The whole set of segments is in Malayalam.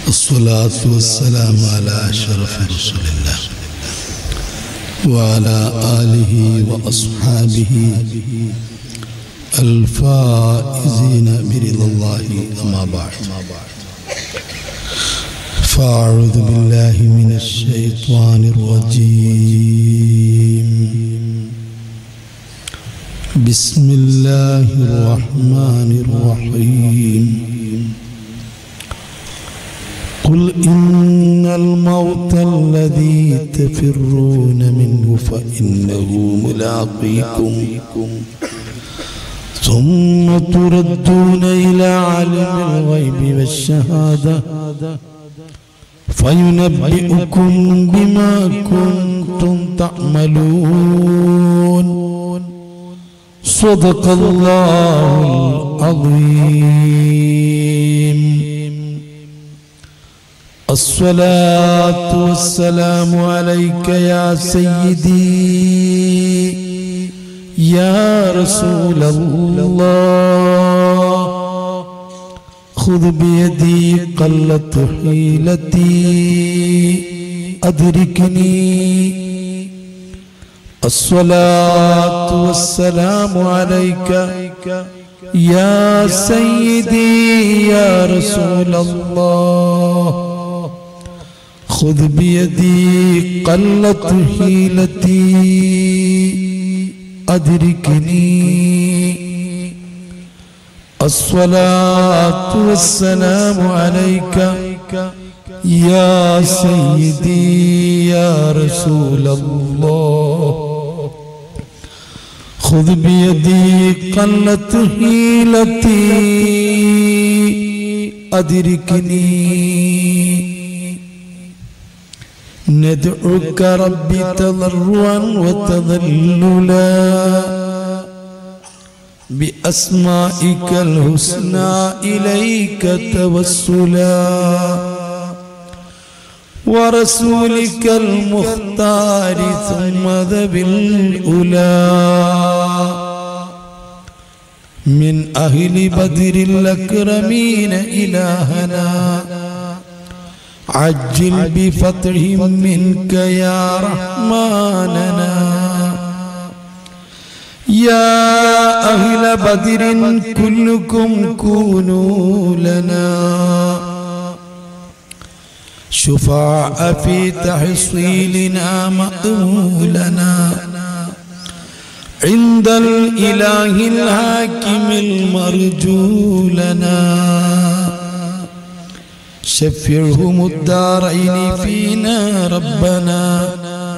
الصلاة والسلام على أشرف رسل الله وعلى آله وأصحابه الفائزين برضا الله أما بعد فأعوذ بالله من الشيطان الرجيم بسم الله الرحمن الرحيم قل إن الموت الذي تفرون منه فإنه ملاقيكم ثم تردون إلى عالم الغيب والشهادة فينبئكم بما كنتم تعملون صدق الله العظيم الصلاة والسلام عليك يا سيدي يا رسول الله خذ بيدي قلت حيلتي أدركني الصلاة والسلام عليك يا سيدي يا رسول الله خذ بيدي قلت حيلتي أدركني الصلاة والسلام عليك يا سيدي يا رسول الله خذ بيدي قلت حيلتي أدركني ندعوك ربي تضرعا وتذللا بأسمائك الحسنى إليك توسلا ورسولك المختار ثم ذبي الأولى من أهل بدر الأكرمين إلهنا عجل بفتح منك يا رحماننا يا أهل بدر كلكم كونوا لنا شفاء في تحصيلنا مأمولنا عند الإله الحاكم المرجو لنا شفعهم الدارين فينا ربنا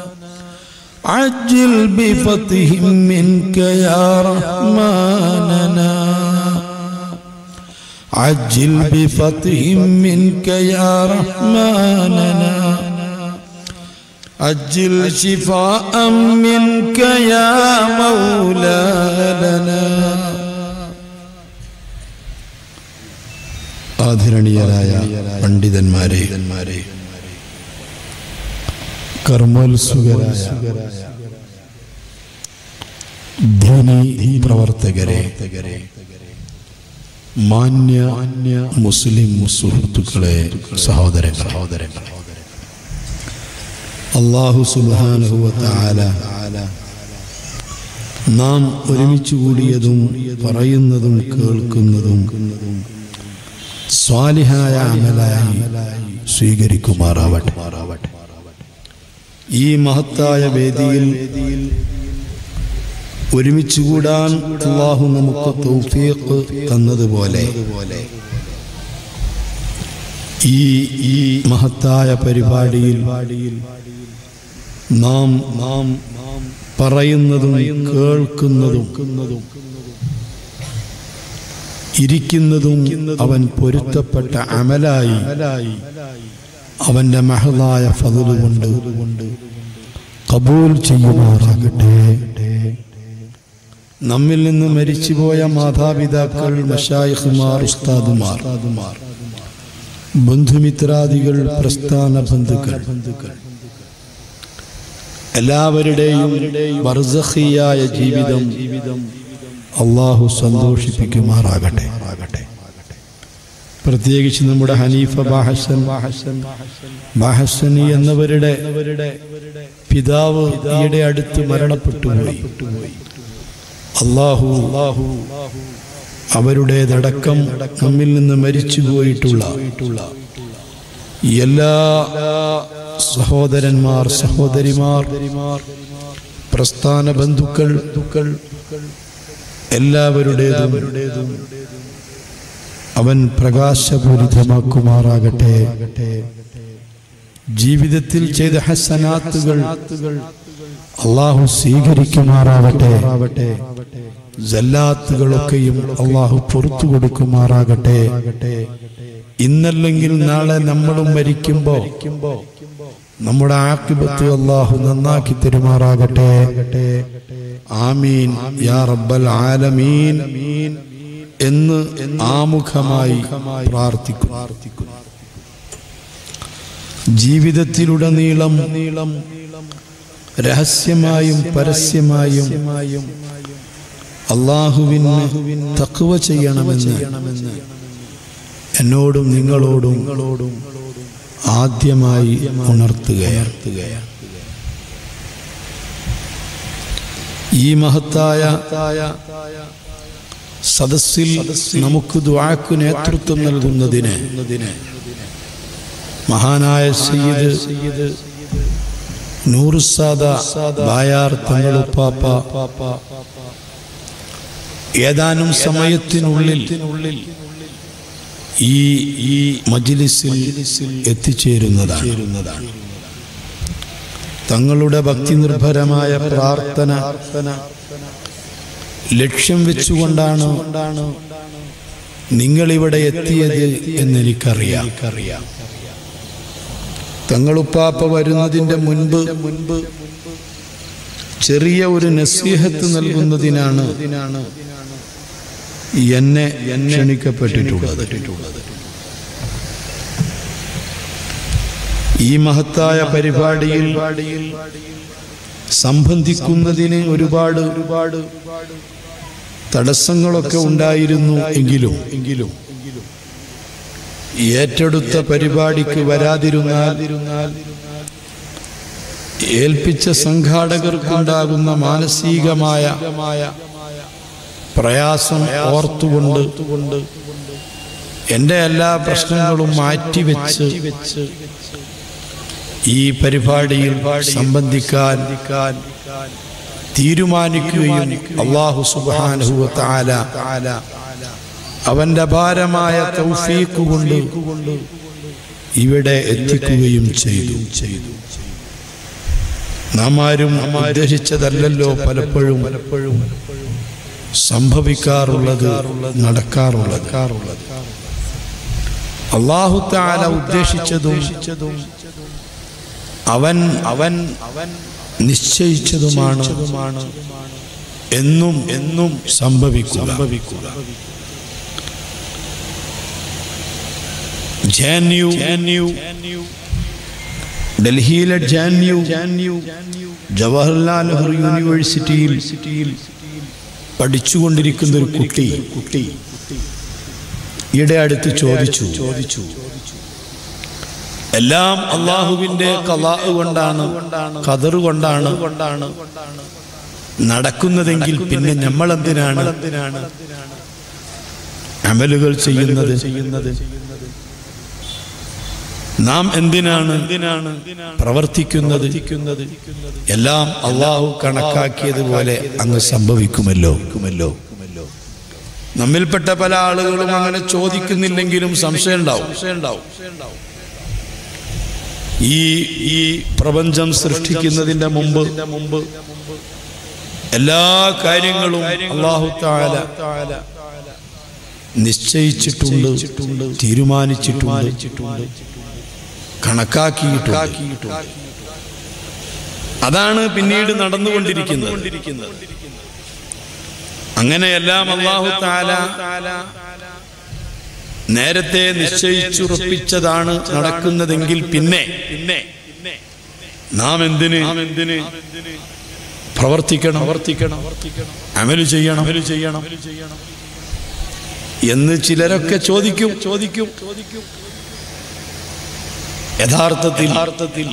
عجل بفتهم منك يا رحماننا عجل بفتهم منك يا رحماننا عجل شفاء منك يا مولانا ആദരണീയരായ പണ്ഡിതന്മാരെ കർമ്മോത്സുകരായ ധീനി പ്രവർത്തകരെ മാന്യ മുസ്ലിം സുഹൃത്തുക്കളെ സഹോദര സഹോദരങ്ങൾ അള്ളാഹു സുബാനുഭവത്താല നാം ഒരുമിച്ച് കൂടിയതും പറയുന്നതും കേൾക്കുന്നതും സ്വാലിഹായ അമലായി സ്വീകരിക്കുമാറാവട്ടെ ഈ മഹത്തായ വേദിയിൽ ഒരുമിച്ച് കൂടാൻ അള്ളാഹു നമുക്ക് തൗഫീഖ് തന്നതുപോലെ ഈ ഈ മഹത്തായ പരിപാടിയിൽ നാം നാം പറയുന്നതും കേൾക്കുന്നതും ഇരിക്കുന്നതും അവൻ പൊരുത്തപ്പെട്ട അമലായി അവന്റെ മഹതായ ഫതിലുകൊണ്ട് കബൂൽ ചെയ്യുമാറാകട്ടെ നമ്മിൽ നിന്ന് മരിച്ചുപോയ മാതാപിതാക്കൾ മഷായിഖുമാർ ഉസ്താദുമാർ ബന്ധുമിത്രാദികൾ പ്രസ്ഥാന ബന്ധുക്കൾ എല്ലാവരുടെയും ബർസഖിയായ ജീവിതം അള്ളാഹു സന്തോഷിപ്പിക്കുമാറാകട്ടെ പ്രത്യേകിച്ച് നമ്മുടെ ഹനീഫ ബാഹസൻ ബാഹസൻ ബാഹസനി എന്നവരുടെ പിതാവ് ഈയിടെ അടുത്ത് മരണപ്പെട്ടു പോയി അള്ളാഹു അള്ളാഹു അവരുടേതടക്കം നമ്മിൽ നിന്ന് മരിച്ചു പോയിട്ടുള്ള എല്ലാ സഹോദരന്മാർ സഹോദരിമാർ പ്രസ്ഥാന ബന്ധുക്കൾ എല്ലാവരുടേതും അവൻ പ്രകാശപൂരിതമാക്കുമാറാകട്ടെ ജീവിതത്തിൽ ചെയ്ത ഹസനാത്തുകൾ അള്ളാഹു സ്വീകരിക്കുമാറാവട്ടെ ജല്ലാത്തുകളൊക്കെയും അള്ളാഹു പുറത്തു കൊടുക്കുമാറാകട്ടെ ഇന്നല്ലെങ്കിൽ നാളെ നമ്മളും മരിക്കുമ്പോ നമ്മുടെ ആക്കിബത്ത് അള്ളാഹു നന്നാക്കി തരുമാറാകട്ടെ ആമീൻ യാ റബ്ബൽ ആലമീൻ എന്ന് ആമുഖമായി പ്രാർത്ഥിക്കുന്നു ജീവിതത്തിലുടനീളം നീളം രഹസ്യമായും പരസ്യമായും അള്ളാഹുവിന് തക്കുവ ചെയ്യണമെന്ന് എന്നോടും നിങ്ങളോടും നിങ്ങളോടും ആദ്യമായി ഉണർത്തുകയാണ് ഈ മഹത്തായ സദസ്സിൽ നമുക്ക് ദ്വാക്കു നേതൃത്വം നൽകുന്നതിന് മഹാനായ സയ്യിദ് നൂറുസാദ ബായാർ തങ്ങളുപ്പാപ്പ ഏതാനും സമയത്തിനുള്ളിൽ ഈ ഈ മജിലിസിൽ എത്തിച്ചേരുന്നതാണ് തങ്ങളുടെ ഭക്തി നിർഭരമായ പ്രാർത്ഥന ലക്ഷ്യം വെച്ചുകൊണ്ടാണ് നിങ്ങളിവിടെ എത്തിയത് എന്നെനിക്കറിയാം തങ്ങളുപ്പാപ്പ വരുന്നതിന്റെ മുൻപ് മുൻപ് ചെറിയ ഒരു നസീഹത്ത് നൽകുന്നതിനാണ് എന്നെ ക്ഷണിക്കപ്പെട്ടിട്ടുള്ളത് ഈ മഹത്തായ പരിപാടിയിൽ സംബന്ധിക്കുന്നതിന് ഒരുപാട് ഒരുപാട് തടസ്സങ്ങളൊക്കെ ഉണ്ടായിരുന്നു എങ്കിലും എങ്കിലും ഏറ്റെടുത്ത പരിപാടിക്ക് വരാതിരുന്നാൽ ഏൽപ്പിച്ച സംഘാടകർക്കുണ്ടാകുന്ന മാനസികമായ പ്രയാസം ഓർത്തുകൊണ്ട് എൻ്റെ എല്ലാ പ്രശ്നങ്ങളും മാറ്റിവെച്ച് ഈ പരിപാടിയിൽ സംബന്ധിക്കാൻ തീരുമാനിക്കുകയും അള്ളാഹു സുബാനുഹുവ താല അവന്റെ ഭാരമായ തൗഫീഖ് കൊണ്ട് ഇവിടെ എത്തിക്കുകയും ചെയ്തു ചെയ്തു നാം ആരും ഉദ്ദേശിച്ചതല്ലല്ലോ പലപ്പോഴും പലപ്പോഴും സംഭവിക്കാറുള്ളത് നടക്കാറുള്ളത് അള്ളാഹു താല ഉദ്ദേശിച്ചതും അവൻ അവൻ അവൻ നിശ്ചയിച്ചതുമാണ് എന്നും എന്നും സംഭവിക്കുക സംഭവിക്കുക ജാന്യു ജാന്യു ഡൽഹിയിലെ ജാന്യു ജാന്യു ജവഹർലാൽ നെഹ്റു യൂണിവേഴ്സിറ്റിയിൽ സിറ്റിയിൽ പഠിച്ചുകൊണ്ടിരിക്കുന്ന ഒരു കുട്ടി കുട്ടി ഈടെ അടുത്ത് ചോദിച്ചു ചോദിച്ചു എല്ലാം അള്ളാഹുവിന്റെ കലാ കൊണ്ടാണ് കതർ കൊണ്ടാണ് കൊണ്ടാണ് നടക്കുന്നതെങ്കിൽ പിന്നെ നമ്മൾ എന്തിനാണ് എന്തിനാണ് അമലുകൾ ചെയ്യുന്നത് ചെയ്യുന്നത് നാം എന്തിനാണ് എന്തിനാണ് പ്രവർത്തിക്കുന്നത് എല്ലാം അള്ളാഹു കണക്കാക്കിയതുപോലെ അങ്ങ് സംഭവിക്കുമല്ലോ നമ്മിൽപ്പെട്ട പല ആളുകളും അങ്ങനെ ചോദിക്കുന്നില്ലെങ്കിലും സംശയം ഉണ്ടാവും സംശയം ഉണ്ടാവും ഈ ഈ പ്രപഞ്ചം സൃഷ്ടിക്കുന്നതിന്റെ മുമ്പ് മുമ്പ് എല്ലാ കാര്യങ്ങളും അള്ളാഹു താല നിശ്ചയിച്ചിട്ടുണ്ട് തീരുമാനിച്ചിട്ടുണ്ട് കണക്കാക്കിയിട്ടുണ്ട് അതാണ് പിന്നീട് നടന്നുകൊണ്ടിരിക്കുന്നത് അങ്ങനെയെല്ലാം അള്ളാഹു താല നേരത്തെ നിശ്ചയിച്ചുറപ്പിച്ചതാണ് നടക്കുന്നതെങ്കിൽ പിന്നെ പിന്നെ നാം എന്തിന് എന്തിന് പ്രവർത്തിക്കണം പ്രവർത്തിക്കണം അമല് ചെയ്യണം അമല് ചെയ്യണം എന്ന് ചിലരൊക്കെ ചോദിക്കും ചോദിക്കും യഥാർത്ഥത്തിൽ യഥാർത്ഥത്തിൽ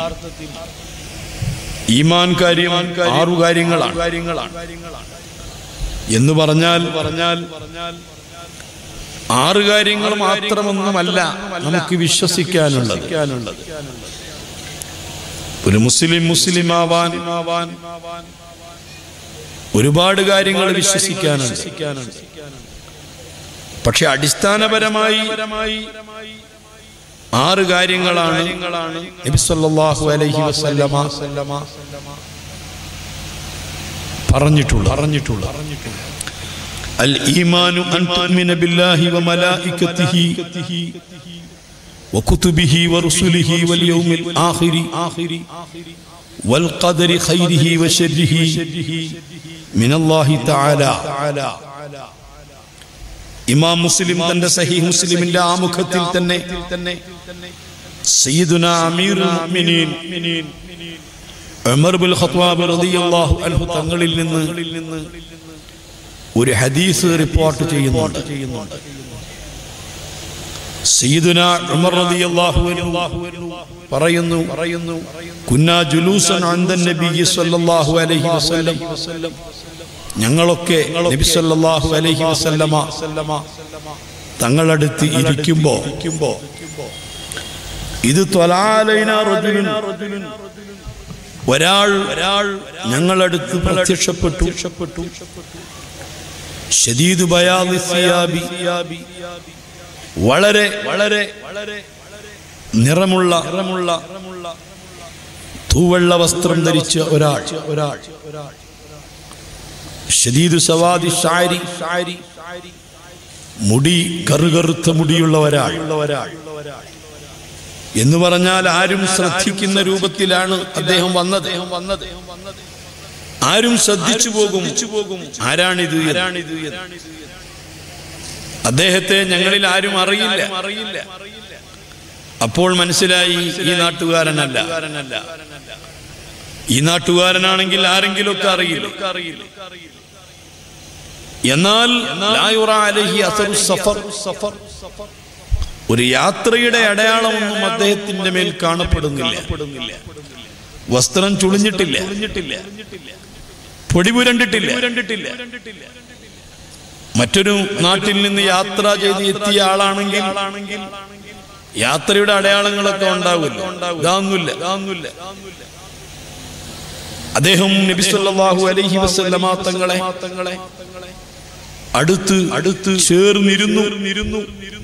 ഈമാൻ കാര്യം ആറു കാര്യങ്ങളാണ് കാര്യങ്ങളാണ് എന്ന് പറഞ്ഞാൽ പറഞ്ഞാൽ ആറ് കാര്യങ്ങൾ മാത്രമൊന്നുമല്ല നമുക്ക് വിശ്വസിക്കാനുള്ളത് ഒരു മുസ്ലിം മുസ്ലിം ആവാൻ ഒരുപാട് കാര്യങ്ങൾ വിശ്വസിക്കാനുണ്ട് പക്ഷെ അടിസ്ഥാനപരമായി ആറ് കാര്യങ്ങളാണ് നബി സല്ലല്ലാഹു അലൈഹി വസല്ലമ പറഞ്ഞിട്ടുള്ള പറഞ്ഞിട്ടുള്ള അൽ ഈമാനു അൻ തുഅ്മിന ബില്ലാഹി വ മലായികതിഹി وكتبه ورسله واليوم الآخر والقدر خيره وشره من الله تعالى ഇമാം മുസ്ലിം തന്റെ സഹീഹ് മുസ്ലിമിന്റെ ആമുഖത്തിൽ തന്നെ സയ്യിദുന അമീറുൽ മുഅ്മിനീൻ ഉമർ ബിൻ ഖത്താബ് റളിയല്ലാഹു അൻഹു തങ്ങളിൽ നിന്ന് ഒരു ഹദീസ് റിപ്പോർട്ട് ചെയ്യുന്നുണ്ട് സയ്യിദുന ഉമർ റളിയല്ലാഹു അൻഹു പറയുന്നു പറയുന്നു കുന്നാ ജുലൂസൻ അൻദൻ നബി സല്ലല്ലാഹു അലൈഹി വസല്ലം ഞങ്ങളൊക്കെ നബി സല്ലല്ലാഹു അലൈഹി വസല്ലമ തങ്ങളടുത്ത് ഇരിക്കുമ്പോ ഇത് ത്വലാലൈന റജുലുൻ ഒരാൾ ഒരാൾ ഞങ്ങളടുത്ത് പ്രത്യക്ഷപ്പെട്ടു ഷദീദ് ബയാദി സിയാബി വളരെ വളരെ വളരെ നിറമുള്ള നിറമുള്ള തൂവെള്ള വസ്ത്രം ധരിച്ച ഒരാൾ ഒരാൾ ഷദീദ് സവാദി ഷാരി ഷാരി മുടി കറുകറുത്ത മുടിയുള്ള ഒരാൾ ഒരാൾ എന്ന് പറഞ്ഞാൽ ആരും ശ്രദ്ധിക്കുന്ന രൂപത്തിലാണ് അദ്ദേഹം വന്നത് വന്നത് ആരും ശ്രദ്ധിച്ചു പോകും പോകും ആരാണിത് ആരാണിത് അദ്ദേഹത്തെ ഞങ്ങളിൽ ആരും അറിയില്ല അറിയില്ല അപ്പോൾ മനസ്സിലായി ഈ നാട്ടുകാരനല്ല ഈ നാട്ടുകാരനാണെങ്കിൽ ആരെങ്കിലും ഒക്കെ അറിയില്ല അറിയില്ല എന്നാൽ ഒരു യാത്രയുടെ അടയാളമൊന്നും അദ്ദേഹത്തിന്റെ മേൽ കാണപ്പെടുന്നില്ല വസ്ത്രം ചുളിഞ്ഞിട്ടില്ല പൊടി പുരണ്ടിട്ടില്ല മറ്റൊരു നാട്ടിൽ നിന്ന് യാത്ര ചെയ്ത് എത്തിയ ആളാണെങ്കിൽ യാത്രയുടെ അടയാളങ്ങളൊക്കെ ഉണ്ടാവില്ല ഇതാന്നില്ല ഇതാന്നില്ല അദ്ദേഹം നബിസല്ലാഹു അലൈഹി വസല്ലമ തങ്ങളെ തങ്ങളെ അടുത്ത് അടുത്ത് ചേർന്നിരുന്നു ഇരുന്നു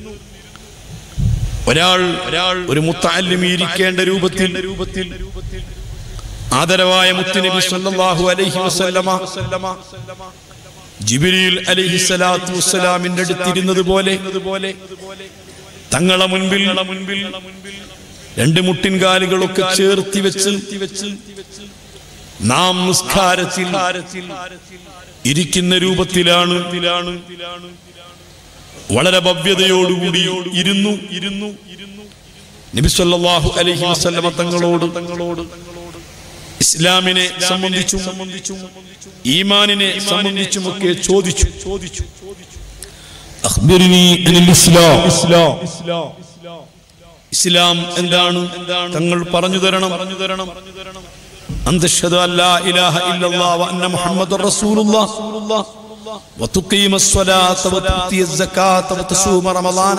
ഒരാൾ ഒരാൾ ഒരു മുത്താലിം ഇരിക്കേണ്ട രൂപത്തിൽ രൂപത്തിൽ ആദരവായ മുത്തുനബി സല്ലല്ലാഹു അലൈഹി വസല്ലമ ജിബിരിൽ അലൈഹി സ്വലാത്തു വസ്സലാമിന്റെ അടുത്തിരുന്നത് പോലെ തങ്ങളെ മുൻപിൽ മുൻപിൽ രണ്ട് മുട്ടിൻകാലുകളൊക്കെ ചേർത്തി വെച്ച് നാം നിസ്കാരത്തിൽ ഇരിക്കുന്ന രൂപത്തിലാണ് വളരെ ഭവ്യതയോടുകൂടി ഇരുന്നു ഇരുന്നു നബിസ്വല്ലാഹു അലൈഹി വസല്ലമ തങ്ങളോട് തങ്ങളോട് ഇസ്ലാമിനെ സംബന്ധിച്ചും സംബന്ധിച്ചും ഈമാനിനെ സംബന്ധിച്ചുമൊക്കെ ചോദിച്ചു ചോദിച്ചു ഇസ്ലാം എന്താണ് തങ്ങൾ പറഞ്ഞു തരണം പറഞ്ഞു തരണം أن تشهد أن لا إله إلا الله وأن محمد رسول الله وتقيم الصلاة وتؤتي الزكاة وتصوم رمضان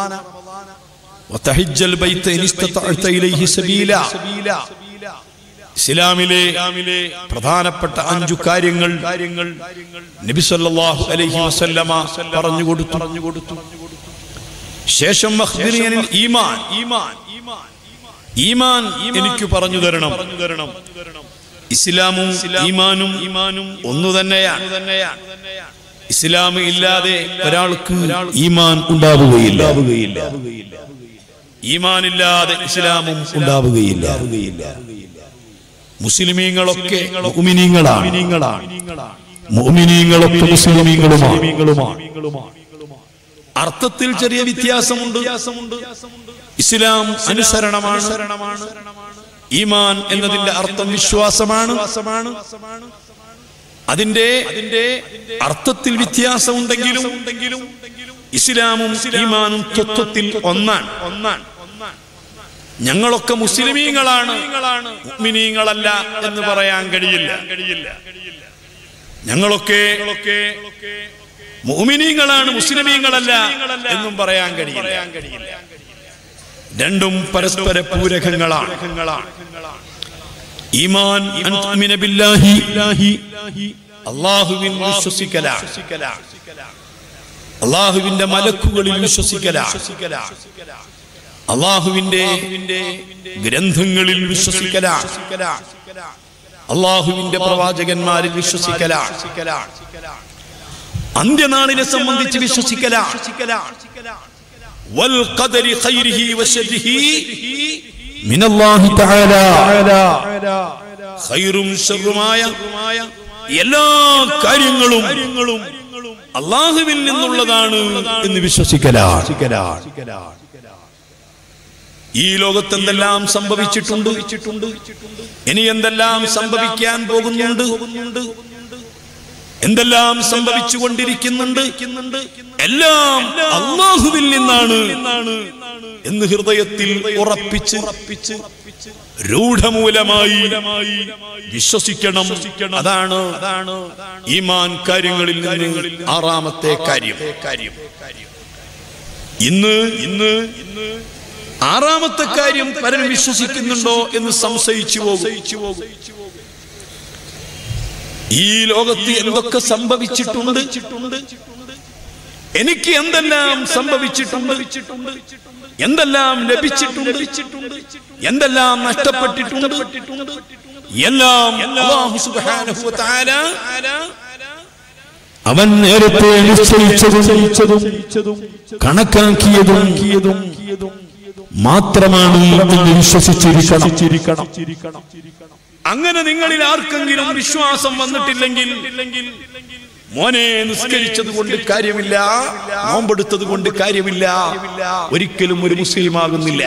وتحج البيت إن استطعت إليه سبيلا ഇസ്ലാമിലെ പ്രധാനപ്പെട്ട അഞ്ചു കാര്യങ്ങൾ കാര്യങ്ങൾ നബി സല്ലല്ലാഹു അലൈഹി വസല്ലമ പറഞ്ഞു കൊടുത്തു പറഞ്ഞു കൊടുത്തു ശേഷം മഖ്ബിരിയനിൽ ഈമാൻ ഈമാൻ ഈമാൻ എനിക്ക് പറഞ്ഞു തരണം പറഞ്ഞു തരണം ഇസ്ലാമും ഈമാനും ഈമാനും ഒന്നു തന്നെയാണ് തന്നെയാണ് ഇസ്ലാം ഇല്ലാതെ ഒരാൾക്ക് ഈമാൻ ഉണ്ടാവുകയില്ല ഈമാനില്ലാതെ ഇസ്ലാമും ഉണ്ടാവുകയില്ല മുസ്ലിമീങ്ങളൊക്കെ മുഅ്മിനീങ്ങളാണ് മുഅ്മിനീങ്ങളൊക്കെ മുസ്ലിമീങ്ങളുമാണ് അർത്ഥത്തിൽ ചെറിയ വ്യത്യാസമുണ്ട് ഇസ്ലാം അനുസരണമാണ് ഈമാൻ എന്നതിന്റെ അർത്ഥം വിശ്വാസമാണ് അതിന്റെ അതിന്റെ അർത്ഥത്തിൽ വ്യത്യാസമുണ്ടെങ്കിലും ഇസ്ലാമും ഈമാനും തത്വത്തിൽ ഒന്നാണ് ഒന്നാണ് ഞങ്ങളൊക്കെ മുസ്ലിമീങ്ങളാണ് മുഅ്മിനീങ്ങളല്ല എന്ന് പറയാൻ കഴിയില്ല കഴിയില്ല ഞങ്ങളൊക്കെ മുഅ്മിനീങ്ങളാണ് മുസ്ലിമീങ്ങളല്ല എന്നും പറയാൻ കഴിയില്ല രണ്ടും പരസ്പര പൂരകങ്ങളാണ് ഈമാൻ അൻ തുഅ്മിന ബില്ലാഹി അല്ലാഹുവിൽ വിശ്വസിക്കലാണ് അള്ളാഹുവിന്റെ മലക്കുകളിൽ വിശ്വസിക്കലാണ് അള്ളാഹുവിന്റെ ഗ്രന്ഥങ്ങളിൽ വിശ്വസിക്കലാണ് അള്ളാഹുവിന്റെ പ്രവാചകന്മാരിൽ വിശ്വസിക്കലാണ് അന്ത്യനാളിനെ സംബന്ധിച്ച് വിശ്വസിക്കലാണ് വൽ ഖദരി ഖൈരിഹി വശരിഹി മിനല്ലാഹി തആല ഖൈറും ശർറുമായ എല്ലാ കാര്യങ്ങളും അള്ളാഹുവിൽ നിന്നുള്ളതാണ് എന്ന് വിശ്വസിക്കലാണ് ഈ ലോകത്ത് എന്തെല്ലാം സംഭവിച്ചിട്ടുണ്ട് ഇനി എന്തെല്ലാം സംഭവിക്കാൻ പോകുന്നുണ്ട് എന്തെല്ലാം സംഭവിച്ചു കൊണ്ടിരിക്കുന്നുണ്ട് എല്ലാം അള്ളാഹുവിൽ നിന്നാണ് എന്ന് ഹൃദയത്തിൽ ഉറപ്പിച്ച് രൂഢമൂലമായി വിശ്വസിക്കണം അതാണ് അതാണ് ഈമാൻ കാര്യങ്ങളിൽ നിന്ന് ആറാമത്തെ കാര്യം കാര്യം ഇന്ന് ഇന്ന് ആറാമത്തെ കാര്യം പലരും വിശ്വസിക്കുന്നുണ്ടോ എന്ന് സംശയിച്ചു പോകും ഈ ലോകത്ത് എന്തൊക്കെ സംഭവിച്ചിട്ടുണ്ട് എനിക്ക് എന്തെല്ലാം സംഭവിച്ചിട്ടുണ്ട് എന്തെല്ലാം ലഭിച്ചിട്ടുണ്ട് എന്തെല്ലാം നഷ്ടപ്പെട്ടിട്ടുണ്ട് എല്ലാം അല്ലാഹു സുബ്ഹാനഹു വ തആല അവൻ നേരത്തെ നിശ്ചയിച്ചതും കണക്കാക്കിയതും മാത്രമാണ് എന്ന് വിശ്വസിച്ചിരിക്കണം അങ്ങനെ നിങ്ങളിൽ ആർക്കെങ്കിലും വിശ്വാസം വന്നിട്ടില്ലെങ്കിൽ മോനെ നിസ്കരിച്ചത് കൊണ്ട് കാര്യമില്ല നോമ്പെടുത്തത് കൊണ്ട് കാര്യമില്ല ഒരിക്കലും ഒരു മുസ്ലിം ആകുന്നില്ല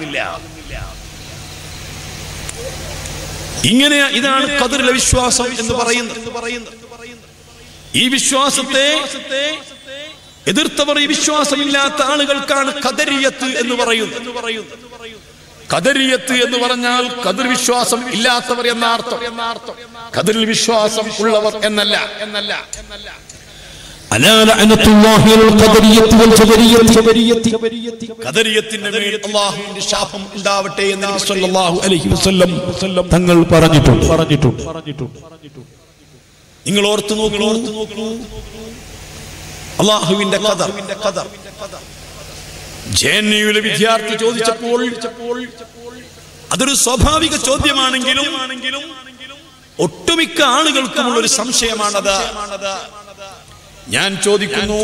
ഇങ്ങനെ ഇതാണ് കതിരിലെ വിശ്വാസം എന്ന് പറയുന്നത് ഈ വിശ്വാസത്തെ എതിർത്തവർ ഈ വിശ്വാസമില്ലാത്ത ആളുകൾക്കാണ് കദരിയത്ത് എന്ന് പറയുന്നത് കദരിയത്ത് എന്ന് പറഞ്ഞാൽ കതിർ വിശ്വാസം ഇല്ലാത്തവർ എന്ന അർത്ഥം കതിരിൽ വിശ്വാസം ഉള്ളവർ എന്നല്ല എന്നല്ല എന്നല്ല ألا لعنة الله على القدرية والجبرية കദരിയത്തിന്റെ മേൽ അള്ളാഹുവിന്റെ ശാപം ഉണ്ടാവട്ടെ എന്ന് നബി സല്ലല്ലാഹു അലൈഹി വസല്ലം തങ്ങൾ പറഞ്ഞിട്ടുണ്ട് പറഞ്ഞിട്ടുണ്ട് നിങ്ങൾ ഓർത്ത് നോക്കൂ ഓർത്ത് നോക്കൂ അള്ളാഹുവിന്റെ കദർ കദർ ജെഎൻയുവിലെ വിദ്യാർത്ഥി ചോദിച്ചപ്പോൾ അതൊരു സ്വാഭാവിക ചോദ്യമാണെങ്കിലും ഒട്ടുമിക്ക ആളുകൾക്കുമുള്ള ഒരു സംശയമാണത് ഞാൻ ചോദിക്കുന്നു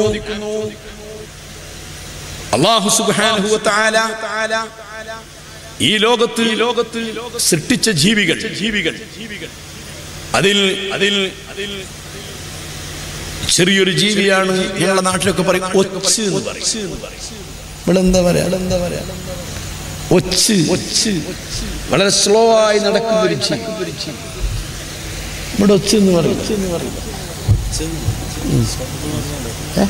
അള്ളാഹു സുബ്ഹാനഹു വ തആല ഈ ലോകത്ത് ഈ ലോകത്ത് സൃഷ്ടിച്ച ജീവികൾ ജീവികൾ അതിൽ അതിൽ അതിൽ ചെറിയൊരു ജീവിയാണ് ഞങ്ങളുടെ നാട്ടിലൊക്കെ പറയും ഒച്ച് എന്ന് പറയും ഇവിടെ എന്താ പറയാ എന്താ പറയാ ഒച്ച് ഒച്ച് വളരെ സ്ലോ ആയി നടക്കുന്ന ഒരു ജീവി ഇവിടെ ഒച്ച് എന്ന് പറയും ഏ?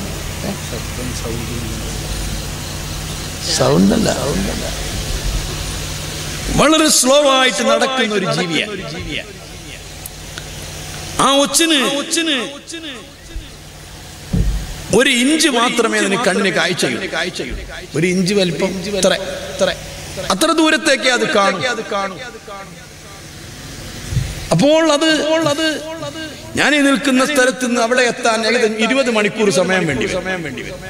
സൗണ്ട് അല്ല വളരെ സ്ലോ ആയിട്ട് നടക്കുന്ന ഒരു ജീവിയാണ് ആ ഒച്ചിന് ഒച്ചിന് ഒരു ഇഞ്ച് മാത്രമേ അതിന് കണ്ണിന് കാഴ്ചയുള്ളൂ കാഴ്ചയുള്ളൂ ഒരു ഇഞ്ച് വലിപ്പം ഇത്ര ഇത്ര അത്ര ദൂരത്തേക്ക് അത് കാണും അത് കാണും അപ്പോൾ അത് അത് ഞാൻ ഈ നിൽക്കുന്ന സ്ഥലത്ത് നിന്ന് അവിടെ എത്താൻ ഏകദേശം ഇരുപത് മണിക്കൂർ സമയം വേണ്ടി സമയം വേണ്ടി വരും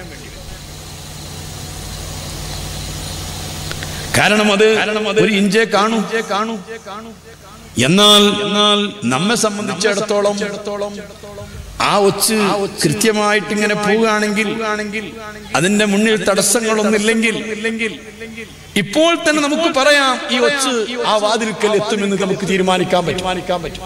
കാരണം അത് കാരണം അത് ഒരു ഇഞ്ചേ കാണൂ കാണൂ എന്നാൽ എന്നാൽ നമ്മെ സംബന്ധിച്ചിടത്തോളം ആ ഒച്ച് കൃത്യമായിട്ട് ഇങ്ങനെ പോവുകയാണെങ്കിൽ ആണെങ്കിൽ അതിന്റെ മുന്നിൽ തടസ്സങ്ങളൊന്നില്ലെങ്കിൽ ഇല്ലെങ്കിൽ ഇപ്പോൾ തന്നെ നമുക്ക് പറയാം ഈ ഒച്ച് ആ വാതിൽക്കൽ എത്തുമെന്ന് നമുക്ക് തീരുമാനിക്കാൻ പറ്റും പറ്റും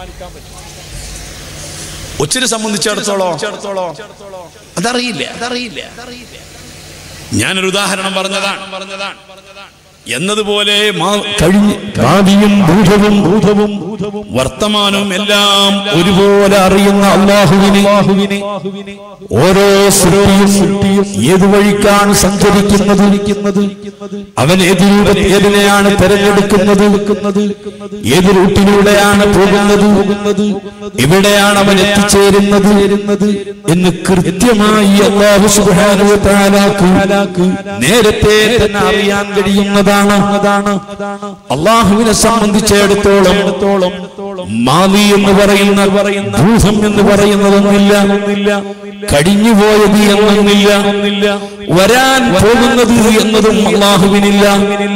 ഒച്ചിനെ സംബന്ധിച്ചിടത്തോളം അതറിയില്ല അതറിയില്ല ഞാനൊരു ഉദാഹരണം പറഞ്ഞതാണ് പറഞ്ഞതാണ് എന്നതുപോലെ മാ- കഴിഞ്ഞ ഭാവിയും ഭൂതവും ഭൂതവും വർത്തമാനവും എല്ലാം ഒരുപോലെ അറിയുന്ന അള്ളാഹുവിനെ ഓരോ സൃഷ്ടിയും ഏത് വഴിക്കാണ് സഞ്ചരിക്കുന്നത് അവൻ ഏത് രൂപ ഏതിനെയാണ് തെരഞ്ഞെടുക്കുന്നത് ഏത് റൂട്ടിലൂടെയാണ് പോകുന്നത് എവിടെയാണ് അവൻ എത്തിച്ചേരുന്നത് എന്ന് കൃത്യമായി അള്ളാഹു സുബ്ഹാനഹു വ തആലാക്ക് നേരത്തെ തന്നെ അറിയാൻ കഴിയുന്നതാണ് അള്ളാഹുവിനെ സംബന്ധിച്ചിടത്തോളം മാവി എന്ന് പറയുന്ന ഭൂതം എന്ന് പറയുന്നതൊന്നില്ല കഴിഞ്ഞുപോയത് എന്നൊന്നില്ല വരാൻ പോകുന്നത് എന്നതും അള്ളാഹുവിനില്ല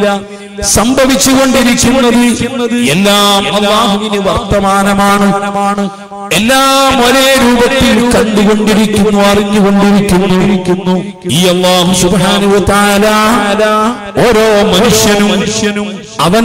സംഭവിച്ചുകൊണ്ടിരിക്കുന്നത് എല്ലാം അള്ളാഹുവിന് വർത്തമാനമാണ് എല്ലാം ഒരേ രൂപത്തിൽ കണ്ടുകൊണ്ടിരിക്കുന്നു അറിഞ്ഞുകൊണ്ടിരിക്കുന്നു ഈ അള്ളാഹു സുബ്ഹാനഹു വ തആല ഓരോ മനുഷ്യനും മനുഷ്യനും അവൻ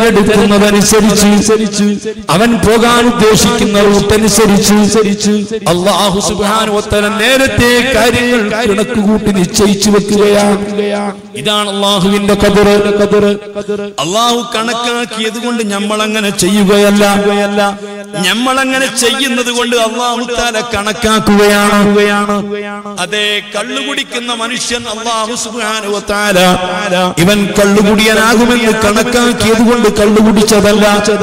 തെരഞ്ഞെടുക്കുന്നതനുസരിച്ച് അവൻ പോകാൻ ഉദ്ദേശിക്കുന്ന റൂട്ടനുസരിച്ച് അള്ളാഹു സുബ്ഹാനഹു വ തആല നേരത്തെ കാര്യങ്ങൾ കണക്ക് കൂട്ടി നിശ്ചയിച്ചു വെക്കുകയാണ് ഇതാണ് അള്ളാഹുവിന്റെ കതിറ് കതിറ് അള്ളാഹു കണക്കാക്കിയത് കൊണ്ട് നമ്മൾ അങ്ങനെ ചെയ്യുകയല്ല നമ്മളങ്ങനെ ചെയ്യുന്നത് കൊണ്ട് അള്ളാഹു താല കണക്കാക്കുകയാണ് അതെ കള്ളുകുടിക്കുന്ന മനുഷ്യൻ അള്ളാഹു സുബ്ഹാനഹു വ താല ഇവൻ കള്ളുകുടിയനാകുമെന്ന് കണക്കാക്കിയത് കൊണ്ട് കള്ളുകുടിച്ചതല്ല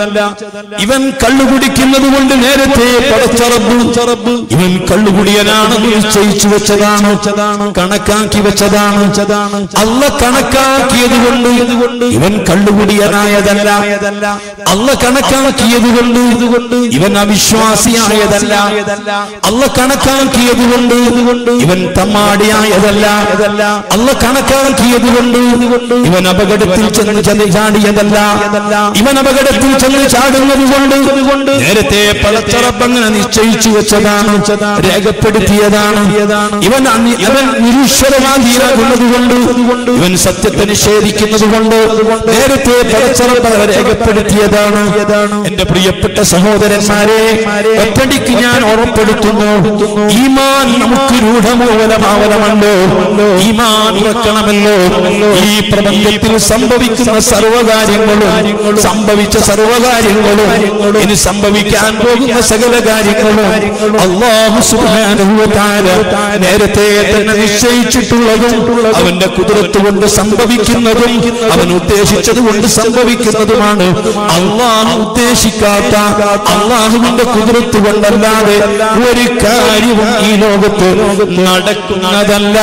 ഇവൻ കള്ളുകുടിക്കുന്നത് കൊണ്ട് നേരത്തെ പടച്ചറബ് ഇവൻ കള്ളുകുടിയനാണെന്ന് നിശ്ചയിച്ചു വെച്ചതാണ് കണക്കാക്കി വെച്ചതാണ് അല്ല കണക്കാക്കിയത് കൊണ്ട് ഇവൻ കള്ളുകുടിയനായതല്ല അല്ല കണക്കാക്കിയത് കൊണ്ട് ഇവൻ അവിശ്വാസിയായതല്ല അല്ല കണക്കാക്കിയത് കൊണ്ട് ഇവൻ തമ്മാടിയായതല്ല അല്ല കണക്കാക്കിയത് കൊണ്ട് ഇവൻ അപകടത്തിൽ ചെന്ന് ചെന്ന് ചാടിയതല്ല ഇവൻ അപകടത്തിൽ ചെന്ന് ചാടുന്നത് കൊണ്ട് നേരത്തെ പഴച്ചറപ്പങ്ങനെ നിശ്ചയിച്ചു വെച്ചതാണ് രേഖപ്പെടുത്തിയതാണ് ഇവൻ അനി- അവൻ നിരീശ്വരവാദിയാകുന്നത് കൊണ്ട് ഇവൻ സത്യത്തെ നിഷേധിക്കുന്നത് കൊണ്ട് നേരത്തെ പഴച്ചറപ്പ രേഖപ്പെടുത്തിയതാണ് എന്റെ പ്രിയപ്പെട്ട സഹോദരന്മാരെ ഒറ്റടിക്ക് ഞാൻ ഓർമ്മപ്പെടുത്തുന്നു ഈമാൻ നമുക്ക് രൂഢമൂലമാവലമല്ലോ ഈമാൻ ഉറക്കണമല്ലോ ഈ പ്രപഞ്ചത്തിൽ സംഭവിക്കുന്ന സർവകാര്യങ്ങളും സംഭവിച്ച സർവകാര്യങ്ങളും ഇനി സംഭവിക്കാൻ പോകുന്ന സകല കാര്യങ്ങളും അള്ളാഹു സുബ്ഹാനഹു വ തആല നേരത്തെ തന്നെ നിശ്ചയിച്ചിട്ടുള്ളതും അവന്റെ കുതിരത്ത് കൊണ്ട് സംഭവിക്കുന്നതും അവൻ ഉദ്ദേശിച്ചത് കൊണ്ട് സംഭവിക്കുന്നതുമാണ് അള്ളാഹു ഉദ്ദേശിക്കാത്ത അള്ളാഹുവിന്റെ കുതിരത്ത് കൊണ്ടല്ലാതെ ഒരു കാര്യവും ഈ ലോകത്ത് നടക്കുന്നതല്ല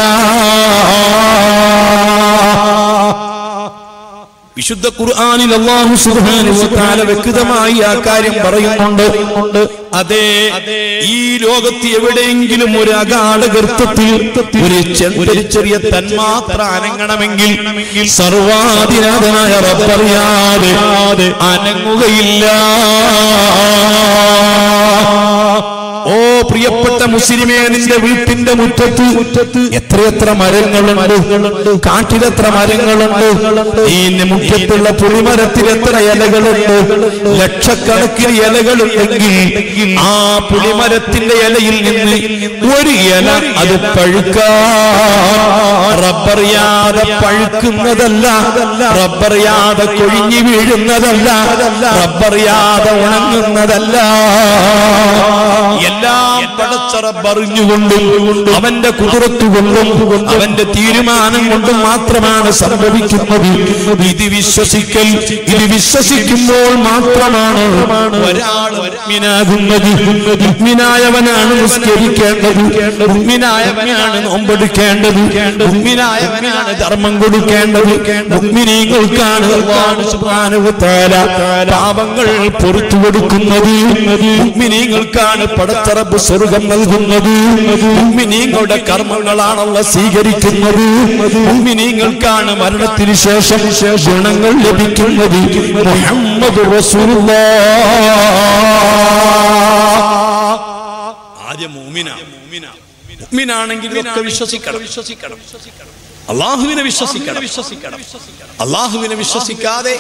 വിശുദ്ധ ഖുർആനിൽ അല്ലാഹു സുബ്ഹാനഹു വ തആല വ്യക്തമായി ആ കാര്യം പറയുന്നുണ്ട് അതെ ഈ ലോകത്ത് എവിടെയെങ്കിലും ഒരു അകാല ഗർത്തത്തിൽ ഒരു ചെ- ഒരു ചെറിയ തന്മാത്ര അനങ്ങണമെങ്കിൽ സർവാധിനാഥനായ റബ്ബറിയാതെ അനങ്ങുകയില്ല ഓ പ്രിയപ്പെട്ട മുസ്ലിമേ നിന്റെ വീട്ടിന്റെ മുറ്റത്ത് മുറ്റത്ത് എത്രയെത്ര മരങ്ങളുണ്ട് കാട്ടിലെത്ര മരങ്ങളുണ്ട് ഈ മുറ്റത്തുള്ള പുളിമരത്തിൽ എത്ര ഇലകളുണ്ട് ലക്ഷക്കണക്കിന് ഇലകളുണ്ടെങ്കിൽ ആ പുളിമരത്തിന്റെ ഇലയിൽ നിന്ന് ഒരു ഇല അത് പഴുക്കാ റബ്ബറിയാതെ പഴുക്കുന്നതല്ല റബ്ബറിയാതെ കൊഴിഞ്ഞു വീഴുന്നതല്ല റബ്ബറിയാതെ ഉണങ്ങുന്നതല്ല എല്ലാം പടച്ചറബറിഞ്ഞുകൊണ്ടും അവന്റെ കുതിരത്തുകൊണ്ടും അവന്റെ തീരുമാനം കൊണ്ടും മാത്രമാണ് സംഭവിക്കുന്നത് ഇത് വിശ്വസിക്കൽ ഇത് വിശ്വസിക്കുമ്പോൾ മാത്രമാണ് ഒരാൾ മുഅ്മിനാകുന്നത് മുഅ്മിനായവനാണ് നിസ്കരിക്കേണ്ടത് മുഅ്മിനായവനാണ് നോമ്പെടുക്കേണ്ടത് മുഅ്മിനായവനാണ് ധർമ്മം കൊടുക്കേണ്ടത് മുഅ്മിനീങ്ങൾക്കാണ് അല്ലാഹു സുബ്ഹാനഹു വ തആല പാപങ്ങൾ പൊറുത്തു കൊടുക്കുന്നത് മുഅ്മിനീങ്ങൾക്കാണ് പടത്തറബ് സ്വർഗം നൽകുന്നത് മുഅ്മിനീങ്ങളുടെ കർമ്മങ്ങളാണല്ല സ്വീകരിക്കുന്നത് മുഅ്മിനീങ്ങൾക്കാണ് മരണത്തിന് ശേഷം ഗുണങ്ങൾ ലഭിക്കുന്നത് മുഹമ്മദ് ആദ്യം മൂമിന മുഅ്മിനാണെങ്കിൽ ഇതൊക്കെ വിശ്വസിക്കണം വിശ്വസിക്കണം അള്ളാഹുവിനെ വിശ്വസിക്കണം വിശ്വസിക്കണം അള്ളാഹുവിനെ വിശ്വസിക്കാതെ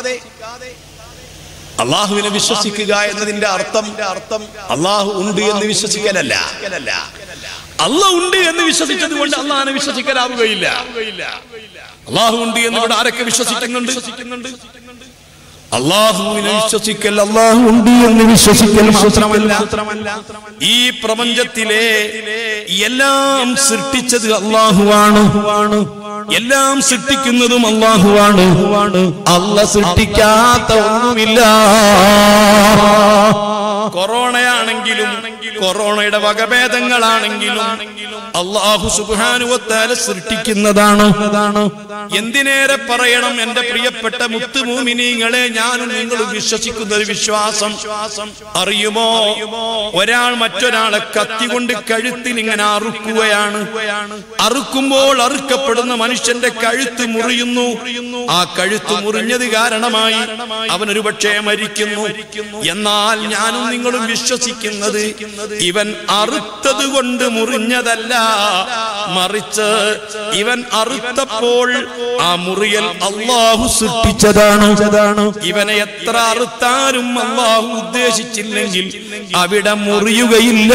അള്ളാഹുവിനെ വിശ്വസിക്കുക എന്നതിന്റെ അർത്ഥം അർത്ഥം അള്ളാഹു ഉണ്ട് എന്ന് വിശ്വസിക്കലല്ല അല്ല ഉണ്ട് എന്ന് വിശ്വസിച്ചത് കൊണ്ട് അള്ളാഹിനെ വിശ്വസിക്കലാവുകയില്ല അള്ളാഹു ഉണ്ട് എന്ന് ഇവിടെ ആരൊക്കെ വിശ്വസിക്കുന്നുണ്ട് അള്ളാഹുവിനെ വിശ്വസിക്കൽ അള്ളാഹു ഉണ്ട് എന്ന് വിശ്വസിക്കൽ മാത്രമല്ല ഈ പ്രപഞ്ചത്തിലെ എല്ലാം സൃഷ്ടിച്ചത് അള്ളാഹുവാണ് എല്ലാം സൃഷ്ടിക്കുന്നതും അള്ളാഹുവാണ് അല്ല സൃഷ്ടിക്കാത്ത ഒന്നുമില്ല കൊറോണയാണെങ്കിലും കൊറോണയുടെ വകഭേദങ്ങളാണെങ്കിലും അള്ളാഹു സുബാനുവത്താല സൃഷ്ടിക്കുന്നതാണ് എന്തിനേറെ പറയണം എന്റെ പ്രിയപ്പെട്ട മുത്തുമൂമിനീങ്ങളെ ഞാനും നിങ്ങളും വിശ്വസിക്കുന്ന ഒരു വിശ്വാസം അറിയുമോ ഒരാൾ മറ്റൊരാളെ കത്തി കൊണ്ട് കഴുത്തിൽ ഇങ്ങനെ അറുക്കുകയാണ് അറുക്കുമ്പോൾ അറുക്കപ്പെടുന്ന മനുഷ്യന്റെ കഴുത്ത് മുറിയുന്നു ആ കഴുത്ത് മുറിഞ്ഞത് കാരണമായി അവൻ ഒരു പക്ഷേ മരിക്കുന്നു എന്നാൽ ഞാനും നിങ്ങളും വിശ്വസിക്കുന്നത് ഇവൻ അറുത്തത് കൊണ്ട് മുറിഞ്ഞതല്ല മറിച്ച് ഇവൻ അറുത്തപ്പോൾ ആ മുറിയൽ അള്ളാഹു സൃഷ്ടിച്ചതാണ് ഇവനെ എത്ര അറുത്താലും അള്ളാഹു ഉദ്ദേശിച്ചില്ലെങ്കിൽ അവിടെ മുറിയുകയില്ല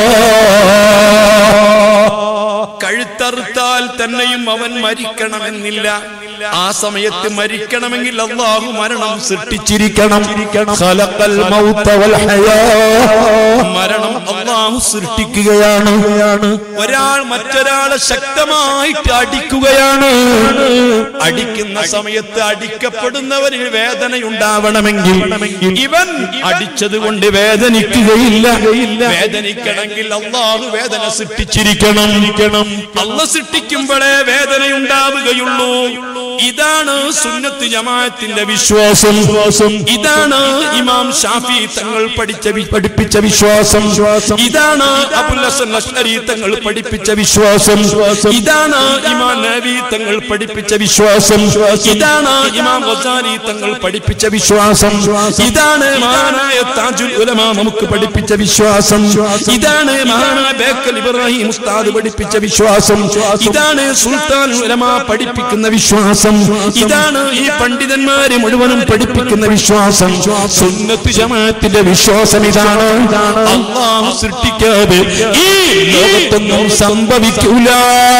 കഴുത്തറുത്താൽ തന്നെയും അവൻ മരിക്കണമെന്നില്ല ആ സമയത്ത് മരിക്കണമെങ്കിൽ അള്ളാഹു മരണം സൃഷ്ടിച്ചിരിക്കണം ഖലഖൽ മൗത വൽ ഹയാ. മരണം അള്ളാഹു സൃഷ്ടിക്കുകയാണ് ഒരാൾ മറ്റൊരാളെ ശക്തമായിട്ട് അടിക്കുകയാണ് അടിക്കുന്ന സമയത്ത് അടിക്കപ്പെടുന്നവന് വേദനയുണ്ടാവണമെങ്കിൽ ഇവൻ അടിച്ചത് കൊണ്ട് വേദനിക്കുകയില്ല വേദനിക്കണമെങ്കിൽ അള്ളാഹു വേദന സൃഷ്ടിച്ചിരിക്കണം അള്ള സൃഷ്ടിക്കുമ്പോഴേ വേദനയുണ്ടാവുകയുള്ളൂ ഇതാണ് സുന്നത്ത് ജമാഅത്തിന്റെ വിശ്വാസം ഇതാണ് ഇമാം ഷാഫി തങ്ങൾ പഠിച്ച വി- പഠിപ്പിച്ച വിശ്വാസം ഇതാണ് അബുൽ ഹസൻ അഷ്അരി തങ്ങൾ പഠിപ്പിച്ച വിശ്വാസം ഇതാണ് ഇമാം നബി തങ്ങൾ പഠിപ്പിച്ച വിശ്വാസം ഇതാണ് ഇമാം ഗസാലി തങ്ങൾ പഠിപ്പിച്ച വിശ്വാസം ഇതാണ് മഹാനായ താജുൽ ഉലമ നമുക്ക് പഠിപ്പിച്ച വിശ്വാസം ഇതാണ് മഹാനായ ബേക്കൽ ഇബ്രാഹിം ഉസ്താദ് പഠിപ്പിച്ച വിശ്വാസം ഇതാണ് സുൽത്താൻ ഉലമ പഠിപ്പിക്കുന്ന വിശ്വാസം ഇതാണ് ഈ പണ്ഡിതന്മാര് മുഴുവനും പഠിപ്പിക്കുന്ന വിശ്വാസം സുന്നത്ത് ജമാഅത്തിന്റെ വിശ്വാസം ഇതാണ് അള്ളാഹു സൃഷ്ടിക്കാതെ ഈ ലോകത്തൊന്നും സംഭവിക്കൂല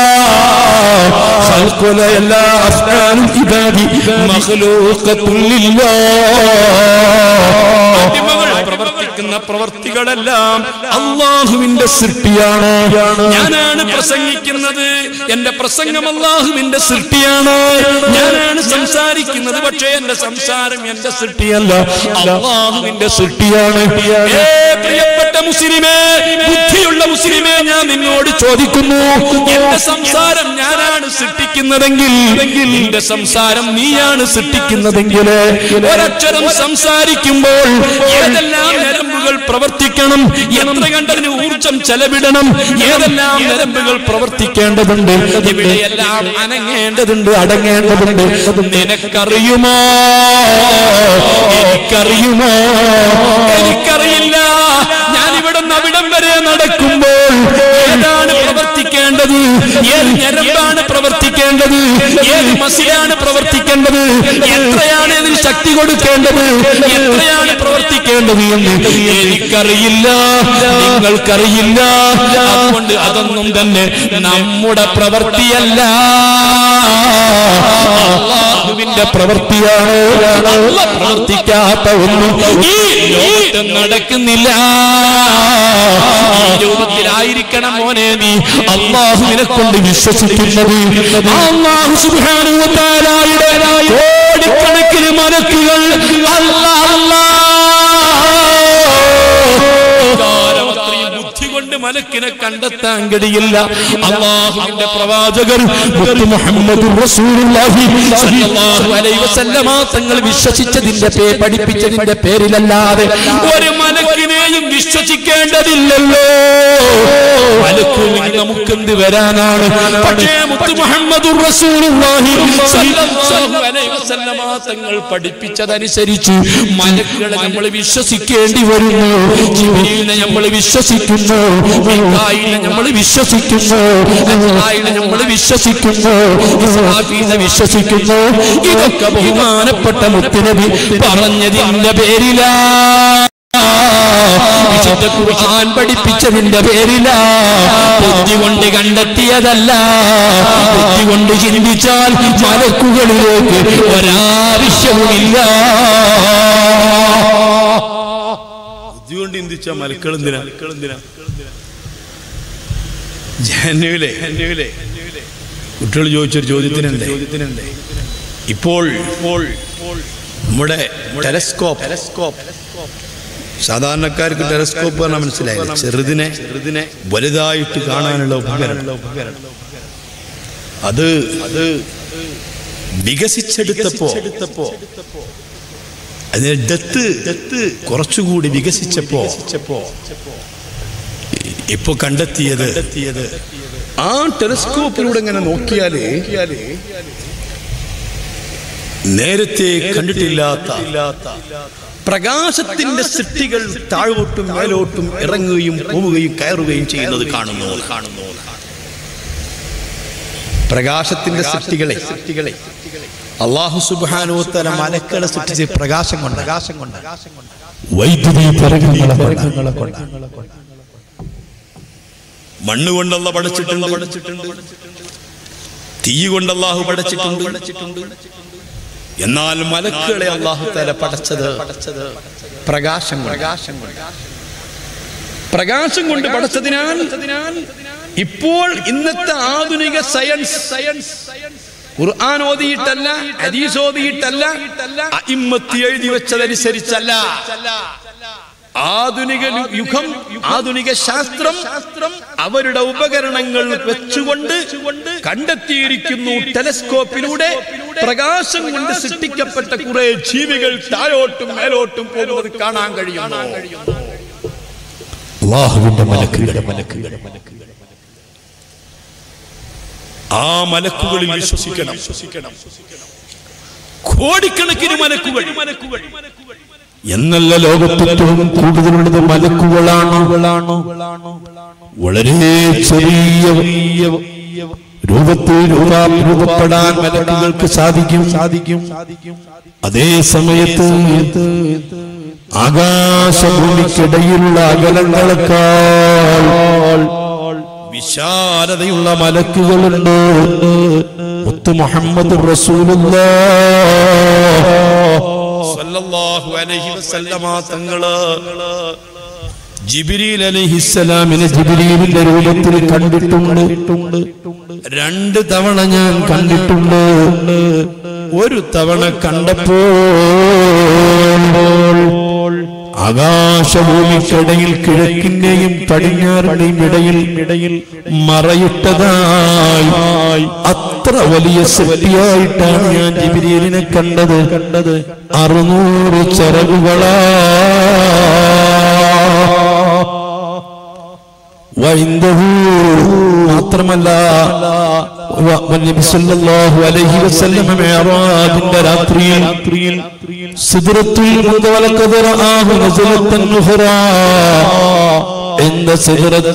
ഖൽഖുല എല്ലാ അഫ്ആലും ഇബാദി മഖ്ലൂഖത്തുൻ ലില്ലാഹ് അടിമകൾ പ്രവർത്തിക്കുന്ന പ്രവർത്തികളെല്ലാം അള്ളാഹുവിന്റെ സൃഷ്ടിയാണ് ഞാനാണ് പ്രസംഗിക്കുന്നത് എന്റെ പ്രസംഗം അള്ളാഹുവിന്റെ സൃഷ്ടിയാണ് ഞാനാണ് സംസാരിക്കുന്നത് പക്ഷേ എന്റെ സംസാരം എന്റെ സൃഷ്ടിയല്ല അള്ളാഹുവിന്റെ സൃഷ്ടിയാണ് ഏ പ്രിയപ്പെട്ട മുസ്ലിമേ ബുദ്ധിയുള്ള മുസ്ലിമേ ഞാൻ നിന്നോട് ചോദിക്കുന്നു എന്റെ സംസാരം ഞാനാണ് സൃഷ്ടിക്കുന്നതെങ്കിൽ നിന്റെ സംസാരം നീയാണ് സൃഷ്ടിക്കുന്നതെങ്കിൽ ഒരക്ഷരം സംസാരിക്കുമ്പോൾ ഏതെല്ലാം നരമ്പുകൾ പ്രവർത്തിക്കണം എത്ര കണ്ടതിന് ഊർജം ചെലവിടണം ഏതെല്ലാം നരമ്പുകൾ പ്രവർത്തിക്കേണ്ടതുണ്ട് ഇവിടെയെല്ലാം അനങ്ങേണ്ടതുണ്ട് അടങ്ങേണ്ടതുണ്ട് നിനക്കറിയുമോ എനിക്കറിയുമോ എനിക്കറിയില്ല ഞാൻ ഇവിടെ നിന്ന് അവിടം വരെ നടക്കുമ്പോൾ ഏതാണ് പ്രവർത്തിക്കേണ്ടത് ഏത് ഞരമ്പാണ് പ്രവർത്തിക്കേണ്ടത് ഏത് മസിലാണ് പ്രവർത്തിക്കേണ്ടത് എത്രയാണ് ഇതിന് ശക്തി കൊടുക്കേണ്ടത് എത്രയാണ് പ്രവർത്തിക്കേണ്ടത് എന്ന് എനിക്കറിയില്ല നിങ്ങൾക്കറിയില്ല അതുകൊണ്ട് അതൊന്നും തന്നെ നമ്മുടെ പ്രവൃത്തിയല്ല അള്ളാഹുവിന്റെ പ്രവൃത്തിയാണ് അള്ള പ്രവർത്തിക്കാത്ത ഒന്നും ഈ ലോകത്ത് നടക്കുന്നില്ല ഈ രൂപത്തിലായിരിക്കണം മോനെ നീ അള്ളാഹുവിനെ കൊണ്ട് വിശ്വസിക്കുന്നത് അള്ളാഹു സുബ്ഹാനഹു വ തആലയുടെ കോടിക്കണക്കിന് മലക്കുകൾ അല്ലാ അല്ലാ ബുദ്ധി കൊണ്ട് മലക്കിനെ കണ്ടെത്താൻ കഴിയില്ല അള്ളാഹുവിന്റെ പ്രവാചകർ മുത്ത് മുഹമ്മദ് റസൂലുള്ളാഹി സ്വല്ലല്ലാഹു അലൈഹി വസല്ലമ തങ്ങൾ വിശ്വസിച്ചതിന്റെ പേ പഠിപ്പിച്ചതിന്റെ പേരിലല്ലാതെ ഒരു മലക്കിനെയും വിശ്വസിക്കേണ്ടതില്ലല്ലോ മലക്കുകൾ നമുക്കെന്ത് വരാനാണ് പക്ഷേ മുത്ത് മുഹമ്മദ് റസൂലുള്ളാഹി സ്വല്ലല്ലാഹു അലൈഹി വസല്ലമ തങ്ങൾ പഠിപ്പിച്ചതനുസരിച്ച് മലക്കുകളെ നമ്മൾ വിശ്വസിക്കേണ്ടി വരുന്നു ജിബ്രീലിനെ നമ്മൾ വിശ്വസിക്കുന്നു മീകായിലിനെ നമ്മൾ വിശ്വസിക്കുന്നു അസ്രായിലിനെ നമ്മൾ വിശ്വസിക്കുന്നു ഇസ്രാഫീലിനെ വിശ്വസിക്കുന്നു ഇതൊക്കെ ബഹുമാനപ്പെട്ട മുത്തുനബി പറഞ്ഞതിന്റെ പേരിലാ വിശുദ്ധ ഖുർആൻ പഠിപ്പിച്ചതിന്റെ പേരില ബുദ്ധി കൊണ്ട് കണ്ടെത്തിയതല്ല ബുദ്ധി കൊണ്ട് ചിന്തിച്ചാൽ മലക്കുകളിലേക്ക് ഒരാവശ്യവുമില്ല ബുദ്ധി കൊണ്ട് ചിന്തിച്ച മലക്കൾ എന്തിനാ മലക്കൾ എന്തിനാ ജനുവിലെ ജനുവിലെ കുട്ടികൾ ചോദിച്ചൊരു ചോദ്യത്തിനുണ്ട് ചോദ്യത്തിനുണ്ട് ഇപ്പോൾ ഇപ്പോൾ നമ്മുടെ ടെലസ്കോപ്പ് ടെലസ്കോപ്പ് സാധാരണക്കാർക്ക് ടെലസ്കോപ്പ് പറഞ്ഞാൽ മനസ്സിലായില്ല ചെറുതിനെ ചെറുതിനെ വലുതായിട്ട് കാണാനുള്ള ഉപകരണം ഉപകരണം അത് അത് വികസിച്ചെടുത്തപ്പോ അതിന് ഡെത്ത് ഡെത്ത് കുറച്ചുകൂടി വികസിച്ചപ്പോ ഇപ്പൊ കണ്ടെത്തിയത് കണ്ടെത്തിയത് ആ ടെലിസ്കോപ്പിലൂടെ ഇങ്ങനെ നോക്കിയാല് നേരത്തെ കണ്ടിട്ടില്ലാത്ത പ്രകാശത്തിന്റെ സൃഷ്ടികൾ താഴോട്ടും മേലോട്ടും ഇറങ്ങുകയും പോവുകയും കയറുകയും ചെയ്യുന്നത് കാണുന്നു കാണുന്നു പ്രകാശത്തിന്റെ സൃഷ്ടികളെ സൃഷ്ടികളെ അള്ളാഹു സുബാനോത്തല മലക്കളെ സൃഷ്ടിച്ച് പ്രകാശം കൊണ്ട് പ്രകാശം കൊണ്ട് വൈദ്യുതി തരംഗങ്ങളെ കൊണ്ട് മണ്ണ് കൊണ്ടല്ല പഠിച്ചിട്ടുണ്ട് പഠിച്ചിട്ടുണ്ട് തീ കൊണ്ട് അള്ളാഹു പഠിച്ചിട്ടുണ്ട് എന്നാൽ മലക്കുകളെ അള്ളാഹു തല പടച്ചത് പടച്ചത് പ്രകാശം പ്രകാശം കൊണ്ട് പ്രകാശം കൊണ്ട് പഠിച്ചതിനാൽ ഇപ്പോൾ ഇന്നത്തെ ആധുനിക സയൻസ് സയൻസ് ഖുർആൻ ഓതിയിട്ടല്ല ഹദീസ് ഓതിയിട്ടല്ല അയിമ്മത്തി എഴുതി വെച്ചതനുസരിച്ചല്ല ആധുനിക ലു- യുഗം ആധുനിക ശാസ്ത്രം ശാസ്ത്രം അവരുടെ ഉപകരണങ്ങൾ വെച്ചുകൊണ്ട് കണ്ടെത്തിയിരിക്കുന്നു ടെലസ്കോപ്പിലൂടെ പ്രകാശം കൊണ്ട് സൃഷ്ടിക്കപ്പെട്ട കുറെ ജീവികൾ താഴോട്ടും മേലോട്ടും പോകുന്നത് കാണാൻ കഴിയുന്നു അള്ളാഹുവിന്റെ മലക്കുകൾ മലക്കുകൾ ആ മലക്കുകളിൽ വിശ്വസിക്കണം കോടിക്കണക്കിന് മലക്കുകൾ മലക്കുകൾ എന്നല്ല ലോകത്ത് ഏറ്റവും കൂടുതലുള്ളത് മലക്കുകളാണ് വളരെ ചെറിയ രൂപത്തിൽ രൂപ- രൂപപ്പെടാൻ മലക്കുകൾക്ക് സാധിക്കും സാധിക്കും അതേ സമയത്ത് ആകാശഭൂമിക്കിടയിലുള്ള അകലങ്ങളെക്കാൾ വിശാലതയുള്ള മലക്കുകളുണ്ട് മുത്ത് മുഹമ്മദ് റസൂലുള്ള സല്ലല്ലാഹു അലൈഹി വസല്ലമ തങ്ങള് ജിബിരിൽ അലഹിസ്സലാമിനെ ജിബിരിലിന്റെ രൂപത്തിൽ കണ്ടിട്ടുണ്ട് രണ്ട് തവണ ഞാൻ കണ്ടിട്ടുണ്ട് ഒരു തവണ കണ്ടപ്പോൾ ആകാശഭൂമിക്കിടയിൽ കിഴക്കിന്റെയും പടിഞ്ഞാറിന്റെയും ഇടയിൽ ഇടയിൽ മറയിട്ടതായി അത്ര വലിയ ശക്തിയായിട്ടാണ് ഞാൻ ജിബിരിയലിനെ കണ്ടത് കണ്ടത് അറുന്നൂറ് ചിറകുകളാ വൈന്ദഹു മാത്രമല്ല വ- നബി സല്ലല്ലാഹു അലൈഹി വസല്ലം മിഅറാജിന്റെ രാത്രിയിൽ രാത്രിയിൽ സിദ്റത്തുൽ മുൻതവലഖദ റആഹു നസലത്തൻ ഉഖറാ عند سدرة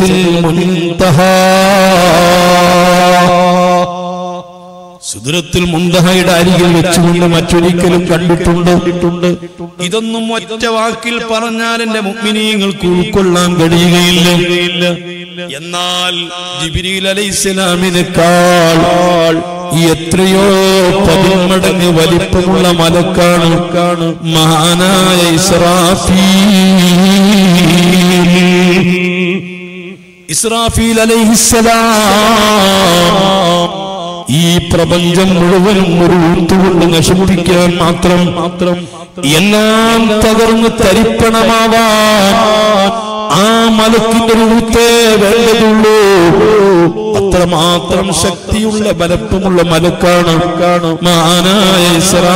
المنتهى സുദുരത്തിൽ മുന്തഹയുടെ അരികിൽ വെച്ചുകൊണ്ട് മറ്റൊരിക്കലും കണ്ടിട്ടുണ്ട് ഇതൊന്നും ഒറ്റ വാക്കിൽ പറഞ്ഞാൽ എന്റെ മുഗ്മിനീങ്ങൾക്ക് ഉൾക്കൊള്ളാൻ കഴിയുകയില്ല എന്നാൽ ജിബിരിൽ അലൈഹിസ്സലാമിനേക്കാൾ ഈ എത്രയോ പതിന്മടങ്ങ് വലിപ്പമുള്ള മലക്കാണ് മഹാനായ ഇസ്രാഫീൽ ഇസ്രാഫീൽ അലൈഹിസ്സലാം ഈ പ്രപഞ്ചം മുഴുവനും ഒരു ഊത്തുകൊണ്ട് നശിപ്പിക്കാൻ മാത്രം മാത്രം എല്ലാം തകർന്ന് തരിപ്പണമാവാൻ ആ മലക്കിന്റെ ഒരു ഊത്തേ വേണ്ടതുള്ളൂ അത്രമാത്രം ശക്തിയുള്ള ബലപ്പമുള്ള മലക്കാണ് മാനായ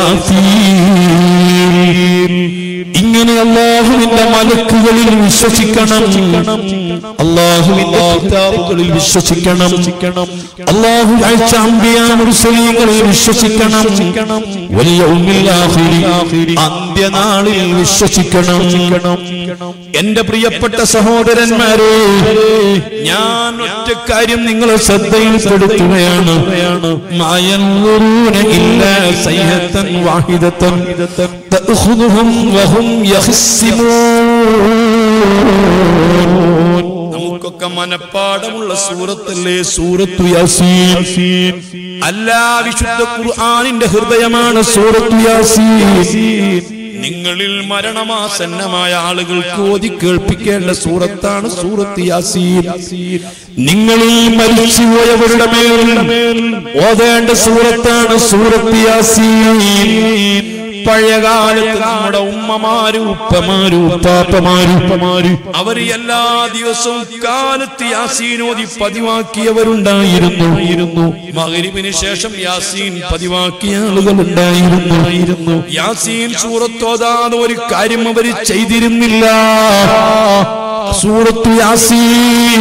ഇസ്രാഫീൽ ഇങ്ങനെ അള്ളാഹുവിന്റെ മലക്കുകളിൽ വിശ്വസിക്കണം അള്ളാഹുവിന്റെ കിതാബുകളിൽ വിശ്വസിക്കണം അള്ളാഹു അയച്ച അമ്പിയാ മുർസലീങ്ങളിൽ വിശ്വസിക്കണം വലിയ അന്ത്യനാളിൽ വിശ്വസിക്കണം എന്റെ പ്രിയപ്പെട്ട സഹോദരന്മാരെ ഞാൻ ഒറ്റ കാര്യം നിങ്ങളെ ശ്രദ്ധയിൽപ്പെടുത്തുകയാണ് മായന്നൂന ഇല്ല സയ്യത്തൻ വാഹിദത്തൻ തഅഖുദുഹും വഹും യഖ്സിമൂൻ നമുക്കൊക്കെ മനപ്പാടമുള്ള സൂറത്തല്ലേ സൂറത്തു യാസീൻ അല്ല വിശുദ്ധ ഖുർആനിന്റെ ഹൃദയമാണ് സൂറത്തു യാസീൻ നിങ്ങളിൽ മരണമാസന്നമായ ആളുകൾക്ക് ഓതി കേൾപ്പിക്കേണ്ട സൂറത്താണ് സൂറത്ത് യാസീൻ നിങ്ങളിൽ മരിച്ചുപോയവരുടെ മേൽ ഓതേണ്ട സൂറത്താണ് സൂറത്ത് യാസീൻ പഴയകാലത്ത് നമ്മുടെ ഉമ്മമാര് ഉപ്പമാര് ഉപ്പാപ്പമാര് ഉപ്പമാര് അവർ എല്ലാ ദിവസവും കാലത്ത് യാസീനോദി പതിവാക്കിയവരുണ്ടായിരുന്നു മകരിവിന് ശേഷം യാസീൻ പതിവാക്കിയ ആളുകളുണ്ടായിരുന്നു യാസീൻ സൂറത്തോതാതെ ഒരു കാര്യം അവർ ചെയ്തിരുന്നില്ല സൂറത്തു യാസീൻ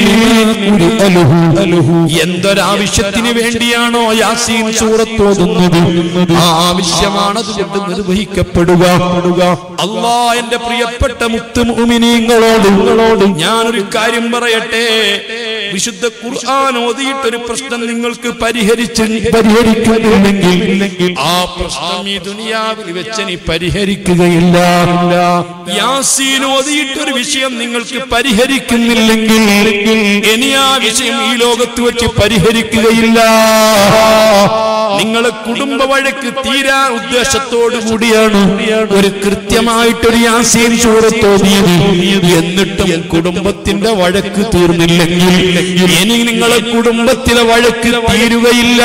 അലുഹു എന്തൊരാവശ്യത്തിന് വേണ്ടിയാണോ യാസീൻ സൂറത്ത് ഓതുന്നത് ആ ആവശ്യമാണ് അതുകൊണ്ട് നിർവഹിക്കപ്പെടുക അള്ളാ എന്റെ പ്രിയപ്പെട്ട മുത്ത് മുഅ്മിനീങ്ങളോട് ഞാനൊരു കാര്യം പറയട്ടെ വിശുദ്ധ ഖുർആൻ ഓതിയിട്ടൊരു പ്രശ്നം നിങ്ങൾക്ക് പരിഹരിച്ച് പരിഹരിക്കുന്നില്ലെങ്കിൽ ആ പ്രശ്നം ഈ ദുനിയാവിൽ വെച്ച് നീ പരിഹരിക്കുകയില്ല യാസീൻ ഓതിയിട്ടൊരു വിഷയം നിങ്ങൾക്ക് പരിഹരിക്കുന്നില്ലെങ്കിൽ ഇനി ആ വിഷയം ഈ ലോകത്ത് വെച്ച് പരിഹരിക്കുകയില്ല നിങ്ങളെ കുടുംബ വഴക്ക് തീരാൻ ഉദ്ദേശത്തോടു കൂടിയാണ് ഒരു കൃത്യമായിട്ടൊരു യാസീൻ സൂറത്തോതിയത് എന്നിട്ടും കുടുംബത്തിന്റെ വഴക്ക് തീർന്നില്ലെങ്കിൽ ഇനി നിങ്ങളെ കുടുംബത്തിലെ വഴക്ക് തീരുകയില്ല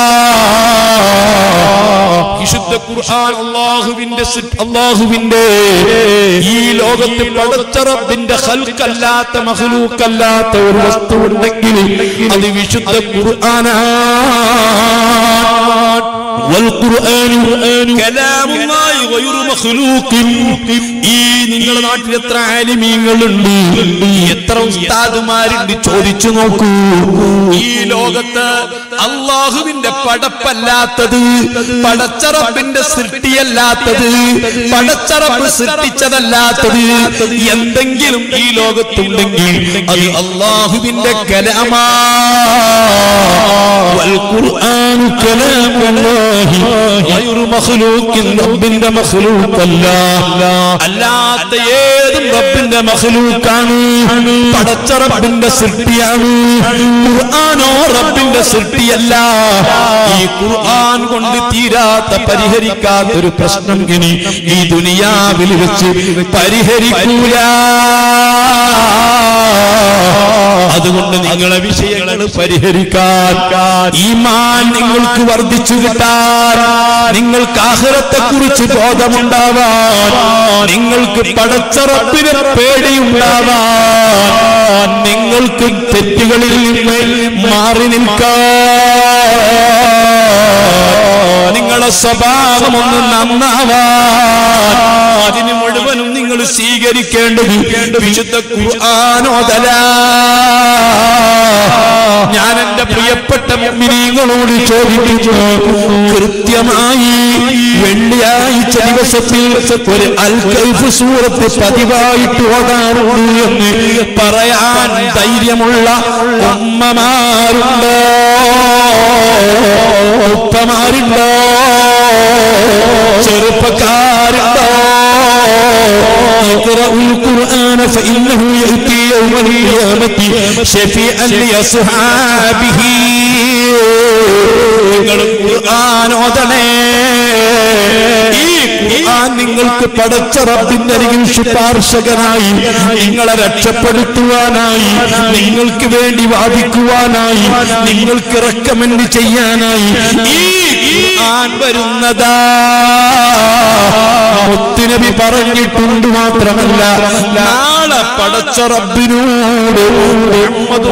വിശുദ്ധ ഖുർആൻ അള്ളാഹുവിന്റെ സൃ- അള്ളാഹുവിന്റെ ഈ ലോകത്ത് പടച്ചറബിന്റെ ഹൽക്കല്ലാത്ത മഹലൂക്കല്ലാത്ത ഒരു വസ്തു ഉണ്ടെങ്കിൽ അത് വിശുദ്ധ ഖുർആനാണ് والقرآن كلام الله غير مخلوق ഈ നിങ്ങളുടെ നാട്ടിൽ എത്ര ആലിമീങ്ങളുണ്ട് എത്ര ഉസ്താദുമാരുണ്ട് ചോദിച്ചു നോക്കൂ ഈ ലോകത്ത് അള്ളാഹുവിന്റെ പടപ്പല്ലാത്തത് പടച്ചറപ്പിന്റെ സൃഷ്ടിയല്ലാത്തത് പടച്ചറപ്പ് സൃഷ്ടിച്ചതല്ലാത്തത് എന്തെങ്കിലും ഈ ലോകത്തുണ്ടെങ്കിൽ അത് അള്ളാഹുവിന്റെ കലാമാ والقرآن كلام الله غير مخلوق റബ്ബിന്റെ മഖ്ലൂക്കല്ല അല്ലാത്ത ഏതും റബ്ബിന്റെ മഖ്ലൂക്കാണ് പടച്ച റബ്ബിന്റെ സൃഷ്ടിയാണ് ഖുർആനോ റബ്ബിന്റെ സൃഷ്ടിയല്ല ഈ ഖുർആൻ കൊണ്ട് തീരാത്ത പരിഹരിക്കാത്ത ഒരു പ്രശ്നം ഇനി ഈ ദുനിയാവിൽ വെച്ച് പരിഹരിക്കൂല അതുകൊണ്ട് നിങ്ങളെ വിഷയങ്ങൾ പരിഹരിക്കാൻ ഈമാൻ നിങ്ങൾക്ക് വർദ്ധിച്ചു കിട്ടാൻ നിങ്ങൾക്ക് ആഹ്റത്തെ കുറിച്ച് ബോധമുണ്ടാവാൻ നിങ്ങൾക്ക് പടച്ചറപ്പിനെ പേടിയുണ്ടാവാൻ നിങ്ങൾക്ക് തെറ്റുകളിൽ നിന്ന് മാറി നിൽക്കാൻ നിങ്ങളെ സ്വഭാവം ഒന്ന് നന്നാവാൻ അതിന് മുഴുവനും നിങ്ങൾ സ്വീകരിക്കേണ്ടത് വിശുദ്ധ ഖുർആാനോദല ഞാൻ എന്റെ പ്രിയപ്പെട്ട മുഅ്മിനീങ്ങളോട് ചോദിക്കുന്നു കൃത്യമായി വെള്ളിയാഴ്ച ദിവസത്തിൽ ഒരു അൽ കൈഫ് സൂറത്ത് പതിവായിട്ട് ഓടാറുണ്ട് എന്ന് പറയാൻ ധൈര്യമുള്ള ഉമ്മമാരുണ്ടോ ഉപ്പമാരുണ്ടോ ചെറുപ്പക്കാരുണ്ടോ اقرأوا القرآن فإنه يأتي يوم القيامة شفيعا لأصحابه നിങ്ങൾ ഖുർആൻ ഓതണേ ഈ ഖുർആൻ നിങ്ങൾക്ക് പടച്ച റബ്ബിന്റെ അരികിൽ ശുപാർശകനായി നിങ്ങളെ രക്ഷപ്പെടുത്തുവാനായി നിങ്ങൾക്ക് വേണ്ടി വാദിക്കുവാനായി നിങ്ങൾക്ക് റെക്കമെൻഡ് ചെയ്യാനായി ഈ ഖുർആൻ വരുന്നതാ മുത്തുനബി പറഞ്ഞിട്ടുണ്ട് മാത്രമല്ല നാളെ പടച്ച റബ്ബിനോട് മുഹമ്മദ്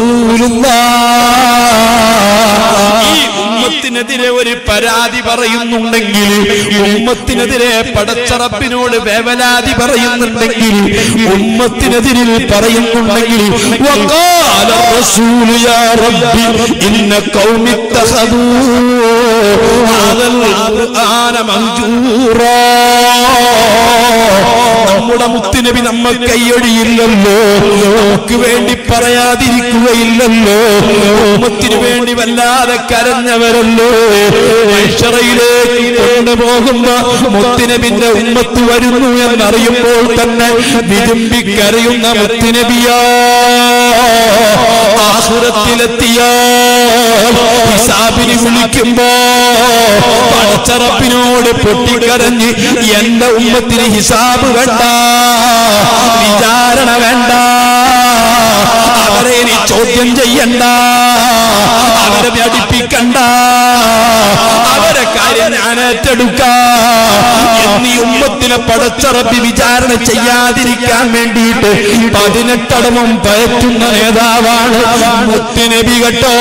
ഈ ഉമ്മത്തിനെതിരെ ഒരു പരാതി പറയുന്നുണ്ടെങ്കിൽ ഉമ്മത്തിനെതിരെ പടച്ചറപ്പിനോട് വേവലാതി പറയുന്നുണ്ടെങ്കിൽ ഉമ്മത്തിനെതിരിൽ പറയുന്നുണ്ടെങ്കിൽ وقال الرسول يا ربي إن قوم اتخذوا هذا القرآن مهجورا നമ്മുടെ മുത്തുനബി നമ്മ കൈയൊഴിയില്ലല്ലോ നമുക്ക് വേണ്ടി പറയാതിരിക്കുകയില്ലല്ലോ ഉമ്മത്തിനു വേണ്ടി വല്ലാതെ കരഞ്ഞവരല്ലോ മൈഷറയിലേക്ക് കൊണ്ടുപോകുമ്പോ മുത്തുനബിന്റെ ഉമ്മത്ത് വരുന്നു എന്നറിയുമ്പോൾ തന്നെ വിരുമ്പി കരയുന്ന മുത്തുനബിയാ ആസുരത്തിലെത്തിയ ഹിസാബിന് വിളിക്കുമ്പോ പടച്ചറപ്പിനോട് പൊട്ടിക്കരഞ്ഞ് എന്റെ ഉമ്മത്തിന് ഹിസാബ് വേണ്ട വിചാരണ വേണ്ട അവരെ ഇനി ചോദ്യം ചെയ്യണ്ട അവരെ വ്യാപിപ്പിക്കണ്ട അവരെ കാര്യം ഞാൻ ഏറ്റെടുക്കാം എന്നീ ഉമ്മത്തിനെ പടച്ചറപ്പി വിചാരണ ചെയ്യാതിരിക്കാൻ വേണ്ടിയിട്ട് പതിനെട്ടടമും പയറ്റുന്ന നേതാവാണ് മുത്തുനബി കേട്ടോ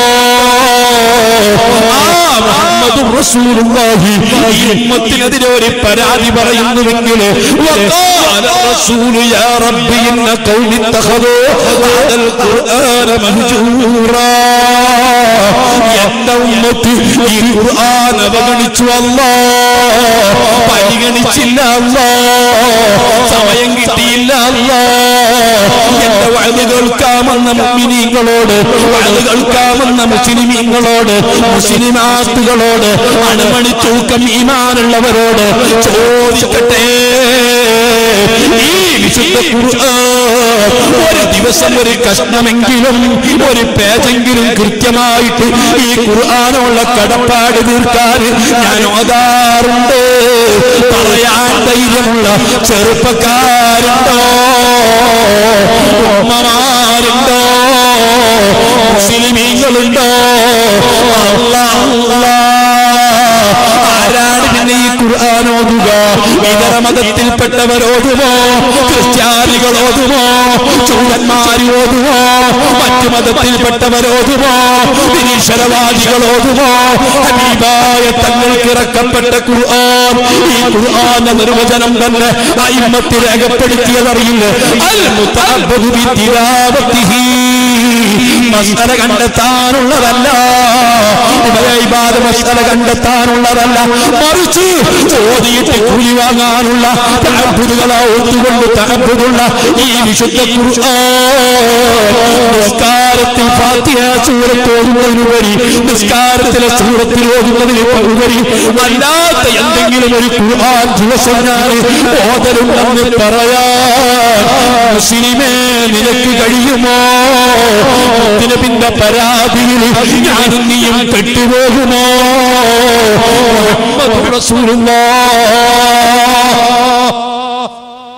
ആ മുഹമ്മദ് റസൂലുള്ളാഹി ഈ ഉമ്മത്തിനെതിരെ ഒരു പരാതി പറയുന്നുവെങ്കിൽ وقال الرسول يا رب إن قوم اتخذوا هذا القرآن مهجورا എന്റെ ഉമ്മത്ത് ഈ ഖുർആൻ അവഗണിച്ചു അല്ലോ പരിഗണിച്ചില്ല അല്ലോ സമയം കിട്ടിയില്ല അല്ലോ എന്റെ വയത് കേൾക്കാമെന്ന മുസ്ലിമീങ്ങളോട് വയത് കേൾക്കാമെന്ന മുസ്ലിമീങ്ങളോട് മുസ്ലിമാത്തുകളോട് അണുമണി തൂക്കം ഈമാനുള്ളവരോട് ചോദിക്കട്ടെ ഈ വിശുദ്ധ ഖുർആൻ ഒരു ദിവസം ഒരു കഷ്ണമെങ്കിലും ഒരു പേജെങ്കിലും കൃത്യമായിട്ട് ഈ ഖുർആാനുള്ള കടപ്പാട് തീർക്കാൻ ഞാൻ ഓതാറുണ്ട് പറയാൻ ധൈര്യമുള്ള ചെറുപ്പക്കാരുണ്ടോ ഉമ്മമാരുണ്ടോ മുസ്ലിമീങ്ങളുണ്ടോ അല്ലാ, അല്ലാ. ആരാണ് പിന്നെ ഈ ഖുർആൻ ഓതുക ഇതര മതത്തിൽപ്പെട്ടവരോടുമോ ക്രിസ്ത്യാനികളോടുമോ ചൂടന്മാരി ഓതുമോ മറ്റു മതത്തിൽപ്പെട്ടവരോടുമോ നിരീശ്വരവാദികളോടുമോ ഹബീബായ തങ്ങൾക്ക് ഇറക്കപ്പെട്ട ഖുർആൻ ഈ ഖുർആന്റെ നിർവചനം തന്നെ അയിമത്ത് രേഖപ്പെടുത്തിയതറിയില്ല അൽ മുതഅബ്ബദു ബി തിലാവത്തിഹി മസല കണ്ടെത്താനുള്ളതല്ല ഇവിടെ ഇബാദ മസല കണ്ടെത്താനുള്ളതല്ല മറിച്ച് ചോദിയിട്ട് കൂലി വാങ്ങാനുള്ള തഹബുദുകളെ ഓർത്തുകൊണ്ട് തഹബുദുള്ള ഈ വിശുദ്ധ ഖുർആൻ നിസ്കാരത്തിൽ ഫാത്തിഹ സൂറത്ത് ഓതുന്നതിനുപരി നിസ്കാരത്തിലെ സൂറത്തിൽ ഓതുന്നതിന് ഉപരി അല്ലാത്ത എന്തെങ്കിലും ഒരു ഖുർആൻ ദിവസം ഞാൻ ഓതലുണ്ടെന്ന് പറയാൻ മുസ്ലിമേ നിനക്ക് കഴിയുമോ പിന്നെ പരാതിയിൽ ഞാനും നീയും പെട്ടുപോകുമോ മുഹമ്മദ് റസൂലുള്ളാഹ്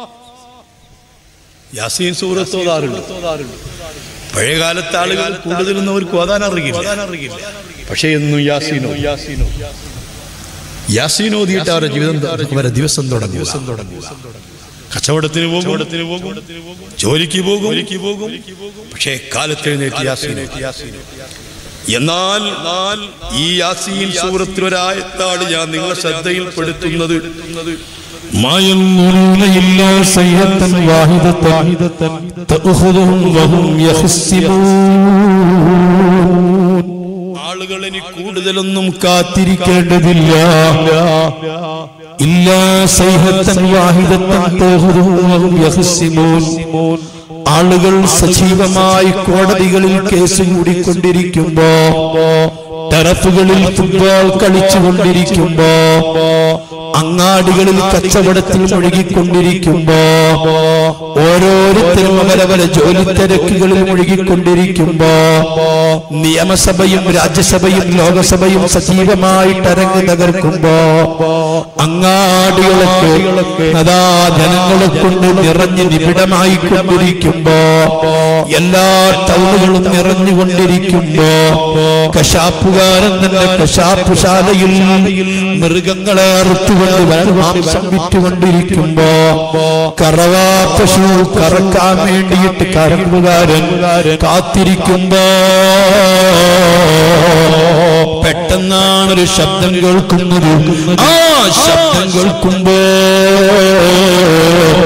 യാസീൻ സൂറത്ത് ഓതാറുണ്ട് പഴയ കാലത്തെ ആളുകൾ കൂടുതലൊന്നും അവർക്ക് ഓതാൻ അറിയില്ല പക്ഷേ എന്നും യാസീനോ യാസീനോ യാസീൻ ഓതിയിട്ട് അവരുടെ ജീവിതം അവരുടെ ദിവസം തുടങ്ങും ദിവസം തുടങ്ങും കച്ചവടത്തിന് പോകും പോകും ജോലിക്ക് പോകും ജോലിക്ക് പോകും പക്ഷേ കാലത്ത് എഴുന്നേറ്റ് യാസീൻ എന്നാൽ എന്നാൽ ഈ യാസീൻ സൂറത്തിൽ ഒരായത്താണ് ഞാൻ നിങ്ങളെ ശ്രദ്ധയിൽപ്പെടുത്തുന്നത് ما ينظرون إلا صيحة واحدة تأخذهم وهم يخسمون ആളുകൾ ഇനി കൂടുതലൊന്നും കാത്തിരിക്കേണ്ടതില്ല ഇല്ലാ സൈഹത്തൻ വാഹിദത്തൻ തഅഖുദുഹും വഹും യഖ്സിമൂൻ ആളുകൾ സജീവമായി കോടതികളിൽ കേസ് കൂടിക്കൊണ്ടിരിക്കുമ്പോ ടറഫുകളിൽ ഫുട്ബോൾ കളിച്ചുകൊണ്ടിരിക്കുമ്പോ അങ്ങാടികളിൽ കച്ചവടത്തിൽ മുഴുകിക്കൊണ്ടിരിക്കുമ്പോ ഓരോരുത്തരും അവരവരെ ജോലി തിരക്കുകളിൽ മുഴുകിക്കൊണ്ടിരിക്കുമ്പോ നിയമസഭയും രാജ്യസഭയും ലോകസഭയും സജീവമായിട്ട് അരങ്ങ് തകർക്കുമ്പോ അങ്ങാടികളൊക്കെ അതാ ജനങ്ങളെ കൊണ്ട് നിറഞ്ഞ് നിബിഡമായി കൊണ്ടിരിക്കുമ്പോ എല്ലാ ടൗണുകളും നിറഞ്ഞുകൊണ്ടിരിക്കുമ്പോ കശാപ്പുകാരൻ തന്നെ കശാപ്പുശാലയിൽ മൃഗങ്ങളെ അറുത്തുകൊണ്ട് മാംസം വിറ്റുകൊണ്ടിരിക്കുമ്പോ കറവാ പശു കറക്കാൻ വേണ്ടിയിട്ട് കറമ്പുകാരൻ കാത്തിരിക്കുമ്പോ പെട്ടെന്നാണ് ഒരു ശബ്ദം കേൾക്കുന്നത് ആ ശബ്ദം കേൾക്കുമ്പോ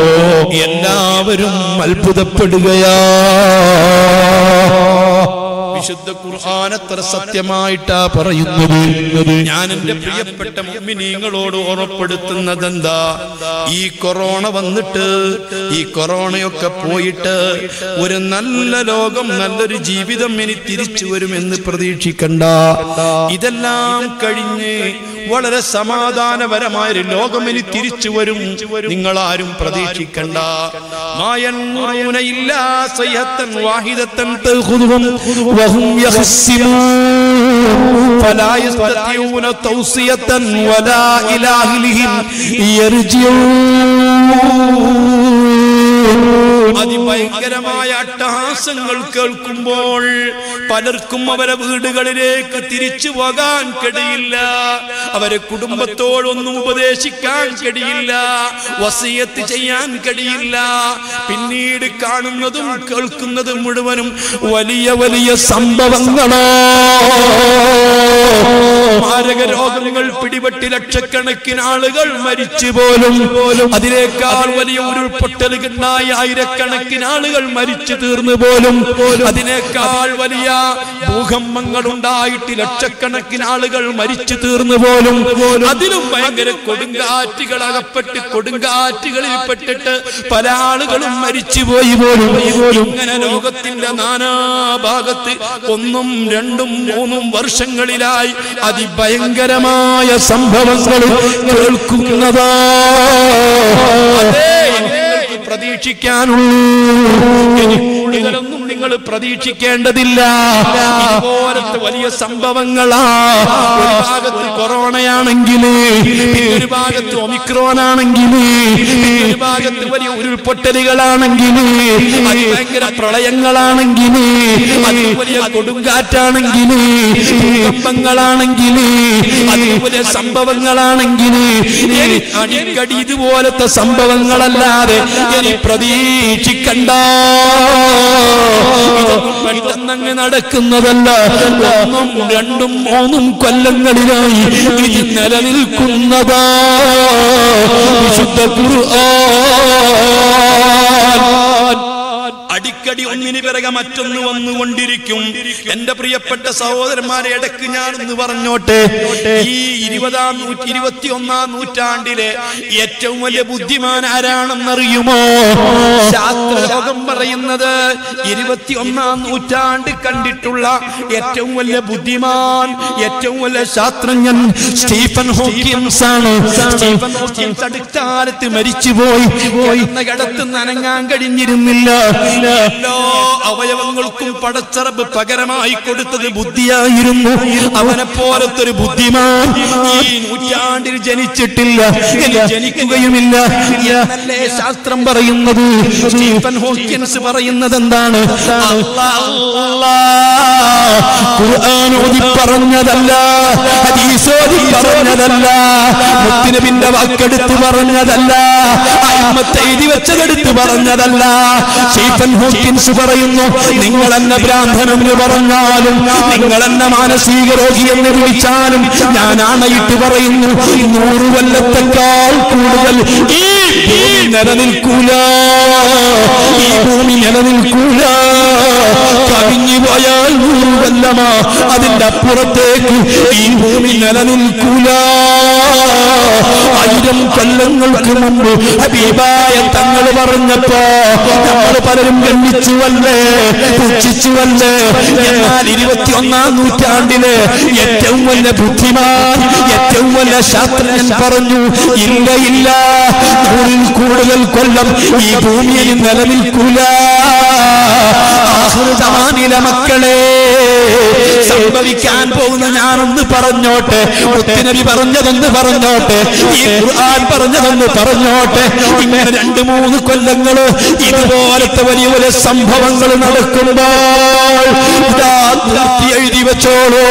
എല്ലാവരും അത്ഭുതപ്പെടുകയാ വിശുദ്ധ ഖുർആൻ എത്ര സത്യമായിട്ടാ പറയുന്നത് ഞാൻ എന്റെ പ്രിയപ്പെട്ട മുഅ്മിനീങ്ങളോട് ഉറപ്പെടുത്തുന്നത് എന്താ ഈ കൊറോണ വന്നിട്ട് ഈ കൊറോണയൊക്കെ പോയിട്ട് ഒരു നല്ല ലോകം നല്ലൊരു ജീവിതം ഇനി തിരിച്ചു വരുമെന്ന് പ്രതീക്ഷിക്കണ്ട ഇതെല്ലാം കഴിഞ്ഞ് വളരെ സമാധാനപരമായ ഒരു ലോകം ഇനി തിരിച്ചു വരും നിങ്ങൾ ആരും പ്രതീക്ഷിക്കണ്ട മായന്നൂന ഇല്ലാ സയ്യത്തൻ വാഹിദത്തൻ تأخذهم وهم يخصمون فلا يستطيعون توصية ولا إلى أهلهم يرجعون അതിഭയങ്കരമായ അട്ടഹാസങ്ങൾ കേൾക്കുമ്പോൾ പലർക്കും അവരെ വീടുകളിലേക്ക് തിരിച്ചു പോകാൻ കഴിയില്ല അവരെ കുടുംബത്തോടൊന്നും ഉപദേശിക്കാൻ കഴിയില്ല വസീയത്ത് ചെയ്യാൻ കഴിയില്ല പിന്നീട് കാണുന്നതും കേൾക്കുന്നതും മുഴുവനും വലിയ വലിയ സംഭവങ്ങളോ മാരക രോഗങ്ങൾ പിടിപെട്ടി ലക്ഷക്കണക്കിന് ആളുകൾ മരിച്ചു പോലും അതിനേക്കാൾ വലിയ ഉരുൾപൊട്ടലുണ്ടായി ആയിരക്കണക്കിന് ആളുകൾ മരിച്ചു തീർന്നു പോലും അതിനേക്കാൾ വലിയ ഭൂകമ്പങ്ങൾ ഉണ്ടായിട്ട് ലക്ഷക്കണക്കിന് ആളുകൾ മരിച്ചു തീർന്നു പോലും അതിലും ഭയങ്കര കൊടുങ്കാറ്റുകൾ അകപ്പെട്ട് കൊടുങ്കാറ്റുകളിൽ പെട്ടിട്ട് പല ആളുകളും മരിച്ചുപോയി പോലും ഇങ്ങനെ ലോകത്തിന്റെ നാനാഭാഗത്ത് ഒന്നും രണ്ടും മൂന്നും വർഷങ്ങളിലായി അതിഭയങ്കരമായ സംഭവങ്ങൾ കേൾക്കുന്നതാ അതേ, നിങ്ങൾക്ക് പ്രതീക്ഷിക്കാനുള്ളൂ ഇനി കൂടുതലൊന്നും നിങ്ങൾ പ്രതീക്ഷിക്കേണ്ടതില്ല ഇതുപോലത്തെ വലിയ സംഭവങ്ങളാ ഒരു ഭാഗത്ത് കൊറോണയാണെങ്കിൽ ഒരു ഭാഗത്ത് ഒമിക്രോൺ ആണെങ്കിൽ ഒരു ഭാഗത്ത് വലിയ ഉരുൾപൊട്ടലുകളാണെങ്കിൽ ഭയങ്കര പ്രളയങ്ങളാണെങ്കിൽ അത് വലിയ കൊടുങ്കാറ്റാണെങ്കിൽ ഭൂകമ്പങ്ങളാണെങ്കിൽ അതുപോലെ സംഭവങ്ങളാണെങ്കിൽ ഇനി അടിക്കടി ഇതുപോലത്തെ സംഭവങ്ങളല്ലാതെ ഇനി പ്രതീക്ഷിക്കണ്ട ഇതൊന്നും പെട്ടെന്നങ്ങ് നടക്കുന്നതല്ല ഒന്നും രണ്ടും മൂന്നും കൊല്ലങ്ങളിലായി ഇത് നിലനിൽക്കുന്നതാ വിശുദ്ധ ഖുർആൻ അടിക്കടി ഒന്നിന് പിറകെ മറ്റൊന്ന് വന്നുകൊണ്ടിരിക്കും എന്റെ പ്രിയപ്പെട്ട സഹോദരന്മാരെ ഇടയ്ക്ക് ഞാനൊന്ന് പറഞ്ഞോട്ടെ ഈ ഇരുപതാം നൂറ്റി ഇരുപത്തി ഒന്നാം നൂറ്റാണ്ടിലെ ഏറ്റവും വലിയ ബുദ്ധിമാൻ ആരാണെന്നറിയുമോ ശാസ്ത്രലോകം പറയുന്നത് ഇരുപത്തി ഒന്നാം നൂറ്റാണ്ട് കണ്ടിട്ടുള്ള ഏറ്റവും വലിയ ബുദ്ധിമാൻ ഏറ്റവും വലിയ ശാസ്ത്രജ്ഞൻ സ്റ്റീഫൻ ഹോക്കിൻസ് ആണ് സ്റ്റീഫൻ ഹോക്കിൻസ് അടുക്കാലത്ത് മരിച്ചുപോയി എന്ന കിടത്ത് നനങ്ങാൻ കഴിഞ്ഞിരുന്നില്ല എല്ലാ അവയവങ്ങൾക്കും പടച്ചറബ് പകരമായി കൊടുത്തത് ബുദ്ധിയായിരുന്നു അവനെ പോലത്തെ ഒരു ബുദ്ധിമാൻ ഈ നൂറ്റാണ്ടിൽ ജനിച്ചിട്ടില്ല ഇനി ജനിക്കുകയുമില്ല എന്നല്ലേ ശാസ്ത്രം പറയുന്നത് സ്റ്റീഫൻ ഹോക്കിൻസ് പറയുന്നത് എന്താണ് അല്ലാ, അല്ലാ. ഖുർആൻ ഓതി പറഞ്ഞതല്ല ഹദീസ് ഓതി പറഞ്ഞതല്ല മുത്തുനബിന്റെ വാക്കെടുത്ത് പറഞ്ഞതല്ല അയിമത്ത് എഴുതി വെച്ചതെടുത്ത് പറഞ്ഞതല്ല സ്റ്റീഫൻ ഹോക്കിൻസ് പറയുന്നു നിങ്ങൾ എന്നെ ഭ്രാന്തനെന്ന് പറഞ്ഞാലും നിങ്ങൾ എന്നെ മാനസിക രോഗി എന്ന് വിളിച്ചാലും ഞാൻ ആണയിട്ട് പറയുന്നു നൂറ് കൊല്ലത്തെക്കാൾ കൂടുതൽ ഈ ഭൂമി നിലനിൽക്കൂല ഈ ഭൂമി നിലനിൽക്കൂല കവിഞ്ഞു പോയാൽ നൂറ് കൊല്ലമാ അതിന്റെ അപ്പുറത്തേക്ക് ഈ ഭൂമി നിലനിൽക്കൂല ആയിരം കൊല്ലങ്ങൾക്ക് മുമ്പ് ഹബീബായ തങ്ങൾ പറഞ്ഞപ്പോ നമ്മൾ പലരും ഗണ്ണിച്ചുവല്ലേ പുച്ഛിച്ചുവല്ലേ എന്നാൽ ഇരുപത്തിയൊന്നാം നൂറ്റാണ്ടില് ഏറ്റവും വലിയ ബുദ്ധിമാൻ ഏറ്റവും വലിയ ശാസ്ത്രജ്ഞൻ പറഞ്ഞു ഇല്ല ഇല്ല നൂറിൽ കൂടുതൽ കൊല്ലം ഈ ഭൂമിയിൽ നിലനിൽക്കൂല ആഹൃതമാനില മക്കളെ സംഭവിക്കാൻ പോകുന്ന ഞാനൊന്ന് പറഞ്ഞോട്ടെ മുത്തുനബി പറഞ്ഞതെന്ന് പറഞ്ഞോട്ടെ ഈ ഖുർആൻ പറഞ്ഞതെന്ന് പറഞ്ഞോട്ടെ ഇങ്ങനെ രണ്ട് മൂന്ന് കൊല്ലങ്ങള് ഇതുപോലത്തെ വലിയ വലിയ സംഭവങ്ങൾ നടക്കുമ്പോൾ ഇതാ നിർത്തി എഴുതി വെച്ചോളൂ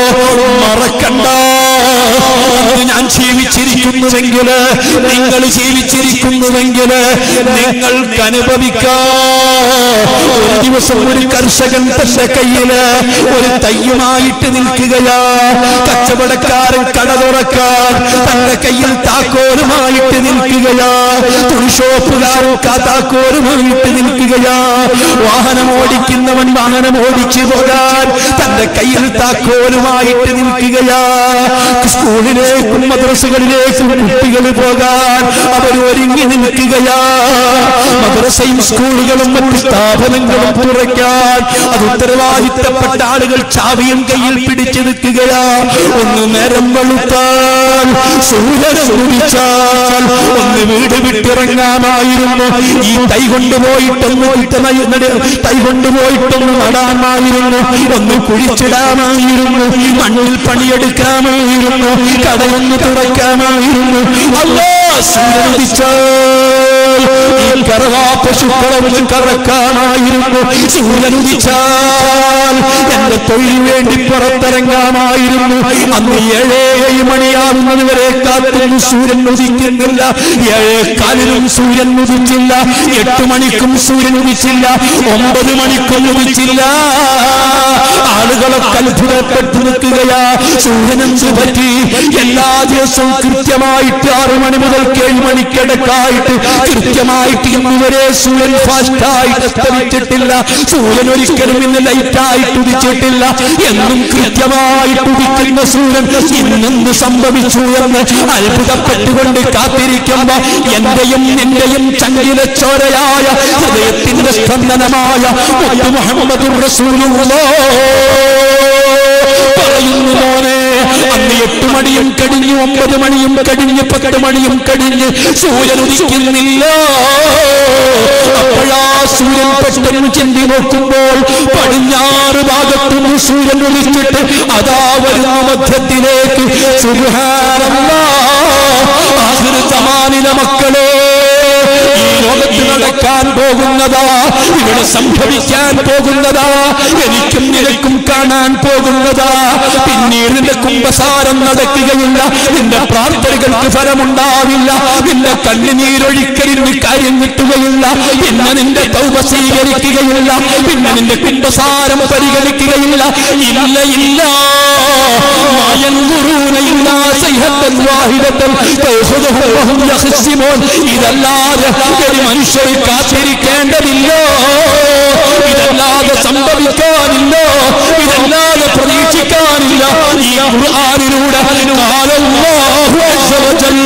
മറക്കണ്ട അന്ന് ഞാൻ ജീവിച്ചിരിക്കുന്നുവെങ്കിൽ നിങ്ങൾ ജീവിച്ചിരിക്കുന്നു സ്വീകരിക്കുന്നുവെങ്കിൽ നിങ്ങൾക്ക് അനുഭവിക്കാം ഒരു ദിവസം ഒരു കർഷകൻ തന്റെ കയ്യില് ഒരു തയ്യുമായിട്ട് നിൽക്കുകയാ കച്ചവടക്കാരൻ കട തുറക്കാൻ തന്റെ കയ്യിൽ താക്കോലുമായിട്ട് നിൽക്കുകയാ തുണിഷോപ്പുകാരൻ താക്കോലുമായിട്ട് നിൽക്കുകയാ വാഹനം ഓടിക്കുന്നവൻ വാഹനം ഓടിച്ചു പോകാൻ തന്റെ കയ്യിൽ താക്കോലുമായിട്ട് നിൽക്കുകയാ സ്കൂളിലേക്കും മദ്രസകളിലേക്കും കുട്ടികൾ പോകാൻ അവർ ഒരുങ്ങി നിൽക്കുകയാ മദ്രസയും സ്കൂളുകളും മറ്റു സ്ഥാപനങ്ങളും തുറയ്ക്കാൻ അത് ഉത്തരവാദിത്തപ്പെട്ട ആളുകൾ ചാവിയും കയ്യിൽ പിടിച്ചു നിൽക്കുകയാ ഒന്ന് നേരം വെളുത്താൽ സൂര്യനെ ഉദിച്ചാൽ ഒന്ന് വീട് വിട്ടിറങ്ങാമായിരുന്നു ഈ തൈ കൊണ്ടുപോയിട്ടൊന്ന് കുത്തനയ- നട- തൈ കൊണ്ടുപോയിട്ടൊന്ന് നടാമായിരുന്നു ഒന്ന് കുഴിച്ചിടാമായിരുന്നു മണ്ണിൽ പണിയെടുക്കാമായിരുന്നു കടയൊന്ന് തുറക്കാമായിരുന്നു അല്ലോ സൂര്യൻ ഉദിച്ചാൽ ഈ കറവാ പശുക്കളവും കറക്കാമായിരുന്നു സൂര്യൻ ഉദിച്ചാൽ എന്റെ തൊഴിൽ വേണ്ടി പുറത്തിറങ്ങാമായിരുന്നു അന്ന് ഏഴേഴ് മണിയാവുന്നത് വരെ കാത്തുനിന്ന് സൂര്യൻ ഉദിക്കുന്നില്ല ഏഴേ കാലിനും സൂര്യൻ ഉദിച്ചില്ല എട്ട് മണിക്കും സൂര്യൻ ഉദിച്ചില്ല ഒമ്പത് മണിക്കും ഉദിച്ചില്ല ആളുകളൊക്കെ അത്ഭുതപ്പെട്ടു നിൽക്കുകയാ സൂര്യനെന്ത് പറ്റി എല്ലാ ദിവസവും കൃത്യമായിട്ട് ആറു മണി മുതൽ ഏഴ് മണിക്കിടക്കായിട്ട് കൃത്യമായിട്ട് ഇന്നുവരെ സൂര്യൻ ഫാസ്റ്റായിട്ട് അസ്തമിച്ചിട്ടില്ല സൂര്യൻ ഒരിക്കലും ഇന്ന് ലൈറ്റായിട്ട് ഉദിച്ചിട്ടില്ല എന്നും കൃത്യമായിട്ട് ഉദിക്കുന്ന സൂര്യൻ ഇന്നെന്ത് സംഭവിച്ചു എന്ന് അത്ഭുതപ്പെട്ടുകൊണ്ട് കാത്തിരിക്കുമ്പോ എന്റെയും നിന്റെയും ചങ്കിലെ ചോരയായ ഹൃദയത്തിന്റെ സ്പന്ദനമായ മുത്തു മുഹമ്മദ് പറയുന്നു മോനെ അന്ന് എട്ട് മണിയും കഴിഞ്ഞു ഒമ്പത് മണിയും കഴിഞ്ഞ് പത്ത് മണിയും കഴിഞ്ഞ് സൂര്യൻ ഉദിക്കുന്നില്ല അപ്പോഴാ സൂര്യൻ പെട്ടെന്ന് ചിന്തി നോക്കുമ്പോൾ പടിഞ്ഞാറ് ഭാഗത്തുനിന്ന് സൂര്യൻ ഉദിച്ചിട്ട് അതാ വരുന്ന മധ്യത്തിലേക്ക് സുബ്ഹാനല്ലാഹ് ആഖിർ സമാനിലെ മക്കളെ ഈ ലോകത്ത് നടക്കാൻ പോകുന്നതാ ഇവിടെ സംഭവിക്കാൻ പോകുന്നതാ എനിക്കും നിനക്കും കാണാൻ പോകുന്നതാ പിന്നീട് നിന്റെ കുംഭസാരം നടക്കുകയില്ല നിന്റെ പ്രാർത്ഥനകൾക്ക് ഫലമുണ്ടാവില്ല നിന്റെ കണ്ണുനീരൊഴിക്കലിന് കാര്യം കിട്ടുകയില്ല പിന്നെ നിന്റെ തൗബ സ്വീകരിക്കുകയില്ല പിന്നെ നിന്റെ കുംഭസാരം പരിഗണിക്കുകയില്ല ഇല്ല ഇല്ല ما ينظرون إلا صيحة واحدة تأخذهم وهم يخصمون ഇതല്ലാതെ ഒരു മനുഷ്യർ കാത്തിരിക്കേണ്ടതില്ലോ ഇതല്ലാതെ സംഭവിക്കാനില്ലോ ഇതല്ലാതെ പ്രതീക്ഷിക്കാനില്ല ഈ ഖുർആനിലൂടെ قال الله عز وجل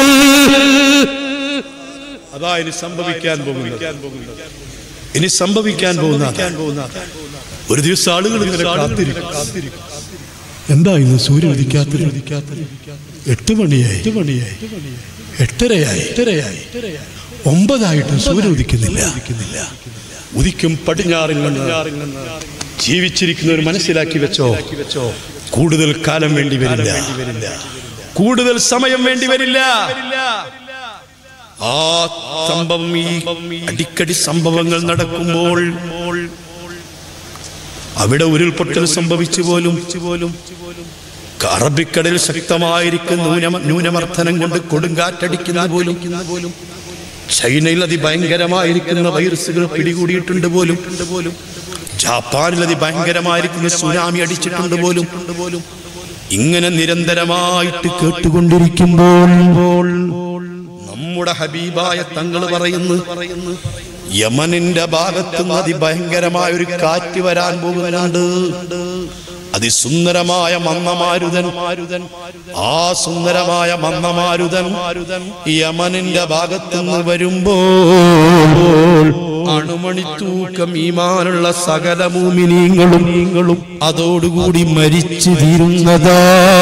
അതാ ഇനി സംഭവിക്കാൻ പോകുന്നത് ഇനി സംഭവിക്കാൻ പോകുന്ന ഒരു ദിവസം ആളുകൾ ഇങ്ങനെ കാത്തിരിക്കും എന്താ ഇന്ന് സൂര്യൻ ഉദിക്കാത്ത എട്ട് മണിയായി എട്ട് മണിയായി എട്ടരയായി എട്ടരയായി ഒമ്പതായിട്ടും സൂര്യൻ ഉദിക്കുന്നില്ല ഉദിക്കും പടിഞ്ഞാറിൽ നിന്ന് ജീവിച്ചിരിക്കുന്നവർ മനസ്സിലാക്കി വെച്ചോ കൂടുതൽ കാലം വേണ്ടി വരില്ല കൂടുതൽ സമയം വേണ്ടി വരില്ല ആ സംഭവം ഈ അടിക്കടി സംഭവങ്ങൾ നടക്കുമ്പോൾ അവിടെ ഉരുൾപൊട്ടൽ സംഭവിച്ചു പോലും പോലും അറബിക്കടൽ ശക്തമായിരിക്കുന്ന ന്യൂനമ ന്യൂനമർദ്ദനം കൊണ്ട് കൊടുങ്കാറ്റടിക്കുന്ന പോലും പോലും ചൈനയിൽ അതിഭയങ്കരമായിരിക്കുന്ന വൈറസുകൾ പിടികൂടിയിട്ടുണ്ട് പോലും പോലും ജാപ്പാനിൽ അതിഭയങ്കരമായിരിക്കുന്ന സുനാമി അടിച്ചിട്ടുണ്ട് പോലും പോലും ഇങ്ങനെ നിരന്തരമായിട്ട് കേട്ടുകൊണ്ടിരിക്കുമ്പോൾ നമ്മുടെ ഹബീബായ തങ്ങൾ പറയുന്നു പറയുന്നു യമനിന്റെ ഭാഗത്ത് നിന്ന് അതിഭയങ്കരമായ ഒരു കാറ്റ് വരാൻ പോകുന്നുണ്ട് അതിസുന്ദരമായ മന്നമാരുതൻ ആ സുന്ദരമായ മന്നമാരുതൻ യമനിന്റെ ഭാഗത്ത് നിന്ന് വരുമ്പോൾ അണുമണിത്തൂക്കം ഈമാനുള്ള സകല മൂമിനീങ്ങളും നീങ്ങളും അതോടുകൂടി മരിച്ചു തീരുന്നതാ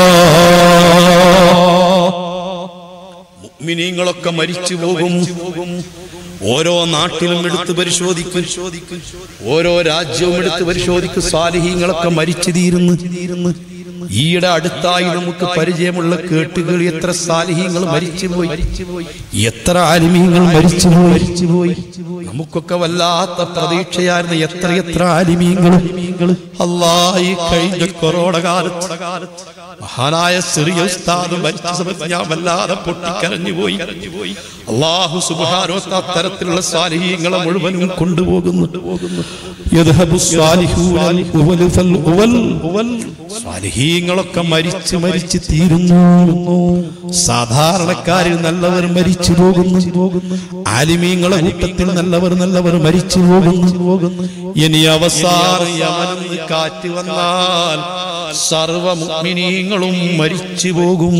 മുഅ്മിനീങ്ങളൊക്കെ മരിച്ചു പോകും ഓരോ നാട്ടിലും എടുത്ത് പരിശോധിക്കും ഓരോ രാജ്യവും എടുത്ത് പരിശോധിക്കും സാലിഹീങ്ങളൊക്കെ മരിച്ചു തീരുന്നു തീരുന്നു ഈയിടെ അടുത്തായി നമുക്ക് പരിചയമുള്ള കേട്ടുകൾ എത്ര സാലിഹീങ്ങൾ മരിച്ചുപോയി എത്ര ആലിമീങ്ങൾ മരിച്ചുപോയി മരിച്ചുപോയി നമുക്കൊക്കെ വല്ലാത്ത പ്രതീക്ഷയായിരുന്നു എത്ര എത്ര ആലിമീങ്ങൾ അല്ലാ ഈ കഴിഞ്ഞ കൊറോണ കാലത്ത് മഹാനായ ചെറിയ ഉസ്താദ് മരിച്ച സമയത്ത് ഞാൻ വല്ലാതെ പൊട്ടിക്കരഞ്ഞു പോയി അള്ളാഹു സുബാനോ തരത്തിലുള്ള സാലിഹീങ്ങളെ മുഴുവനും കൊണ്ടുപോകുന്നു യദ്ഹബു സ്വാലിഹൂന ഉവൽ ഫൽ ഉവൽ ഉവൽ. സ്വാലിഹീങ്ങളൊക്കെ മരിച്ച് മരിച്ച് തീരുന്നു സാധാരണക്കാരിൽ നല്ലവർ മരിച്ചു പോകുന്നു ആലിമീങ്ങളെ കൂട്ടത്തിൽ നല്ലവർ നല്ലവർ മരിച്ചു പോകുന്നു ഇനി അവസാനം യമനെന്ന് കാറ്റ് വന്നാൽ സർവ മുഅ്മിനീങ്ങളും മരിച്ചു പോകും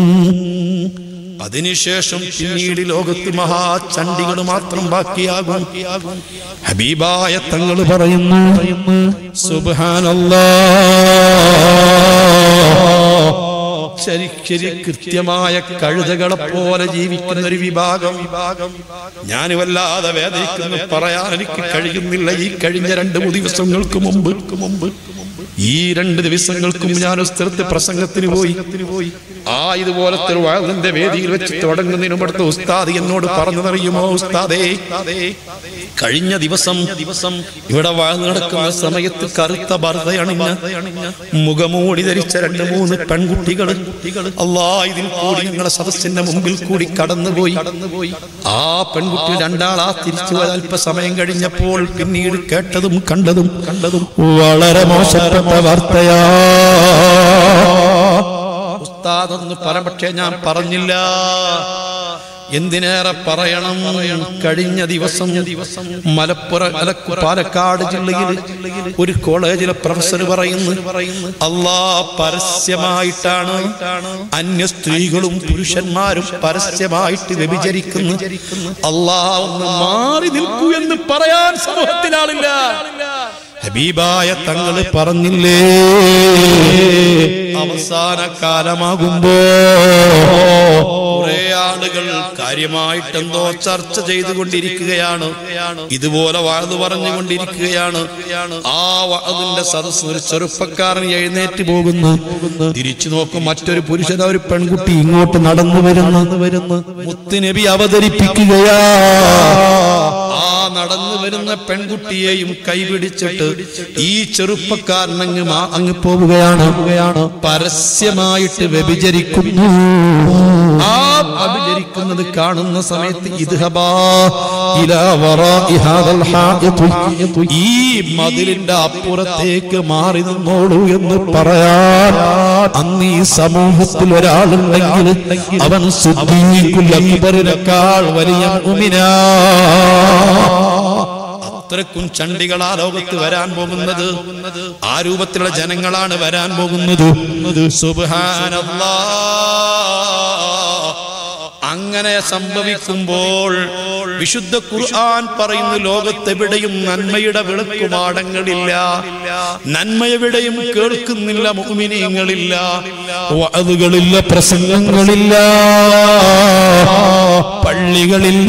അതിനുശേഷം പിന്നീട് ലോകത്ത് മഹാചണ്ഡികൾ മാത്രം ബാക്കിയാകും ഹബീബായ തങ്ങൾ പറയുന്നു സുബ്ഹാനല്ലാഹ് ശരിശരി കൃത്യമായ കഴുതകളെ പോലെ ജീവിക്കുന്ന ഒരു വിഭാഗം വിഭാഗം ഞാൻ വല്ലാതെ വേദനിക്കുന്നു പറയാൻ എനിക്ക് കഴിയുന്നില്ല ഈ കഴിഞ്ഞ രണ്ട് മൂന്ന് ദിവസങ്ങൾക്ക് മുമ്പ് മുമ്പ് ഈ രണ്ട് ദിവസങ്ങൾക്കും ഞാൻ ഒരു സ്ഥലത്ത് പ്രസംഗത്തിന് പോയി ആ ഇതുപോലത്തെ ഒരു വാഴന്റെ വേദിയിൽ വെച്ച് തുടങ്ങുന്നതിന് മുമ്പത്തെ ഉസ്താദ് എന്നോട് പറഞ്ഞതറിയുമോ ഉസ്താദേ കഴിഞ്ഞ ദിവസം ദിവസം ഇവിടെ വാഴ നടക്കുന്ന സമയത്ത് കറുത്ത ബർദയണിഞ്ഞ മുഖമൂടി ധരിച്ച രണ്ട് മൂന്ന് പെൺകുട്ടികൾ അല്ലാ ഇതിൽ കൂടി ഞങ്ങളെ സദസ്സിന്റെ മുമ്പിൽ കൂടി കടന്നുപോയി കടന്നുപോയി ആ പെൺകുട്ടി രണ്ടാളാ തിരിച്ചു വരാൻ അല്പ സമയം കഴിഞ്ഞപ്പോൾ പിന്നീട് കേട്ടതും കണ്ടതും കണ്ടതും വളരെ മോശപ്പെട്ട വാർത്തയാ ഉസ്താദൊന്ന് പറ പക്ഷേ ഞാൻ പറഞ്ഞില്ല എന്തിനേറെ പറയണം കഴിഞ്ഞ ദിവസം ദിവസം മലപ്പുറം അലക്കു പാലക്കാട് ജില്ലയിൽ ഒരു കോളേജിലെ പ്രൊഫസർ പറയുന്നു അല്ലാ പരസ്യമായിട്ടാണ് അന്യ സ്ത്രീകളും പുരുഷന്മാരും പരസ്യമായിട്ട് വ്യഭിചരിക്കുന്നു അല്ലാ ഒന്ന് മാറി നിൽക്കൂ എന്ന് പറയാൻ സമൂഹത്തിനാളില്ല ഹബീബായ തങ്ങള് പറഞ്ഞില്ലേ അവസാന കാലമാകുമ്പോ കുറെ ആളുകൾ കാര്യമായിട്ടെന്തോ ചർച്ച ചെയ്തുകൊണ്ടിരിക്കുകയാണ് ഇതുപോലെ വാഴ്ന്നു പറഞ്ഞുകൊണ്ടിരിക്കുകയാണ് ആ വാതിന്റെ സദസ് ഒരു ചെറുപ്പക്കാരൻ എഴുന്നേറ്റ് പോകുന്നു തിരിച്ചു നോക്കും മറ്റൊരു പുരുഷൻ ഒരു പെൺകുട്ടി ഇങ്ങോട്ട് നടന്നു വരുന്നു വരുന്നു മുത്തുനബി അവതരിപ്പിക്കുകയാ ആ നടന്നു വരുന്ന പെൺകുട്ടിയെയും കൈപിടിച്ചിട്ട് ഈ ചെറുപ്പക്കാരൻ അങ്ങ് മാ- അങ്ങ് പോവുകയാണ് പരസ്യമായിട്ട് വ്യഭിചരിക്കുന്നു ആ വ്യഭിചരിക്കുന്നത് കാണുന്ന സമയത്ത് ഇദ്ഹബാ ഇലാ വറാഇ ഹാദൽ ഹായിത്ത്. ഈ മതിലിന്റെ അപ്പുറത്തേക്ക് മാറി നിന്നോളൂ എന്ന് പറയാൻ അന്ന് ഈ സമൂഹത്തിൽ ഒരാളുണ്ടെങ്കിൽ അവൻ സുദ്ദീഖുൽ അക്ബറിനേക്കാൾ വലിയ മുഅ്മിനാ അത്രക്കും ചണ്ടികളാ ലോകത്ത് വരാൻ പോകുന്നത് ആ രൂപത്തിലുള്ള ജനങ്ങളാണ് വരാൻ പോകുന്നത് സുബ്ഹാനല്ലാ അങ്ങനെ സംഭവിക്കുമ്പോൾ വിശുദ്ധ ഖുർആൻ പറയുന്നു ലോകത്തെവിടെയും നന്മയുടെ വിളക്കുമാടങ്ങളില്ല നന്മയെവിടെയും കേൾക്കുന്നില്ല മുഅ്മിനീങ്ങളില്ല വഅതുകളില്ല പ്രസംഗങ്ങളില്ല പള്ളികളില്ല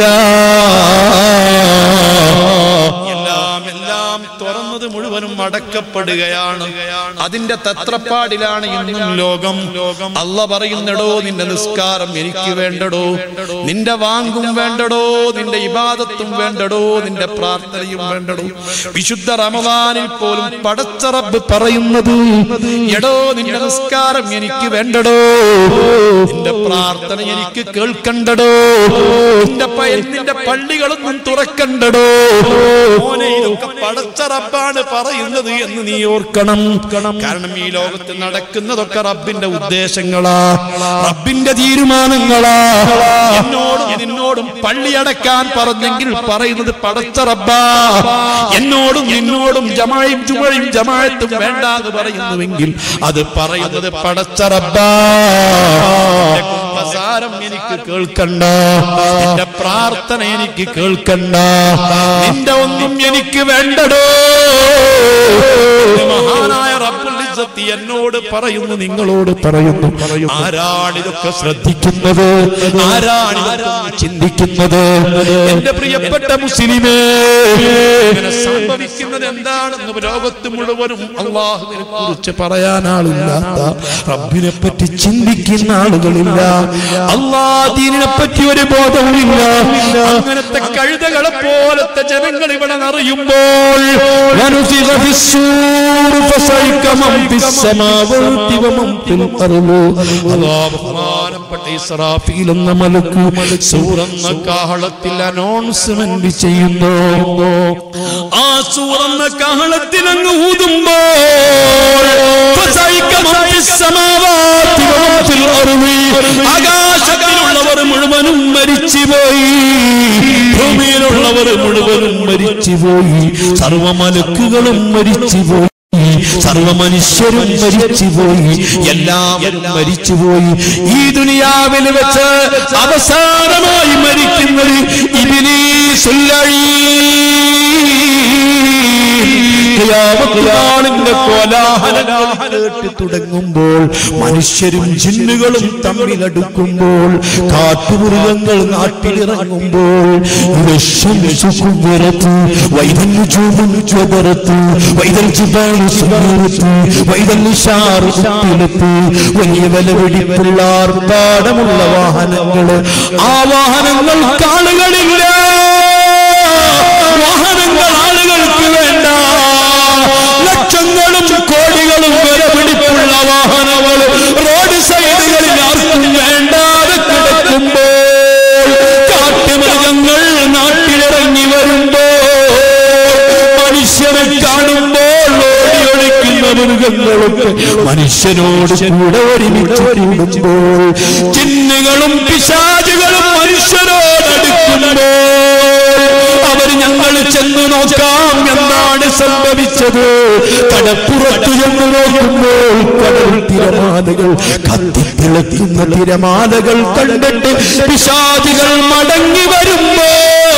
എല്ലാം എല്ലാം തുറന്നത് മുഴുവനും അടക്കപ്പെടുകയാണ് അതിന്റെ തത്രപ്പാടിലാണ് ഇന്നും ലോകം ലോകം അല്ല പറയുന്നടോ നിന്റെ നിസ്കാരം എനിക്ക് വേണ്ടടോ നിന്റെ വാങ്കും വേണ്ടടോ നിന്റെ ഇബാദത്തും വേണ്ടടോ നിന്റെ പ്രാർത്ഥനയും വേണ്ടടോ വിശുദ്ധ റമദാനിൽ പോലും പടച്ച റബ്ബ് പറയുന്നത് എടോ നിന്റെ നിസ്കാരം എനിക്ക് വേണ്ടടോ നിന്റെ പ്രാർത്ഥന എനിക്ക് കേൾക്കണ്ടടോ നിന്റെ പ- നിന്റെ പള്ളികളൊന്നും തുറക്കണ്ടടോ മോനെ ഇതൊക്കെ പടച്ച റബ്ബാണ് പറയുന്നത് എന്ന് നീ ഓർക്കണം കാരണം ഈ ലോകത്ത് നടക്കുന്നതൊക്കെ റബ്ബിന്റെ ഉദ്ദേശങ്ങളാ റബ്ബിന്റെ തീരുമാനങ്ങളാ എന്നോടും നിന്നോടും പള്ളി അടക്കാൻ പറഞ്ഞെങ്കിൽ പറയുന്നത് പടച്ച റബ്ബാ എന്നോടും നിന്നോടും ജമായും ചുമയും ജമായത്തും വേണ്ട എന്ന് പറയുന്നുവെങ്കിൽ അത് പറയുന്നത് പടച്ച റബ്ബാ എന്റെ കുമ്പസാരം എനിക്ക് കേൾക്കണ്ട എന്റെ പ്രാർത്ഥന എനിക്ക് കേൾക്കണ്ട നിന്റെ ഒന്നും എനിക്ക് വേണ്ടടോ മഹാനായ റബ്ബുൽ ഇസ്സത്ത് എന്നോട് പറയുന്നു നിങ്ങളോട് പറയുന്നു ആരാണിതൊക്കെ ശ്രദ്ധിക്കുന്നത് ആരാണിതൊക്കെ ചിന്തിക്കുന്നത് എന്റെ പ്രിയപ്പെട്ട മുസ്ലിമേ ഇങ്ങനെ സംഭവിക്കുന്നത് എന്താണെന്ന് ലോകത്ത് മുഴുവനും അള്ളാഹുവിനെ കുറിച്ച് പറയാനാളില്ലാത്ത റബ്ബിനെ പറ്റി ചിന്തിക്കുന്ന ആളുകളില്ല അള്ളാഹീനെ പറ്റി ഒരു ബോധവുമില്ല അങ്ങനത്തെ കഴുതകളെ പോലത്തെ ജനങ്ങൾ ഇവിടെ നിറയുമ്പോൾ ونفخ في السور فصعق من ഫിസ് സമാവാതി വമൻ ഫിൽ അർള് അല്ലാ ബഹുമാനപ്പെട്ട ഇസ്രാഫീൽ എന്ന മലക്ക് സൂറന്ന കാഹളത്തിൽ അനൗൺസ്മെന്റ് ചെയ്യുന്നു ആ സൂറന്ന കാഹളത്തിൽ അങ്ങ് ഊതുമ്പോൾ ഫസൈക മൻ ഫിസ് സമാവാതി വമൻ ഫിൽ അർളി. ആകാശത്തിലുള്ളവർ മുഴുവനും മരിച്ചുപോയി ഭൂമിയിലുള്ളവർ മുഴുവനും മരിച്ചുപോയി സർവമലക്കുകളും മരിച്ചുപോയി സർവ മനുഷ്യരും മരിച്ചുപോയി എല്ലാവരും മരിച്ചുപോയി ഈ ദുനിയാവിൽ വെച്ച് അവസാനമായി മരിക്കുന്നത് ിന്റെ കോലാഹലങ്ങൾ കേട്ട് തുടങ്ങുമ്പോൾ മനുഷ്യരും ജിന്നുകളും തമ്മിലടുക്കുമ്പോൾ കാട്ടുമൃഗങ്ങൾ നാട്ടിലിറങ്ങുമ്പോൾ വിഷമിച്ചു വൈതന്നു ചൂടും ചുവരത്ത് വൈതൽ ജിബാലു സുമരത്ത് വൈതൽ നിഷാറ് കുത്തിലെത്ത് വലിയ വില വെടിപ്പുള്ള ആർഭാടമുള്ള വാഹനങ്ങള് ആ വാഹനങ്ങൾ കാളുകളില്ല വാഹനങ്ങൾ ആളുകൾക്ക് വേണ്ട ലക്ഷങ്ങളും കോടികളും വില പിടിപ്പുള്ള വാഹനങ്ങൾ റോഡ് സൈഡുകളിൽ ആർക്കും വേണ്ടാതെ കിടക്കുമ്പോൾ കാട്ടുമൃഗങ്ങൾ നാട്ടിലിറങ്ങി വരുമ്പോൾ മനുഷ്യനെ കാണുമ്പോൾ ഓടിയൊളിക്കുന്ന മൃഗങ്ങളൊക്കെ മനുഷ്യനോട് കൂടെ ഒരുമിച്ച് കൂടുമ്പോൾ ചിന്നുകളും പിശാചുകളും മനുഷ്യനോട് അടുക്കുമ്പോൾ അവർ ഞങ്ങൾ ചെന്ന് നോക്കാം എന്താണ് സംഭവിച്ചത് കടപ്പുറത്തു ചെന്ന് നോക്കുമ്പോൾ കടൽ തിരമാലകൾ കത്തിത്തിളക്കുന്ന തിരമാലകൾ കണ്ടിട്ട് പിശാചുകൾ മടങ്ങി വരുമ്പോൾ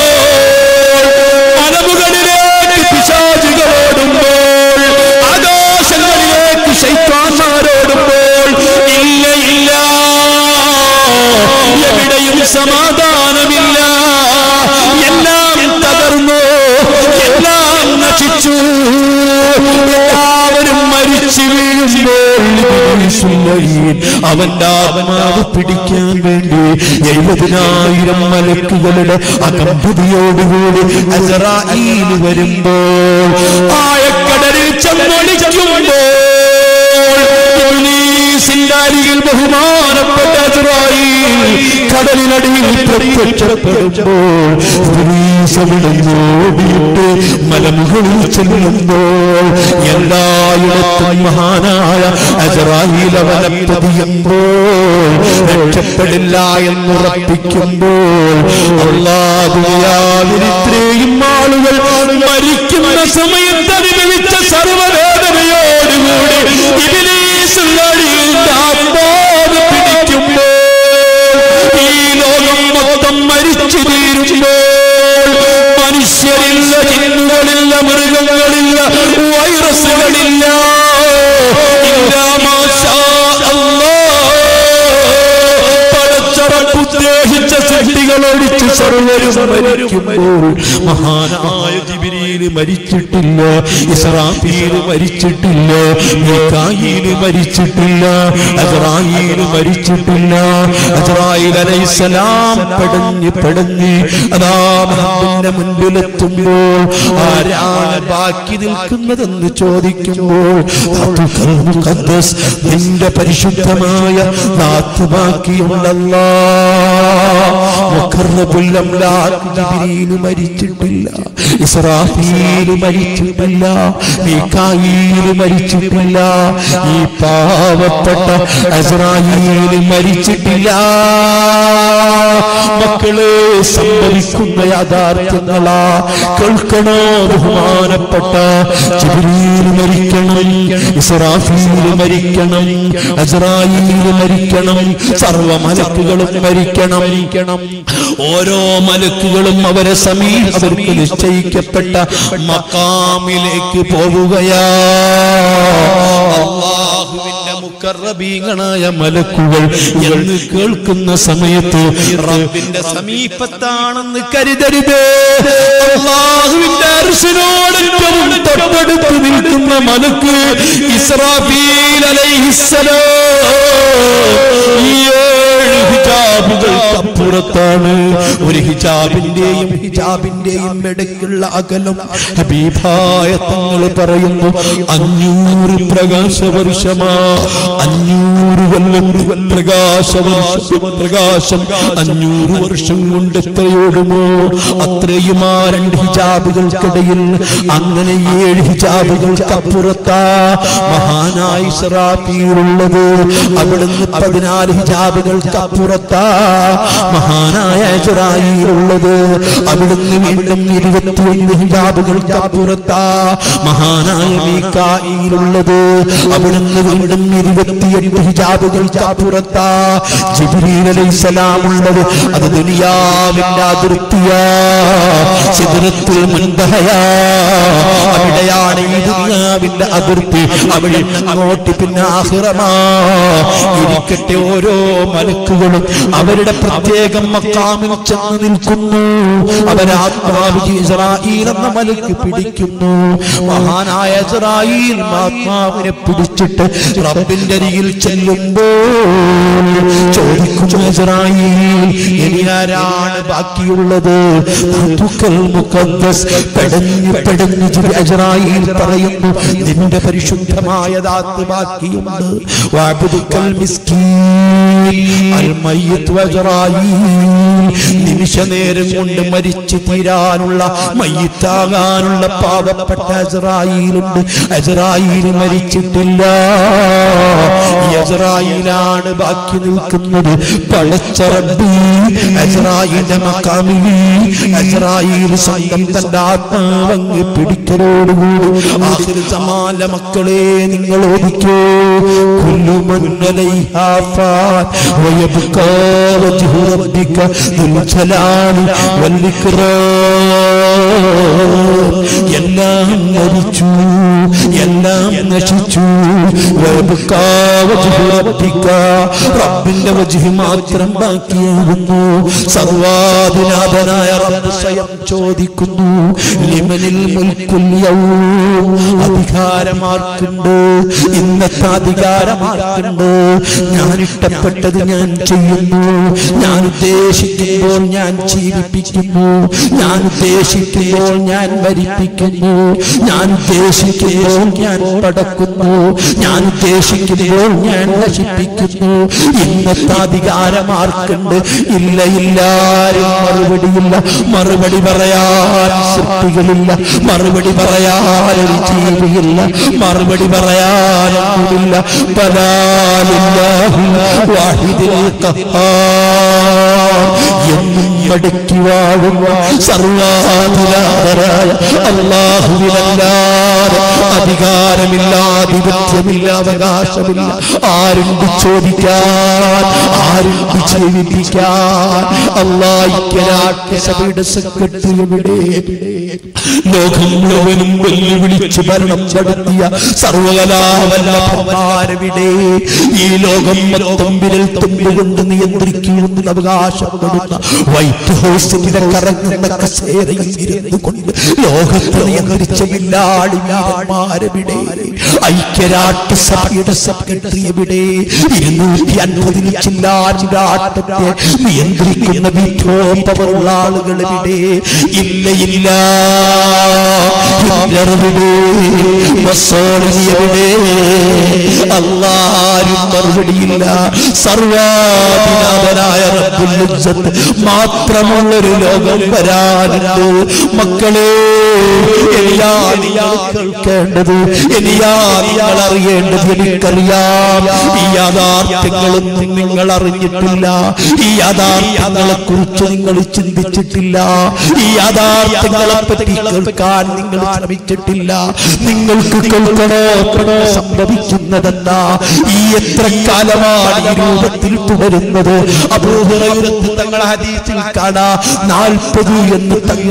മലമുകളിലേക്ക് പിശാചുകളോടുമ്പോൾ ആകാശങ്ങളിലേക്ക് ശൈത്വാന്മാരോടുമ്പോൾ ഇല്ല ഇല്ല എവിടെയും സമാധാനമില്ല എല്ലാം തകർന്നു എല്ലാം നശിച്ചു എല്ലാവരും മരിച്ചു വീഴുമ്പോൾ അവന്റെ ആത്മാവ് പിടിക്കാൻ വേണ്ടി എഴുപതിനായിരം മലക്കുകളുടെ അകമ്പതിയോടുകൂടി അസറായിൽ വരുമ്പോൾ ആയക്കടലിൽ ചെന്നൊളിക്കുമ്പോൾ ഇബ്ലീസിന്റെ അരികിൽ ബഹുമാനപ്പെട്ട അസ്രായീൽ കടലിനടിയിൽ പ്രത്യക്ഷപ്പെടുമ്പോൾ ഇബ്ലീസ് അവിടെ ഓടിയിട്ട് മലമുകളിൽ ചെല്ലുമ്പോൾ എല്ലായിടത്തും മഹാനായ അസ്രായീൽ അവനെ പതിയുമ്പോൾ രക്ഷപ്പെടില്ല എന്നുറപ്പിക്കുമ്പോൾ അള്ളാഹുയാവിൽ ഇത്രയും ആളുകൾ മരിക്കുന്ന സമയത്ത് അനുഭവിച്ച സർവവേദനയോടുകൂടി ഇബിലീസുള്ളടിയുടെ ആത്മാവ് പിടിക്കുമ്പോൾ ഈ ലോകം മൊത്തം മരിച്ചു തീരുമ്പോൾ മനുഷ്യരില്ല ജിന്നുകളില്ല മൃഗങ്ങളില്ല വൈറസുകളില്ല ഇല്ല മാഷാ അല്ലാഹ്. പടച്ചറപ്പുദ്ദേശിച്ച സൃഷ്ടികളൊഴിച്ച് സർവരും മരിക്കുമ്പോൾ മഹാനായ ജിബിരിയിൽ മരിച്ചിട്ടില്ല ഇസ്രാഫീൽ മരിച്ചിട്ടില്ല മീകായിൽ മരിച്ചിട്ടില്ല അസ്രായീൽ മരിച്ചിട്ടില്ല അസ്രായിൽ അലൈഹിസ്സലാം പടഞ്ഞ് പടഞ്ഞ് അതാ മഹബിന്റെ മുൻപിലെത്തുമ്പോൾ ആരാണ് ബാക്കി നിൽക്കുന്നതെന്ന് ചോദിക്കുമ്പോൾ ധാത്തുക്കൾ മുഖദ്ദസ് നിന്റെ പരിശുദ്ധമായ നാത്ത് ബാക്കിയുണ്ടല്ലോ ജിബ്രീൽ മരിച്ചിട്ടില്ല ഇസ്രാഫീൽ മരിച്ചിട്ടില്ല മീകായിൽ മരിച്ചിട്ടില്ല ഈ പാവപ്പെട്ട അസ്രായീൽ മരിച്ചിട്ടില്ല മക്കളെ സംഭവിക്കുന്ന യാഥാർത്ഥ്യങ്ങളാ കേൾക്കണോ ബഹുമാനപ്പെട്ട ജിബ്രീൽ മരിക്കണം ഇസ്രാഫീൽ മരിക്കണം അസ്രായീൽ മരിക്കണം സർവ മലക്കുകളും മരിക്കണം മരിക്കണം ഓരോ മലക്കുകളും അവരെ സമീപ അവർക്ക് നിശ്ചയിക്കപ്പെട്ട മക്കാമിലേക്ക് പോവുകയാ അള്ളാഹുവിന്റെ മുക്കറബീങ്ങളായ മലക്കുകൾ എന്ന് കേൾക്കുന്ന സമയത്ത് റബ്ബിന്റെ സമീപത്താണെന്ന് കരുതരുത് അള്ളാഹുവിന്റെ അർശനോട് ഏറ്റവും തൊട്ടടുത്ത് നിൽക്കുന്ന മലക്ക് ഇസ്രാഫീൽ അലൈഹിസ്സലാം ഈ ഏഴ് ഹിജാബുകൾക്കപ്പുറത്താണ് ഒരു ഹിജാബിന്റെയും ഹിജാബിന്റെയും ഇടയ്ക്കുള്ള അകലം ഹബീബായ തങ്ങൾ പറയുന്നു അഞ്ഞൂറ് പ്രകാശവർഷമാ അഞ്ഞൂറ് കൊല്ലം പ്രകാശവർഷം പ്രകാശം അഞ്ഞൂറ് വർഷം കൊണ്ട് എത്രയോടുമോ അത്രയും ആ രണ്ട് ഹിജാബുകൾക്കിടയിൽ അങ്ങനെ ഏഴ് ഹിജാബുകൾക്കപ്പുറത്താ മഹാനായ ഇസ്രാഫീലുള്ളത് അവിടുന്ന് പതിനാല് ഹിജാബുകൾക്കപ്പുറത്താ മഹാനായ ഇസ്രായിലുള്ളത് അവിടുന്ന് വീണ്ടും ഇരുപത്തിയൊന്ന് ഹിജാബുകൾക്കപ്പുറത്താ മഹാനായ മീക്കായിലുള്ളത് അവിടുന്ന് വീണ്ടും ഇരുപത്തിയെട്ട് ഹിജാബുകൾക്കപ്പുറത്താ ജിബ്രീൽ അലൈഹിസ്സലാം ഉള്ളത് അത് ദുനിയാവിന്റെ അതിർത്തിയാ സിദ്റത്തുൽ മുൻതഹയാ അവിടെയാണ് ഈ ദുനിയാവിന്റെ അതിർത്തി അവിടെ അങ്ങോട്ട് പിന്നെ ആഹിറമാ ഇരിക്കട്ടെ ഓരോ മലക്കുകളും അവരുടെ പ്രത്യേകം മക്കാമിൽ ചെന്ന് നിൽക്കുന്നു അവരാത്മാവ് ഇസ്രായേൽ എന്ന മലക്ക് പിടിക്കുന്നു മഹാനായ ഇസ്രായേൽ ആത്മാവിനെ പിടിച്ചിട്ട് റബ്ബിന്റെ അരികിൽ ചെല്ലുമ്പോൾ ചോദിക്കും ഇസ്രായേൽ ഇനി ആരാണ് ബാക്കിയുള്ളത് ദാതുക്കൽ മുഖദ്ദസ് പെടഞ്ഞു പെടഞ്ഞു ജിബി ഇസ്രായേൽ പറയുന്നു നിന്റെ പരിശുദ്ധമായ ദാത്ത് ബാക്കിയുണ്ട് വഅബ്ദുക്കൽ മിസ്കീൻ അൽ മയ്യിത്ത് വജ്റായീൽ നിമിഷ നേരം കൊണ്ട് മരിച്ചു തീരാനുള്ള മയ്യിത്താകാനുള്ള പാവപ്പെട്ട അസ്രായിലുണ്ട് അസ്രായിൽ മരിച്ചിട്ടില്ല ഈ അസ്രായിലാണ് ബാക്കി നിൽക്കുന്നത് പടച്ച റബ്ബി അസ്രായിന്റെ മക്കാമിൽ അസ്രായിൽ സ്വന്തം തന്റെ ആത്മാവങ്ങ് പിടിക്കലോടുകൂടി ആഖിർ സമാല മക്കളെ നിങ്ങൾ ഓദിക്കോ കുല്ലു മൻ അലൈഹാ ഫാൻ വയബ്കാ വജ്ഹു റബ്ബിക ദുൽ ജലാലി വൽ ഇക്റാം എല്ലാം മരിച്ചു എല്ലാം നശിച്ചു വയബ്കാ വജ്ഹു റബ്ബിക റബ്ബിന്റെ വജ്ഹ് മാത്രം ബാക്കിയാകുന്നു സർവാധിനാഥനായ റബ്ബ് സ്വയം ചോദിക്കുന്നു ലിമനിൽ മുൽക്കുൽ യൗം അധികാരമാർക്കുണ്ട് ഇന്നത്തെ അധികാരമാർക്കുണ്ട് ഞാൻ ഇഷ്ടപ്പെട്ടത് ഞാൻ ചെയ്യുന്നു ഞാൻ ഉദ്ദേശിക്കുമ്പോൾ ഞാൻ ജീവിപ്പിക്കുന്നു ഞാൻ ഉദ്ദേശിക്കുമ്പോൾ ഞാൻ ഭരിപ്പിക്കുന്നു ഞാൻ ഉദ്ദേശിക്കുമ്പോൾ ഞാൻ പടക്കുന്നു ഞാൻ ഉദ്ദേശിക്കുമ്പോൾ ഞാൻ നശിപ്പിക്കുന്നു ഇന്നത്തെ അധികാരമാർക്കുണ്ട് ഇല്ല ഇല്ല ആരും മറുപടിയില്ല മറുപടി പറയാൻ സൃഷ്ടികളില്ല മറുപടി പറയാൻ ഒരു ജീവിയില്ല മറുപടി പറയാനൊന്നുമില്ല ബലാലില്ലാഹി വാഹിദിൽ ഖഹാർ എന്നും മടക്കി വാഴുന്ന സർവാധികാരായ അള്ളാഹുവിനല്ലാതെ അധികാരമില്ല ആധിപത്യമില്ല അവകാശമില്ല ആരുണ്ട് ചോദിക്കാൻ ആരുണ്ട് ജീവിപ്പിക്കാൻ അള്ളാഹിക്കരാഷ്ട്രസഭയുടെ സെക്രട്ടറി എവിടെ ലോകം മുഴുവനും വെല്ലുവിളിച്ച് ഭരണം നടത്തിയ സർവകലാവല്ലഭന്മാരവിടെ ഈ ലോകം മൊത്തം വിരൽ തുമ്പുകൊണ്ട് നിയന്ത്രിക്കുമെന്ന് അവകാശപ്പെടുന്ന വൈറ്റ് ഹൗസിന്റെ കറങ്ങുന്ന കസേരയിൽ ഇരുന്നു കൊണ്ട് ലോകത്തെ നിയന്ത്രിച്ച വില്ലാളി വീരന്മാരവിടെ ഐക്യരാഷ്ട്രസഭയുടെ സെക്രട്ടറി എവിടെ ഇരുന്നൂറ്റി അൻപതിന് ചില്ലാറിന്റെ ആട്ടത്തെ നിയന്ത്രിക്കുന്ന വിധോപമുള്ള ആളുകൾ എവിടെ ഇല്ല ഇല്ല ഹിറ്റ്ലറെവിടെ മസോളിനി എവിടെ അല്ലാരും മറുപടിയില്ല സർവാധിനാഥനായ റബ്ബുൽ ഇസ്സത്ത് മാത്രമുള്ളൊരു ലോകം വരാനുണ്ട് മക്കളെ എല്ലാ നിങ്ങൾ കേൾക്കേണ്ടത് ഇനിയാ നിങ്ങൾ അറിയേണ്ടത് എനിക്കറിയാം ഈ യാഥാർത്ഥ്യങ്ങളൊന്നും നിങ്ങൾ അറിഞ്ഞിട്ടില്ല ഈ യാഥാർത്ഥ്യങ്ങളെ കുറിച്ച് നിങ്ങൾ ചിന്തിച്ചിട്ടില്ല ഈ യാഥാർത്ഥ്യങ്ങളെ പറ്റി കേൾക്കാൻ നിങ്ങൾ ശ്രമിച്ചിട്ടില്ല നിങ്ങൾക്ക് കേൾക്കണോ കേൾക്കണോ സംഭവിക്കുന്നതെന്താ ഈ എത്ര കാലമാണ് ഈ രൂപത്തിൽ തുടരുന്നത് അബൂഹുറൈറത്ത് തങ്ങൾ ഹദീസിൽ കാണാ നാൽപ്പത് എന്ന് തങ്ങൾ പറഞ്ഞു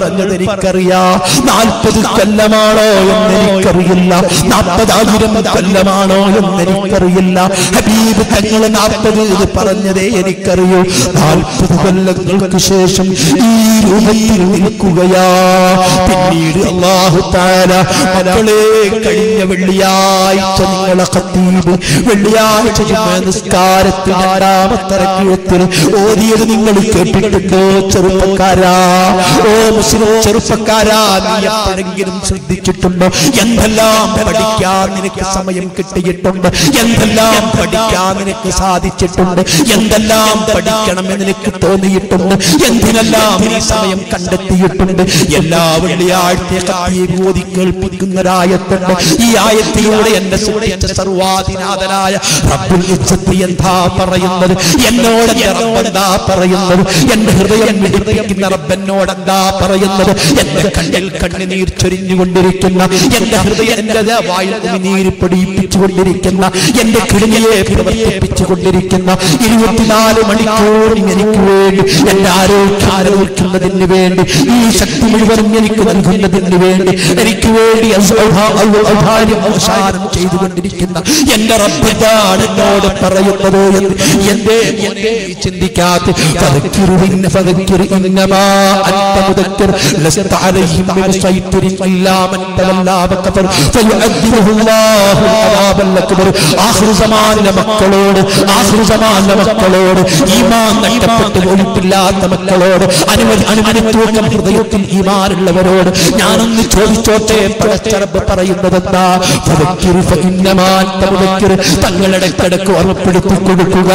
പറഞ്ഞത് എനിക്കറിയാ നാൽപ്പത് കൊല്ലമാണോ എന്ന് എനിക്കറിയില്ല നാൽപ്പതായിരം കൊല്ലമാണോ എന്ന് എനിക്കറിയില്ല ഹബീബ് തങ്ങൾ നാൽപ്പത് ഇത് പറഞ്ഞതേ എനിക്കറിയൂ നാൽപ്പത് കൊല്ലങ്ങൾക്ക് ശേഷം ഈ രൂപത്തിൽ നിൽക്കുകയാ പിന്നീട് അള്ളാഹു താല മക്കളെ കഴിഞ്ഞ വെള്ളിയാഴ്ച നിങ്ങളെ ഖത്തീബ് വെള്ളിയാഴ്ച ജുമാ നിസ്കാരത്തിൽ രണ്ടാമത്തെ റക്അത്തിൽ ഓതിയത് നിങ്ങൾ കേട്ടിട്ടുണ്ടോ ചെറുപ്പക്കാരാ ഓ മുസ്ലിം ചെറുപ്പക്കാരാ നീ എപ്പോഴെങ്കിലും ശ്രദ്ധിച്ചിട്ടുണ്ടോ എന്തെല്ലാം പഠിക്കാൻ നിനക്ക് സമയം കിട്ടിയിട്ടുണ്ട് എന്തെല്ലാം പഠിക്കാൻ നിനക്ക് സാധിച്ചിട്ടുണ്ട് എന്തെല്ലാം പഠിക്കണമെന്ന് നിനക്ക് തോന്നിയിട്ടുണ്ട് എന്തിനെല്ലാം നീ സമയം കണ്ടെത്തിയിട്ടുണ്ട് എല്ലാ വെള്ളിയാഴ്ച ഖത്തീബ് ഓതി കേൾപ്പിക്കുന്നൊരായത്തുണ്ട് ഈ ആയത്തിലൂടെ എന്റെ സൃഷ്ടിച്ച സർവാധിനാഥനായ റബ്ബുൽ ഇസ്സത്ത് എന്താ പറയുന്നത് എന്നോട് എന്റെ റബ്ബ് എന്താ പറയുന്നത് എന്റെ ഹൃദയം മിടിപ്പിക്കുന്ന റബ്ബ് എന്നോട് എന്താ പറയുന്നത് എന്റെ കണ്ണിൽ കണ്ണുനീർ ചൊരിഞ്ഞുകൊണ്ടിരിക്കുന്ന എന്റെ ഹൃദയം എന്റെ വായിൽ നീര് പൊടിയിപ്പിച്ചുകൊണ്ടിരിക്കുന്ന എന്റെ കിളിയെ പ്രവർത്തിപ്പിച്ചുകൊണ്ടിരിക്കുന്ന ഇരുപത്തിനാല് മണിക്കൂർ എനിക്ക് വേണ്ടി എന്റെ ആരോഗ്യം ആരോഗ്യക്കുന്നതിന് വേണ്ടി ഈ ശക്തി മുഴുവനും എനിക്ക് നൽകുന്നതിന് വേണ്ടി എനിക്ക് വേണ്ടി ഔദാ- ഔ- ഔദാര്യം അവസാനം ചെയ്തുകൊണ്ടിരിക്കുന്ന എന്റെ റബ്ബാണ് എന്നോട് പറയുന്നത് എന്ന് എന്തേ എന്തേ നീ ചിന്തിക്കാത്ത ഫദക്കിറു ഇന്ന ഫദക്കിറു ഇന്നമാ അൻത മുദക്കിർ ലസ്ത അലൈഹിം ബിമുസൈത്തിരിൻ ഇല്ലാ മൻ തവല്ലാ വകഫർ ഫയുഅദ്ദിബുഹു അല്ലാഹു അദാബൽ അക്ബർ ആഖിറു സമാനിലെ മക്കളോട് ആഖിറു സമാനിലെ മക്കളോട് ഈമാൻ നഷ്ടപ്പെട്ട് പോയിട്ടില്ലാത്ത മക്കളോട് അനുമതി അനുമതിത്തൂക്കം ഹൃദയത്തിൽ ഈമാനുള്ളവരോട് ഞാനൊന്ന് ചോദിച്ചോട്ടെ പടച്ചറബ് പറയുന്നത് എന്താ ഫദക്കിറു ഫഇന്നമാ അൻത മുദക്കിർ തങ്ങളുടെ കിടക്ക് ഓർമ്മപ്പെടുത്തി കൊടുക്കുക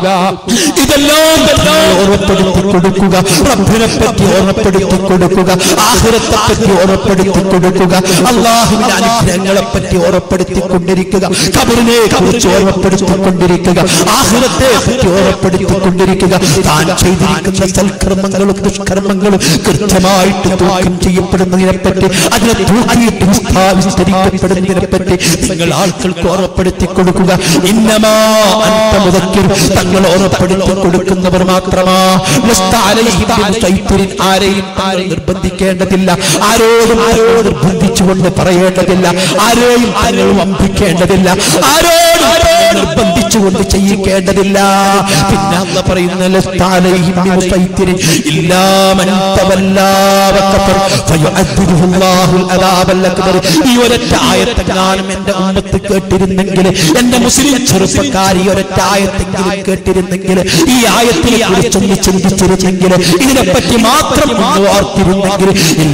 ഇതെല്ലാം തന്നെ ഓർമ്മപ്പെടുത്തി കൊടുക്കുക റബ്ബിനെ പറ്റി ഓർമ്മപ്പെടുത്തി കൊടുക്കുക ആഹ്റത്തെ പറ്റി ഓർമ്മപ്പെടുത്തി കൊടുക്കുക അള്ളാഹുവിന്റെ അനുഗ്രഹങ്ങളെ പറ്റി ഓർമ്മപ്പെടുത്തി കൊണ്ടിരിക്കുക കബറിനെ കുറിച്ച് ഓർമ്മപ്പെടുത്തി കൊണ്ടിരിക്കുക ആഹ്റത്തെ പറ്റി ഓർമ്മപ്പെടുത്തി കൊണ്ടിരിക്കുക താൻ ചെയ്തിരിക്കുന്ന സൽക്കർമ്മങ്ങളും ദുഷ്കർമ്മങ്ങളും കൃത്യമായിട്ട് തൂക്കം ചെയ്യപ്പെടുന്നതിനെ പറ്റി അതിനെ തൂക്കിയിട്ട് വിസ്താ- വിസ്തരിക്കപ്പെടുന്നതിനെ പറ്റി നിങ്ങൾ ആൾക്കൾക്ക് ഓർമ്മപ്പെടുത്തി കൊടുക്കുക ഇന്നമാ അൻത മുദക്കിർ തങ്ങൾ ഓർമ്മപ്പെടുത്തി കൊടുക്കുന്നവർ മാത്രമാ ലസ്ത അലൈഹിം ബിമുസൈത്തിരിൻ. ആരെയും താങ്കൾ നിർബന്ധിക്കേണ്ടതില്ല ആരോടും ആരോട് നിർബന്ധിച്ചുകൊണ്ട് പറയേണ്ടതില്ല ആരെയും താങ്കൾ വമ്പിക്കേണ്ടതില്ല ആരോടും താങ്കൾ നിർബന്ധിച്ചുകൊണ്ട് ചെയ്യിക്കേണ്ടതില്ല പിന്നെ അല്ല പറയുന്ന ലസ്ത അലൈഹിം ബിമുസൈത്തിരിൻ. ഇല്ലാ മൻ തവല്ലാ വകഫർ ഫയുഅദ്ദിബുഹു അല്ലാഹുൽ അദാബൽ അക്ബർ. ഈ ഒരൊറ്റ ആയത്തെങ്ങാനും എന്റെ ഉമ്മത്ത് കേട്ടിരുന്നെങ്കിൽ എന്റെ മുസ്ലിം ചെറുപ്പക്കാർ ഈ ഒരൊറ്റ ആയത്തെങ്കിലും കേട്ടിരുന്നെങ്കിൽ ഈ ആയത്തിനെ കുറിച്ചൊന്ന് ചിന്തിച്ചിരുന്നെങ്കിൽ ഇതിനെപ്പറ്റി മാത്രം ഒന്ന് ഓർത്തിരുന്നെങ്കിൽ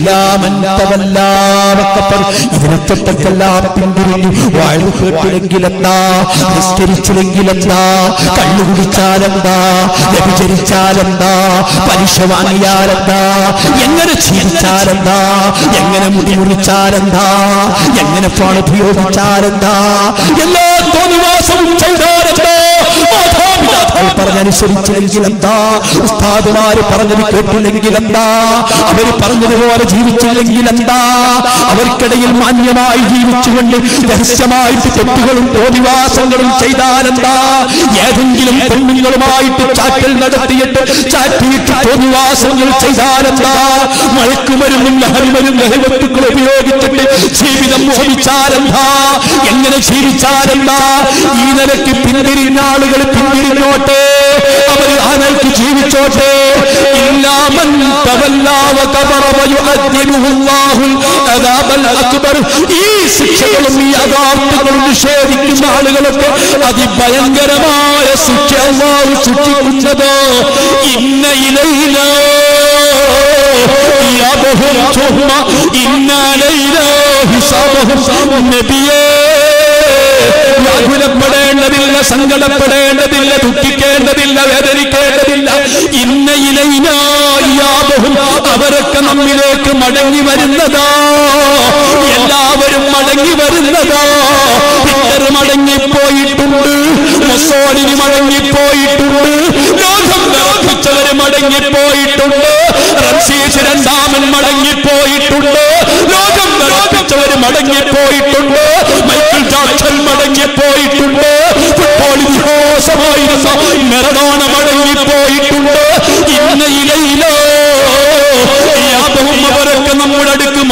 ഇതിനെ തൊട്ടൊക്കെല്ലാം പിന്തിരിഞ്ഞു വാഴ്ന്നു കേട്ടില്ലെങ്കിലെന്താ നിസ്കരിച്ചില്ലെങ്കിലെന്താ കള്ളു കുടിച്ചാലെന്താ വ്യഭിചരിച്ചാലെന്താ പലിശ വാങ്ങിയാലെന്താ എങ്ങനെ ജീവിച്ചാലെന്താ എങ്ങനെ മുടി മുറിച്ചാലെന്താ എങ്ങനെ ഫോൺ ഉപയോഗിച്ചാലെന്താ എല്ലാ തോന്നിവാസവും ചെയ്താലെന്താ മാതാപിതാക്കൾ പറഞ്ഞനുസരിച്ചില്ലെങ്കിൽ എന്താ ഉസ്താദുമാര് പറഞ്ഞത് കേട്ടില്ലെങ്കിൽ എന്താ അവര് പറഞ്ഞതുപോലെ ജീവിച്ചില്ലെങ്കിൽ എന്താ അവർക്കിടയിൽ മാന്യമായി ജീവിച്ചുകൊണ്ട് രഹസ്യമായിട്ട് തെറ്റുകളും തോന്നിവാസങ്ങളും ചെയ്താലെന്താ ഏതെങ്കിലും പെണ്ണുങ്ങളുമായിട്ട് ചാറ്റൽ നടത്തിയിട്ട് ചാറ്റിയിട്ട് തോന്നിവാസങ്ങൾ ചെയ്താലെന്താ മയക്കുമരുന്നും ലഹരിമരും ലഹരിവസ്തുക്കൾ ഉപയോഗിച്ചിട്ട് ജീവിതം മോഹിച്ചാലെന്താ എങ്ങനെ ജീവിച്ചാലെന്താ ഈ നിലയ്ക്ക് പിന്തിരിഞ്ഞ ആളുകൾ പിന്തിരിഞ്ഞോട്ടെ അവർ ആ നിലയ്ക്ക് ജീവിച്ചോട്ടെ ഇല്ലാമൻ തവല്ലാവ കബറ വയുഅദ്ദിബുഹു അല്ലാഹുൽ അദാബൽ അക്ബർ ഈ ശിക്ഷകളും ഈ അദാബുകളും നിഷേധിക്കുന്ന ആളുകളൊക്കെ അതിഭയങ്കരമായ ശിക്ഷ അല്ലാഹു ശിക്ഷിക്കുന്നത് ഇന്ന ഇലയിലോ ثيابهم ثم إن علينا حسابهم നബിയേ വ്യാകുലപ്പെടേണ്ടതില്ല സങ്കടപ്പെടേണ്ടതില്ല ദുഃഖിക്കേണ്ടതില്ല വേദനിക്കേണ്ടതില്ല ഇന്ന ഇലയിനായാബഹും അവരൊക്കെ നമ്മിലേക്ക് മടങ്ങി വരുന്നതാ എല്ലാവരും മടങ്ങി വരുന്നതാ ഹിറ്റർ മടങ്ങിപ്പോയിട്ടുണ്ട് മൊസോളിനി മടങ്ങിപ്പോയിട്ടുണ്ട് ലോകം വിറപ്പിച്ചവര് മടങ്ങിപ്പോയിട്ടുണ്ട് റംസീസ് രണ്ടാമൻ മടങ്ങിപ്പോയിട്ടുണ്ട് ലോകം വിറപ്പിച്ചവര് മടങ്ങിപ്പോയിട്ടുണ്ട് മൈക്കിൾ ജാക്സൺ മടങ്ങിപ്പോയിട്ടുണ്ട് ഫുട്ബോൾ ഇതിഹാസമായിരുന്ന മെറഡോണ മടങ്ങിപ്പോയിട്ടുണ്ട് ഇന്ന ഇലയിലോ യാതൊന്നും അവരെ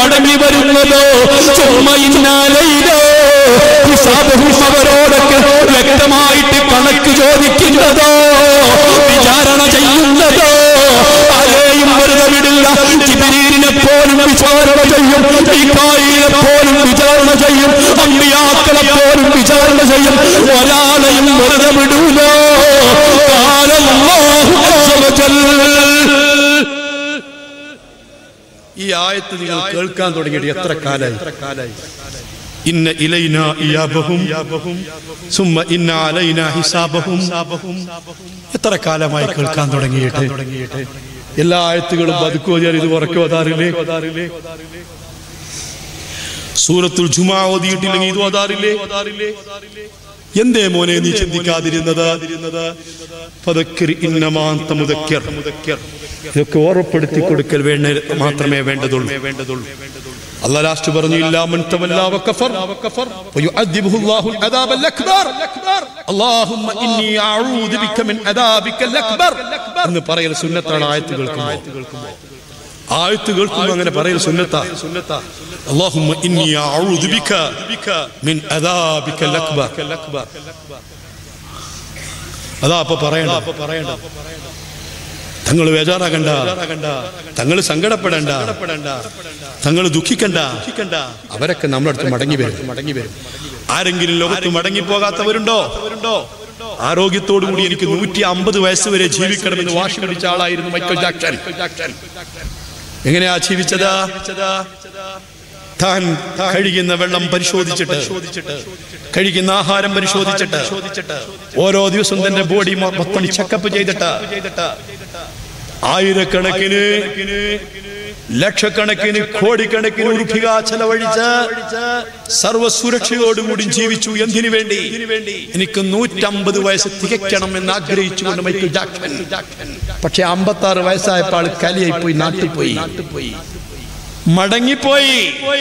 മടങ്ങി വരുന്നതോ ചുമ്മയിന്നാലയിലോ ഹിസാബുഹും അവരോടൊക്കെ വ്യക്തമായിട്ട് കണക്ക് ചോദിക്കുന്നതോ വിചാരണ ചെയ്യുന്നതോ ആരെയും വെറുതെ വിടില്ല ജിബിരീലിനെ പോലും വിചാരണ ചെയ്യും മീകായിലിനെ പോലും വിചാരണ ചെയ്യും അമ്പിയാക്കളെ പോലും വിചാരണ ചെയ്യും ഒരാളെയും വെറുതെ വിടൂല കാലല്ലാഹു അസ്സ വജൽ. ഈ ആയത്ത് നിങ്ങൾ കേൾക്കാൻ തുടങ്ങിയിട്ട് എത്ര കാലായി ഇന്ന ഇലൈന ഇയാബഹും സുമ്മ ഇന്ന അലൈന ഹിസാബഹും എത്ര കാലമായി കേൾക്കാൻ തുടങ്ങിയിട്ട് എല്ലാ ആയത്തുകളും ബതുക്കോതിയാൽ ഇത് ഉറക്കെ ഓതാറില്ലേ സൂറത്തുൽ ജുമാ ഓതിയിട്ടില്ലെങ്കിൽ ഇത് ഓതാറില്ലേ എന്തേ മോനെ നീ ചിന്തിക്കാതിരുന്നത് ഫദക്കിർ ഇന്നമാന്ത മുദക്കിർ ഇതൊക്കെ ഓർമ്മപ്പെടുത്തി കൊടുക്കൽ വേണ്ട മാത്രമേ വേണ്ടതുള്ളൂ വേണ്ടതുള്ളൂ അല്ലാഹ് ലാസ്റ്റ് പറഞ്ഞു ഇല്ലാ മൻ തവല്ലാ വകഫർ വയുഅദ്ദിബുഹു അല്ലാഹുൽ അദാബൽ അക്ബർ അല്ലാഹുമ്മ ഇന്നി അഊദു ബിക മിൻ അദാബിക്കൽ അക്ബർ എന്ന് പറയൽ സുന്നത്താണ് ആയത്ത് കേൾക്കുമ്പോൾ ആയത്ത് കേൾക്കുമ്പോൾ അങ്ങനെ പറയൽ സുന്നത്താ സുന്നത്താ അല്ലാഹുമ്മ ഇന്നി അഊദു ബിക മിൻ അദാബിക്കൽ അക്ബർ അതാ അപ്പൊ പറയണ്ട അപ്പൊ പറയണ്ട തങ്ങൾ ബേജാറാകണ്ട തങ്ങൾ സങ്കടപ്പെടണ്ട തങ്ങൾ ദുഃഖിക്കണ്ട അവരൊക്കെ നമ്മുടെ അടുത്ത് മടങ്ങി വരും മടങ്ങി വരും ആരെങ്കിലും ലോകത്ത് മടങ്ങി പോകാത്തവരുണ്ടോ ആരോഗ്യത്തോടു കൂടി എനിക്ക് നൂറ്റി അമ്പത് വയസ്സ് വരെ ജീവിക്കണമെന്ന് വാശി പിടിച്ച ആളായിരുന്നു മൈക്കൽ ജാക്സൺ എങ്ങനെയാ ജീവിച്ചത് താൻ കഴിക്കുന്ന വെള്ളം പരിശോധിച്ചിട്ട് കഴിക്കുന്ന ആഹാരം പരിശോധിച്ചിട്ട് ഓരോ ദിവസവും തന്റെ ബോഡി മൊത്തം ചെക്കപ്പ് ചെയ്തിട്ട് ആയിരക്കണക്കിന് ലക്ഷക്കണക്കിന് കോടിക്കണക്കിന് ഉറുപ്പിക ചെലവഴിച്ച് സർവസുരക്ഷയോടുകൂടി ജീവിച്ചു എന്തിനു വേണ്ടി എനിക്ക് നൂറ്റമ്പത് വയസ്സ് തികയ്ക്കണം എന്ന് ആഗ്രഹിച്ചുകൊണ്ട് മൈക്കിൾ ജാക്സൺ പക്ഷെ അമ്പത്തി ആറ് വയസ്സായപ്പോൾ ആൾ കലിയായി പോയി നാട്ടിൽ പോയി മടങ്ങിപ്പോയി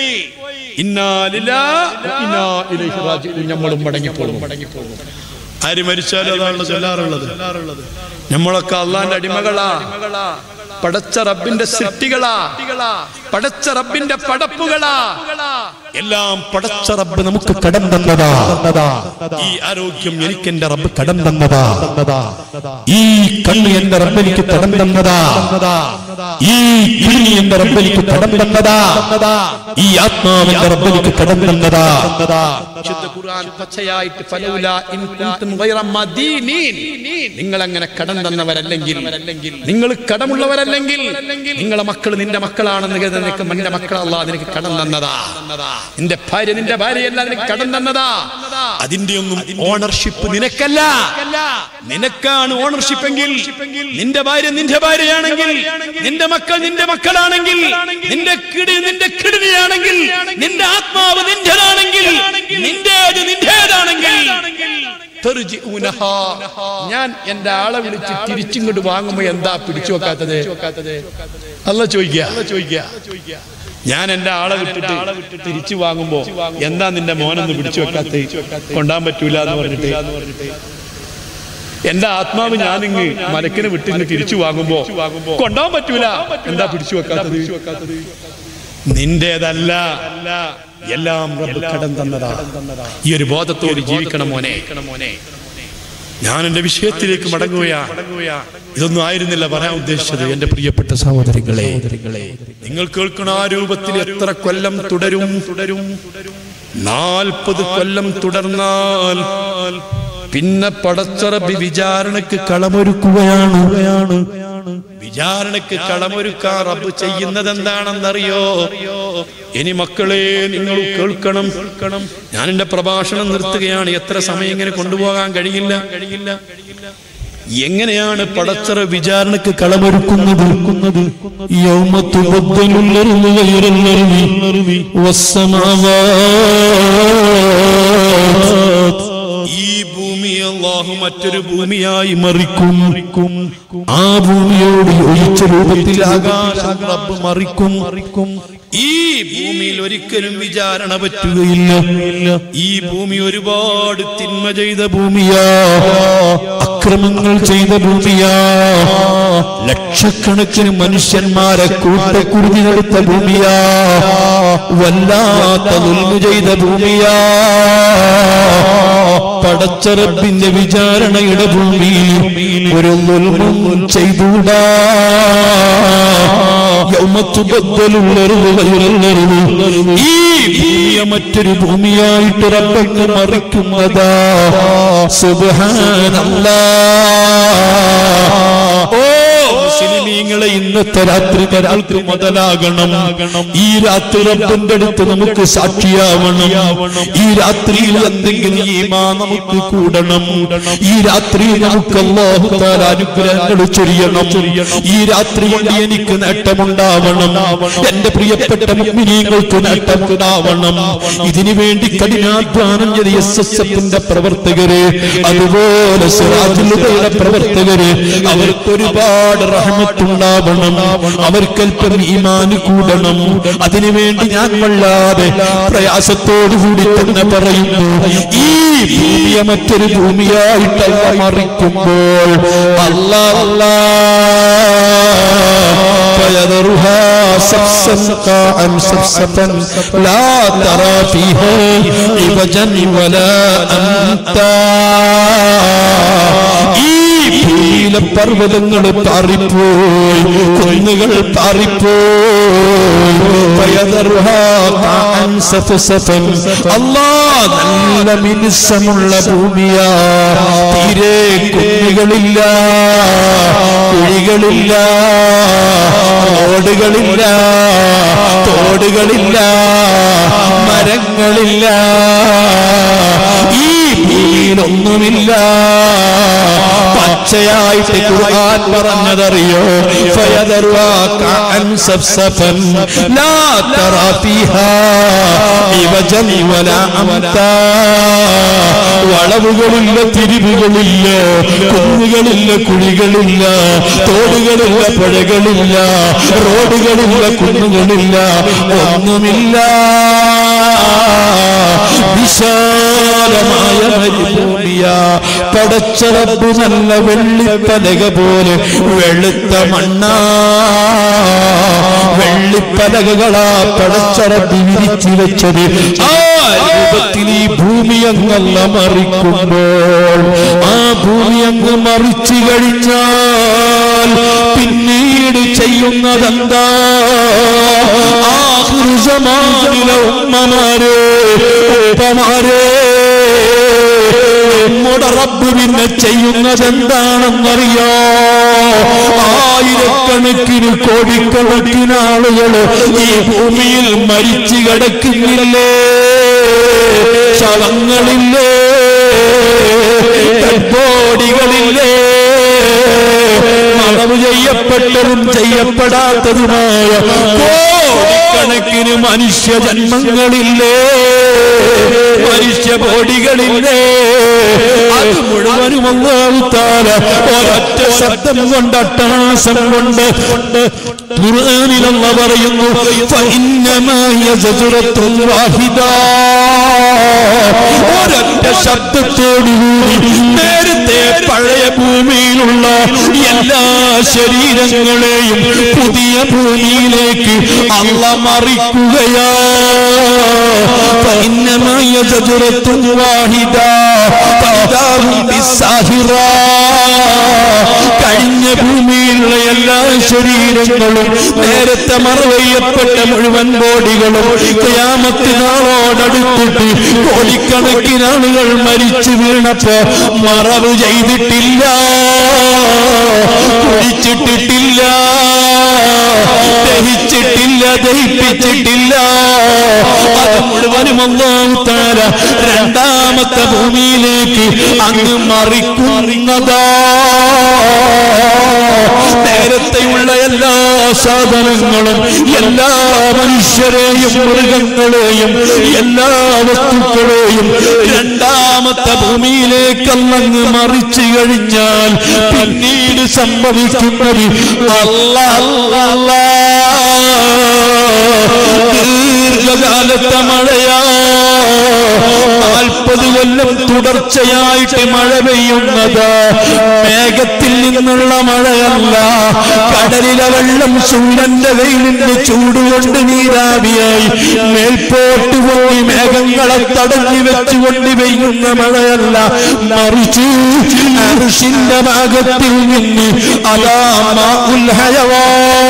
നമ്മളും മടങ്ങിപ്പോകും ആര് മരിച്ചാലും അതാണല്ലോ ചൊല്ലാറുള്ളത് നമ്മളൊക്കെ അള്ളാന്റെ അടിമകളാ പടച്ച റബ്ബിന്റെ സൃഷ്ടികളാ പടച്ച റബ്ബിന്റെ പടപ്പുകളാ എല്ലാം പടച്ച റബ്ബ് നമുക്ക് കടം തന്നതാ ഈ ആരോഗ്യം എനിക്ക് എന്റെ റബ്ബ് കടം തന്നതാ ഈ കണ്ണ് എന്റെ റബ്ബെനിക്ക് കടം തന്നതാ ഈ കിഡ്നി എന്റെ റബ്ബെനിക്ക് കടം തന്നതാ ഈ ആത്മാവ് എന്റെ റബ്ബെനിക്ക് കടം തന്നതാ വിശുദ്ധ ഖുർആൻ പച്ചയായിട്ട് ഫലൗലാ ഇൻ കുൻതും ഗൈറ മദീനീൻ നിങ്ങൾ അങ്ങനെ കടം തന്നവരല്ലെങ്കിൽ നിങ്ങൾ കടമുള്ളവരല്ലെങ്കിൽ നിങ്ങളെ മക്കൾ നിന്റെ മക്കളാണെന്ന് കരുതി നിനക്ക് നിന്റെ മക്കളല്ല നിനക്ക് കടം തന്നതാ നിന്റെ ഭാര്യ നിന്റെ ഭാര്യയല്ല നിനക്ക് കടം തന്നതാ അതിന്റെ ഒന്നും ഓണർഷിപ്പ് നിനക്കല്ല നിനക്കാണ് ഓണർഷിപ്പ് എങ്കിൽ നിന്റെ ഭാര്യ നിന്റെ ഭാര്യയാണെങ്കിൽ നിന്റെ മക്കൾ നിന്റെ മക്കളാണെങ്കിൽ നിന്റെ കിടി നിന്റെ കിടിനിയാണെങ്കിൽ നിന്റെ ആത്മാവ് നിന്റേതാണെങ്കിൽ നിന്റേത് നിന്റേതാണെങ്കിൽ തെർജിഊനഹാ. ഞാൻ എന്റെ ആളെ വിളിച്ച് തിരിച്ചിങ്ങോട്ട് വാങ്ങുമ്പോ എന്താ പിടിച്ചു വെക്കാത്തത് അല്ല ചോദിക്കുക ചോദിക്കുക ഞാൻ എന്റെ ആളെ വിട്ടിട്ട് തിരിച്ചു വാങ്ങുമ്പോ എന്താ നിന്റെ മോനൊന്ന് പിടിച്ചു വെക്കാത്ത കൊണ്ടാൻ പറ്റൂല എന്ന് പറഞ്ഞിട്ട് എന്റെ ആത്മാവ് ഞാൻ ഇങ്ങ് മലക്കിനെ വിട്ടിട്ട് തിരിച്ചു വാങ്ങുമ്പോ കൊണ്ടാൻ പറ്റൂല എന്താ പിടിച്ചു വെക്കാത്തത് നിന്റേതല്ല എല്ലാം റബ്ബ് കടം തന്നതാ ഈ ഒരു ബോധത്തോട് ജീവിക്കണം മോനെ ഞാൻ എന്റെ വിഷയത്തിലേക്ക് മടങ്ങുകയാ ഇതൊന്നും ആയിരുന്നില്ല പറയാൻ ഉദ്ദേശിച്ചത് എന്റെ പ്രിയപ്പെട്ട സഹോദരികളെ നിങ്ങൾ കേൾക്കണ ആ രൂപത്തിൽ എത്ര കൊല്ലം തുടരും തുടരും നാൽപ്പത് കൊല്ലം തുടർന്നാൽ പിന്നെ പടച്ചറബി വിചാരണക്ക് കളമൊരുക്കുകയാണ് വിചാരണക്ക് കളമൊരുക്കാൻ റബ്ബ് ചെയ്യുന്നത് എന്താണെന്നറിയോ ഇനി മക്കളെ നിങ്ങൾ കേൾക്കണം കേൾക്കണം ഞാൻ എന്റെ പ്രഭാഷണം നിർത്തുകയാണ് എത്ര സമയം ഇങ്ങനെ കൊണ്ടുപോകാൻ കഴിയില്ല കഴിയില്ല എങ്ങനെയാണ് പടച്ചറ വിചാരണക്ക് കളമൊരുക്കുന്നത് യൗമ തുബദ്ദലുൽ അർളു ഗൈറൽ അർളി വസ്സമാവാത് ഈ ഭൂമി അള്ളാഹു മറ്റൊരു ഭൂമിയായി മറിക്കും മറിക്കും ആ ഭൂമിയോട് ഒഴിച്ച രൂപത്തിൽ ആകാശം റബ്ബ് മറിക്കും മറിക്കും ഈ ഭൂമിയിൽ ഒരിക്കലും വിചാരണ പറ്റുകയില്ല ഇല്ല ഈ ഭൂമി ഒരുപാട് തിന്മ ചെയ്ത ഭൂമിയാ അക്രമങ്ങൾ ചെയ്ത ഭൂമിയാ ലക്ഷക്കണക്കിന് മനുഷ്യന്മാരെ കൂട്ടക്കുരുതി നടത്ത ഭൂമിയാ വല്ലാത്ത ദുൽമു ചെയ്ത ഭൂമിയാ പടച്ചറപ്പിന്റെ വിചാരണയുടെ ഭൂമിയിൽ ഒരു ദുൽമും ചെയ്തൂടാ യൗമത്തുബദ്ദലുള്ളൊരു ഈ ഭൂമിയെ മറ്റൊരു ഭൂമിയായിട്ട് റബ്ബങ്ങ് മറിക്കുന്നതാ സുബ്ഹാനല്ലാ ഓ മുസ്ലിമീങ്ങളെ ഇന്നത്തെ രാത്രി ഒരാൾക്ക് മുതലാകണം ഈ രാത്രി റബ്ബിന്റെ അടുത്ത് നമുക്ക് സാക്ഷിയാവണം ഈ രാത്രിയിൽ എന്തെങ്കിലും ഈമാ നമുക്ക് കൂടണം ഈ രാത്രി നമുക്ക് അല്ലാഹു തആല അനുഗ്രഹങ്ങൾ ചൊരിയണം ഈ രാത്രി കൊണ്ട് എനിക്ക് നേട്ടമുണ്ടാവണം എന്റെ പ്രിയപ്പെട്ട മുഅ്മിനീങ്ങൾക്ക് നേട്ടമുണ്ടാവണം ഇതിനു വേണ്ടി കഠിനാധ്വാനം ചെയ്ത എസ് എസ് എഫിന്റെ പ്രവർത്തകര് അതുപോലെ സിറാജുൽ ഹുദയുടെ പ്രവർത്തകര് അവർക്ക് ഒരുപാട് റഹ്മത്തുണ്ടാവണം അവർക്കല്പം ഈമാന് കൂടണം അതിനുവേണ്ടി ഞാൻ വല്ലാതെ പ്രയാസത്തോടുകൂടി തന്നെ പറയുന്നു ഈ ഭൂമിയെ മറ്റൊരു ഭൂമിയായിട്ട് അല്ല മറിക്കുമ്പോൾ അല്ലാ അല്ലാ فيذرها سبسا قاعا سبسة لا ترى فيها عوجا ولا أمتا ഈ ഭൂമിയിലെ പർവ്വതങ്ങൾ പാറിപ്പോയി കുന്നുകൾ പാറിപ്പോയി ഫയദറുഹാ ഖാഅൻ സഫസഫൻ. അല്ലാ നല്ല മിനുസമുള്ള ഭൂമിയാ തീരെ കുന്നുകളില്ല കുഴികളില്ല റോഡുകളില്ല തോടുകളില്ല മരങ്ങളില്ല ഈ ഭൂമിയിലൊന്നുമില്ല പച്ചയായിട്ട് ഖുർആൻ പറഞ്ഞതറിയോ ഫയദറുഹാ ഖാഅൻ സഫസഫൻ ലാ തറാ ഫീഹാ ഇവജൻ വലാ അംതാ വളവുകളില്ല തിരിവുകളില്ല കുന്നുകളില്ല കുഴികളില്ല തോടുകളില്ല പുഴകളില്ല റോഡുകളില്ല കുന്നുകളില്ല ഒന്നുമില്ല വിശാലമായ മരുഭൂമിയ പടച്ചറബ് നല്ല വെള്ളിപ്പലക പോലെ വെളുത്ത മണ്ണാ വെള്ളിപ്പലകകളാ പടച്ചറബ് വിരിച്ചു വെച്ചത് ആ രൂപത്തിൽ ഈ ഭൂമി അങ്ങല്ല മറിക്കുമ്പോൾ ആ ഭൂമി അങ്ങ് മറിച്ചു കഴിഞ്ഞാൽ പിന്നീട് ചെയ്യുന്നതെന്താ ആഹൃസമാനിലെ ഉമ്മമാരെ ഉപ്പമാരെ നമ്മുടെ റബ്ബ് പിന്നെ ചെയ്യുന്നത് എന്താണെന്നറിയോ ആയിരക്കണക്കിന് കോടിക്കണക്കിന് ആളുകൾ ഈ ഭൂമിയിൽ മരിച്ചു കിടക്കുന്നില്ലേ ശവങ്ങളില്ലേ ബോഡികളില്ലേ മറവ് ചെയ്യപ്പെട്ടതും ചെയ്യപ്പെടാത്തതുമായ കോടിക്കണക്കിന് മനുഷ്യ ജന്മങ്ങളില്ലേ മനുഷ്യ ബോഡികളില്ലേ അത് മുഴുവനും ഒന്നാവുത്താല ഒരൊറ്റ ശബ്ദം കൊണ്ട് അട്ടഹാസം കൊണ്ട് ഖുർആനിലല്ല പറയുന്നു ഫഇന്നമായ സജറത്തുൻ വാഹിദ ഒരൊറ്റ ശബ്ദത്തോടുകൂടി നേരത്തെ പഴയ ഭൂമിയിലുള്ള എല്ലാ ശരീരങ്ങളെയും പുതിയ ഭൂമിയിലേക്ക് അള്ള മറിക്കുകയാ فإنما زجرة واحدة فإذا هم بالساهرة കഴിഞ്ഞ ഭൂമിയിലുള്ള എല്ലാ ശരീരങ്ങളും നേരത്തെ മറവയ്യപ്പെട്ട മുഴുവൻ ബോഡികളും ക്യാമത്തിനാളോടടുത്തിട്ട് കോടിക്കണക്കിന് ആളുകൾ മരിച്ചു വീണപ്പോ മറവ് ചെയ്തിട്ടില്ല കുഴിച്ചിട്ടിട്ടില്ല ദഹിച്ചിട്ടില്ല ദഹിപ്പിച്ചിട്ടില്ല അത് മുഴുവനും ഒന്നാമത്താര രണ്ടാമത്തെ ഭൂമിയിലേക്ക് അങ്ങ് മറിക്കുന്നതാ നേരത്തെയുള്ള എല്ലാ സാധനങ്ങളും എല്ലാ മനുഷ്യരെയും മൃഗങ്ങളെയും എല്ലാ വസ്തുക്കളെയും രണ്ടാമത്തെ ഭൂമിയിലേക്കല്ലങ്ങ് മറിച്ചു കഴിഞ്ഞാൽ പിന്നീട് സംഭവിക്കുന്നത് അല്ല അല്ല ദീർഘകാലത്തെ മഴയാ നാൽപ്പത് കൊല്ലം തുടർ തുടർച്ചയായിട്ട് മഴ പെയ്യുന്നത് മേഘത്തിൽ നിന്നുള്ള മഴയല്ല കടലിലെ വെള്ളം സൂര്യന്റെ വെയിലിന്റെ ചൂടുകൊണ്ട് നീരാവിയായി മേൽപോട്ട് പോയി മേഘങ്ങളെ തടഞ്ഞു വെച്ചുകൊണ്ട് പെയ്യുന്ന മഴയല്ല മറിച്ച് അർഷിന്റെ ഭാഗത്തിൽ നിന്ന് അതാ മാഉൽ ഹയവാ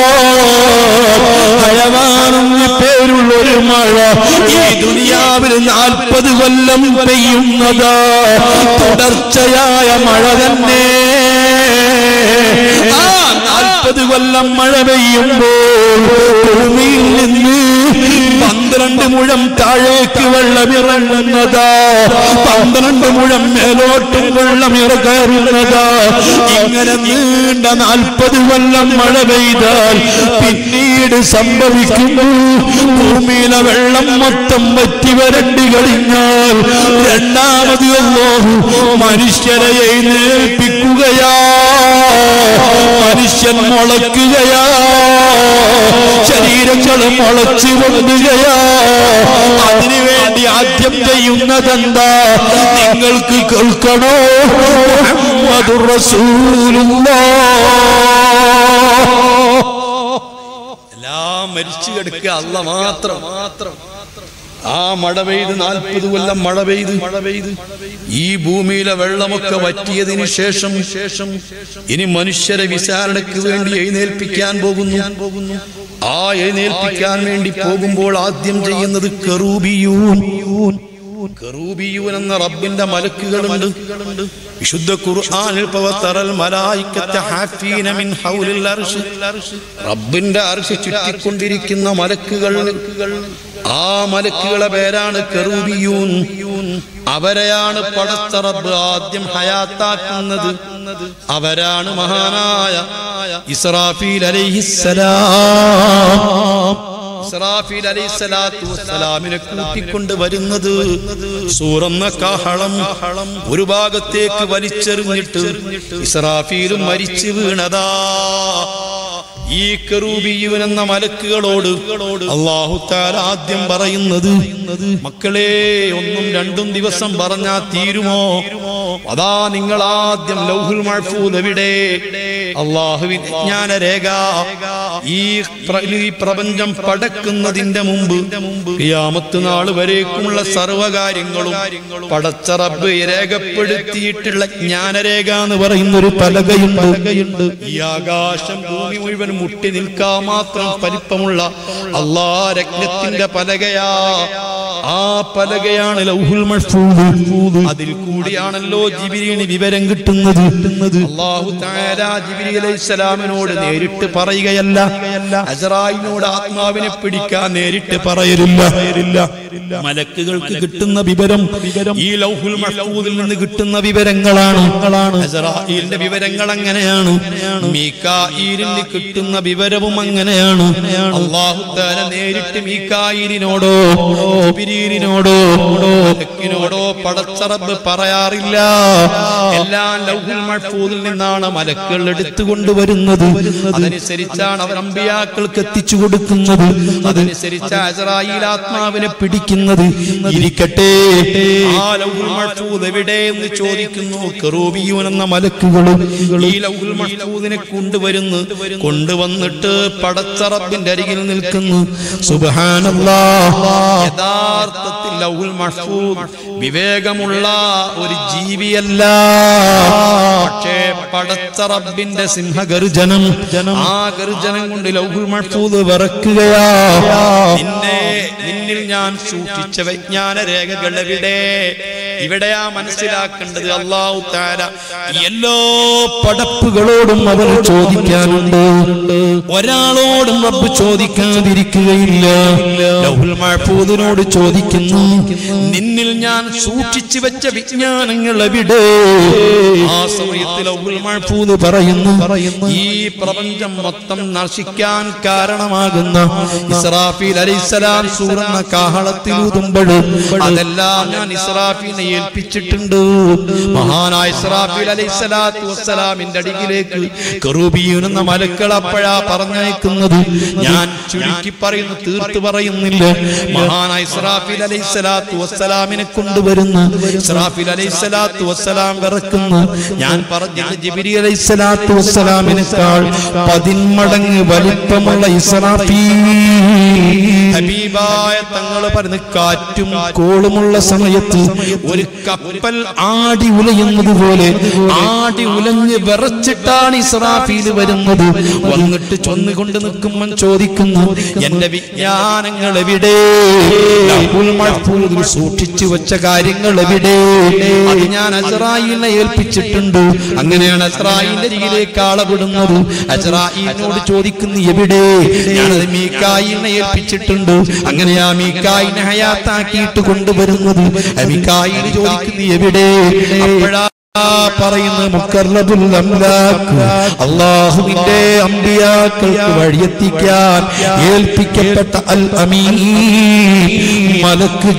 ഹയവാനെന്ന് പേരുള്ള ഒരു മഴ ഈ ദുനിയാവിൽ നാൽപ്പത് കൊല്ലം പെയ്യുന്നത് തുടർച്ചയായ മഴ തന്നെ ആ നാൽപ്പത് കൊല്ലം മഴ പെയ്യുമ്പോൾ ഭൂമിയിൽ നിന്ന് പന്ത്രണ്ട് മുഴം താഴേക്ക് വെള്ളമിറങ്ങുന്നത് പന്ത്രണ്ട് മുഴം മേലോട്ടും വെള്ളമിറങ്ങുന്നത് ഇങ്ങനെ നീണ്ട നാൽപ്പത് കൊല്ലം മഴ പെയ്താൽ പിന്നീട് സംഭവിക്കുന്നു ഭൂമിയിലെ വെള്ളം മൊത്തം വറ്റി വരണ്ടി കഴിഞ്ഞാൽ രണ്ടാമത് അല്ലാഹു മനുഷ്യരെ എഴുന്നേൽപ്പിക്കുകയാ മനുഷ്യൻ മുളയ്ക്കുകയാ ശരീരങ്ങൾ മുളച്ചു പൊന്തുകയാ അതിനുവേണ്ടി ആദ്യം ചെയ്യുന്നതെന്താ നിങ്ങൾക്ക് കേൾക്കണോ മുഹമ്മദുർ റസൂലുള്ളാഹ് എല്ലാം മരിച്ചു കിടക്കുക അല്ല മാത്രം മാത്രം ആ മഴ പെയ്ത് നാൽപ്പത് കൊല്ലം മഴ പെയ്ത് മഴ പെയ്ത് ഈ ഭൂമിയിലെ വെള്ളമൊക്കെ വറ്റിയതിനു ശേഷം ശേഷം ഇനി മനുഷ്യരെ വിചാരണയ്ക്ക് വേണ്ടി എഴുന്നേൽപ്പിക്കാൻ പോകുന്നു പോകുന്നു ആ എഴുന്നേൽപ്പിക്കാൻ വേണ്ടി പോകുമ്പോൾ ആദ്യം ചെയ്യുന്നത് കറൂബിയൂൻ കറൂബിയൂൻ എന്ന റബ്ബിന്റെ മലക്കുകളുണ്ട് വിശുദ്ധ ഖുർആനിൽ പവത്തറൽ മലായിക്കത്തെ ഹാഫീന മിൻ ഹൗലിൽ അർശ് റബ്ബിന്റെ അർശ് ചുറ്റിക്കൊണ്ടിരിക്കുന്ന മലക്കുകൾ ആ മലക്കുകളെ പേരാണ് കറൂബിയൂൻ അവരെയാണ് പടച്ച റബ്ബ് ആദ്യം ഹയാത്താക്കുന്നത് അവരാണ് മഹാനായ ഇസ്രാഫീൽ അലൈഹിസ്സലാം ഇസ്രാഫീൽ അലൈഹിസ്സലാത്തു വസ്സലാമിനെ കൂട്ടിക്കൊണ്ട് വരുന്നത് സൂറന്ന കാഹളം ഒരു ഭാഗത്തേക്ക് വലിച്ചെറിഞ്ഞിട്ട് ഇസ്രാഫീലും മരിച്ചു വീണതാ ഈ കറൂബിയുൻ എന്ന മലക്കുകളോട് അള്ളാഹു താല ആദ്യം പറയുന്നത് മക്കളെ ഒന്നും രണ്ടും ദിവസം പറഞ്ഞാ തീരുമോ അതാ നിങ്ങൾ ആദ്യം ലൗഹുൽ മഹ്ഫൂദ് എവിടെ അള്ളാഹുവിൻ ജ്ഞാനരേഖ ഈ പ്ര- ഈ പ്രപഞ്ചം പടക്കുന്നതിന്റെ മുമ്പ് ഖിയാമത്ത് നാൾ വരേക്കുമുള്ള സർവകാര്യങ്ങളും പടച്ച റബ്ബ് രേഖപ്പെടുത്തിയിട്ടുള്ള ജ്ഞാനരേഖ എന്ന് പറയുന്ന ഒരു പലകയുണ്ട് ഈ ആകാശം ഭൂമി മുഴുവൻ മുട്ടി നിൽക്കാൻ മാത്രം വലിപ്പമുള്ള അള്ളാ രത്നത്തിന്റെ പലകയാ ആ പലകയാണ് ലൗഹുൽ മഹ്ഫൂദ് അതിൽ കൂടിയാണല്ലോ ജിബിരിന് വിവരം കിട്ടുന്നത് അള്ളാഹു തആല ജിബ്രീൽ അലൈഹിസ്സലാമിനോട് നേരിട്ട് പറയുകയല്ല അസറായിനോട് ആത്മാവിനെ പിടിക്കാൻ നേരിട്ട് പറയലില്ല മലക്കുകൾക്ക് കിട്ടുന്ന വിവരം ഈ ലൗഹുൽ മഹ്ഫൂദിൽ നിന്ന് കിട്ടുന്ന വിവരങ്ങളാണ് അസറായിലിന്റെ വിവരങ്ങൾ അങ്ങനെയാണ് മീകായിലിന് കിട്ടുന്ന വിവരവും അങ്ങനെയാണ് അള്ളാഹു തആല നേരിട്ട് മീകായിലിനോടോ ജിബ്രീലിനോടോ മലക്കിനോടോ പടച്ചറബ് പറയാറില്ല എല്ലാം ലൗഹുൽ മഹ്ഫൂദിൽ നിന്നാണ് മലക്കുകൾ എടുത്തുകൊണ്ടുവരുന്നത് അതനുസരിച്ചാണ് അവർ അമ്പിയാക്കൾക്ക് എത്തിച്ചു കൊടുക്കുന്നത് അതനുസരിച്ച് അസറായിൽ ആത്മാവിനെ പിടിക്കുന്നത് ഇരിക്കട്ടെ ആ ലൗഹുൽ മഹ്ഫൂദ് എവിടെ എന്ന് ചോദിക്കുന്നു കറൂബിയൂൻ എന്ന മലക്കുകളും ഈ ലൗഹുൽ മഹ്ഫൂദിനെ കൊണ്ടുവരുന്നു കൊണ്ടുവന്നിട്ട് പടച്ചറബിന്റെ അരികിൽ നിൽക്കുന്നു സുബ്ഹാനല്ലാഹ് യഥാർത്ഥത്തിൽ ലൗഹുൽ മഹ്ഫൂദ് വിവേകമുള്ള ഒരു ജീവിയല്ല പക്ഷേ പടച്ച റബ്ബിന്റെ സിംഹഗർജനം ആ ഗർജനം കൊണ്ട് ലൗഹുൽ മഹ്ഫൂദ് വിറക്കുകയാ നിന്നെ നിന്നിൽ ഞാൻ സൂക്ഷിച്ച വിജ്ഞാന രേഖകൾ എവിടെ ഇവിടെയാ മനസ്സിലാക്കേണ്ടത് അള്ളാഹു താര എല്ലാ പടപ്പുകളോടും അവർ ചോദിക്കാനുണ്ട് ഒരാളോടും റബ്ബ് ചോദിക്കാതിരിക്കുകയില്ല ലൗഹുൽ മഹ്ഫൂദിനോട് ചോദിക്കുന്നു നിന്നിൽ ഞാൻ സൂക്ഷിച്ചു വെച്ച വിജ്ഞാനങ്ങൾ എവിടെ ആ സമയത്ത് ലൗഹുൽ മഹ്ഫൂദ് പറയുന്നു ഈ പ്രപഞ്ചം മൊത്തം നശിക്കാൻ കാരണമാകുന്ന ഇസ്രാഫീൽ അലൈഹിസ്സലാം സൂറന്ന കാഹളത്തിൽ ഊതുമ്പോൾ അതെല്ലാം ഞാൻ ഇസ്രാഫീലിനെ ഏൽപ്പിച്ചിട്ടുണ്ട് മഹാനായ ഇസ്രാഫീൽ അലൈഹിസ്സലാത്തു വസ്സലാമിന്റെ അടിയിലേക്ക് കറൂബിയൂൻ എന്ന മലക്കൾ അപ്പോഴാ പറഞ്ഞയക്കുന്നത് ഞാൻ ചുരുക്കി പറയുന്നു തീർത്ത് പറയുന്നില്ല മഹാനായ ഇസ്രാഫീൽ അലൈഹിസ്സലാത്തു വസ്സലാമിനെ കൊണ്ടുവരുന്ന ഇസ്രാഫീൽ അലൈഹിസ്സലാത്തു വസ്സലാം വിറക്കുന്ന ഞാൻ പറഞ്ഞത് ജിബിരി അലൈഹിസ്സലാത്തു വസ്സലാമിനേക്കാൾ പതിന്മടങ്ങ് വലിപ്പമുള്ള ഇസ്രാഫീൽ ഹബീബായ തങ്ങൾ പറഞ്ഞ കാറ്റും കോളുമുള്ള സമയത്ത് ഒരു കപ്പൽ ആടി ഉലയുന്നത് പോലെ ആടി ഉലഞ്ഞ് വിറച്ചിട്ടാണ് ഇസ്രാഫീൽ വരുന്നത് വന്നിട്ട് ചൊന്നുകൊണ്ട് നിൽക്കുമ്പോൾ ചോദിക്കുന്നു എന്റെ വിജ്ഞാനങ്ങൾ എവിടെ ലൗഹുൽ മഹ്ഫൂദിൽ സൂക്ഷിച്ചു വെച്ച കാര്യങ്ങൾ എവിടെ അത് ഞാൻ അസ്രായിലിനെ ഏൽപ്പിച്ചിട്ടുണ്ട് അങ്ങനെയാണ് അസ്രായിലിന്റെ അരികിലേക്ക് ആളെ വിടുന്നത് അസ്രായിലിനോട് ചോദിക്കുന്നു എവിടെ ഞാനത് മീക്കായിലിനെ ഏൽപ്പിച്ചിട്ടുണ്ട് അങ്ങനെ ആ മീക്കായിനെ ഹയാത്താക്കിയിട്ട് കൊണ്ടുവരുന്നത് ആ മീക്കായിന് ചോദിക്കുന്നു എവിടെ അപ്പോഴാ പറയുന്ന മുക്കർലബുൽ അംലാക്ക് അള്ളാഹുവിന്റെ അമ്പിയാക്കൾക്ക് വഴിയെത്തിക്കാൻ ഏൽപ്പിക്കപ്പെട്ട അൽ അമീൻ മലക്ക്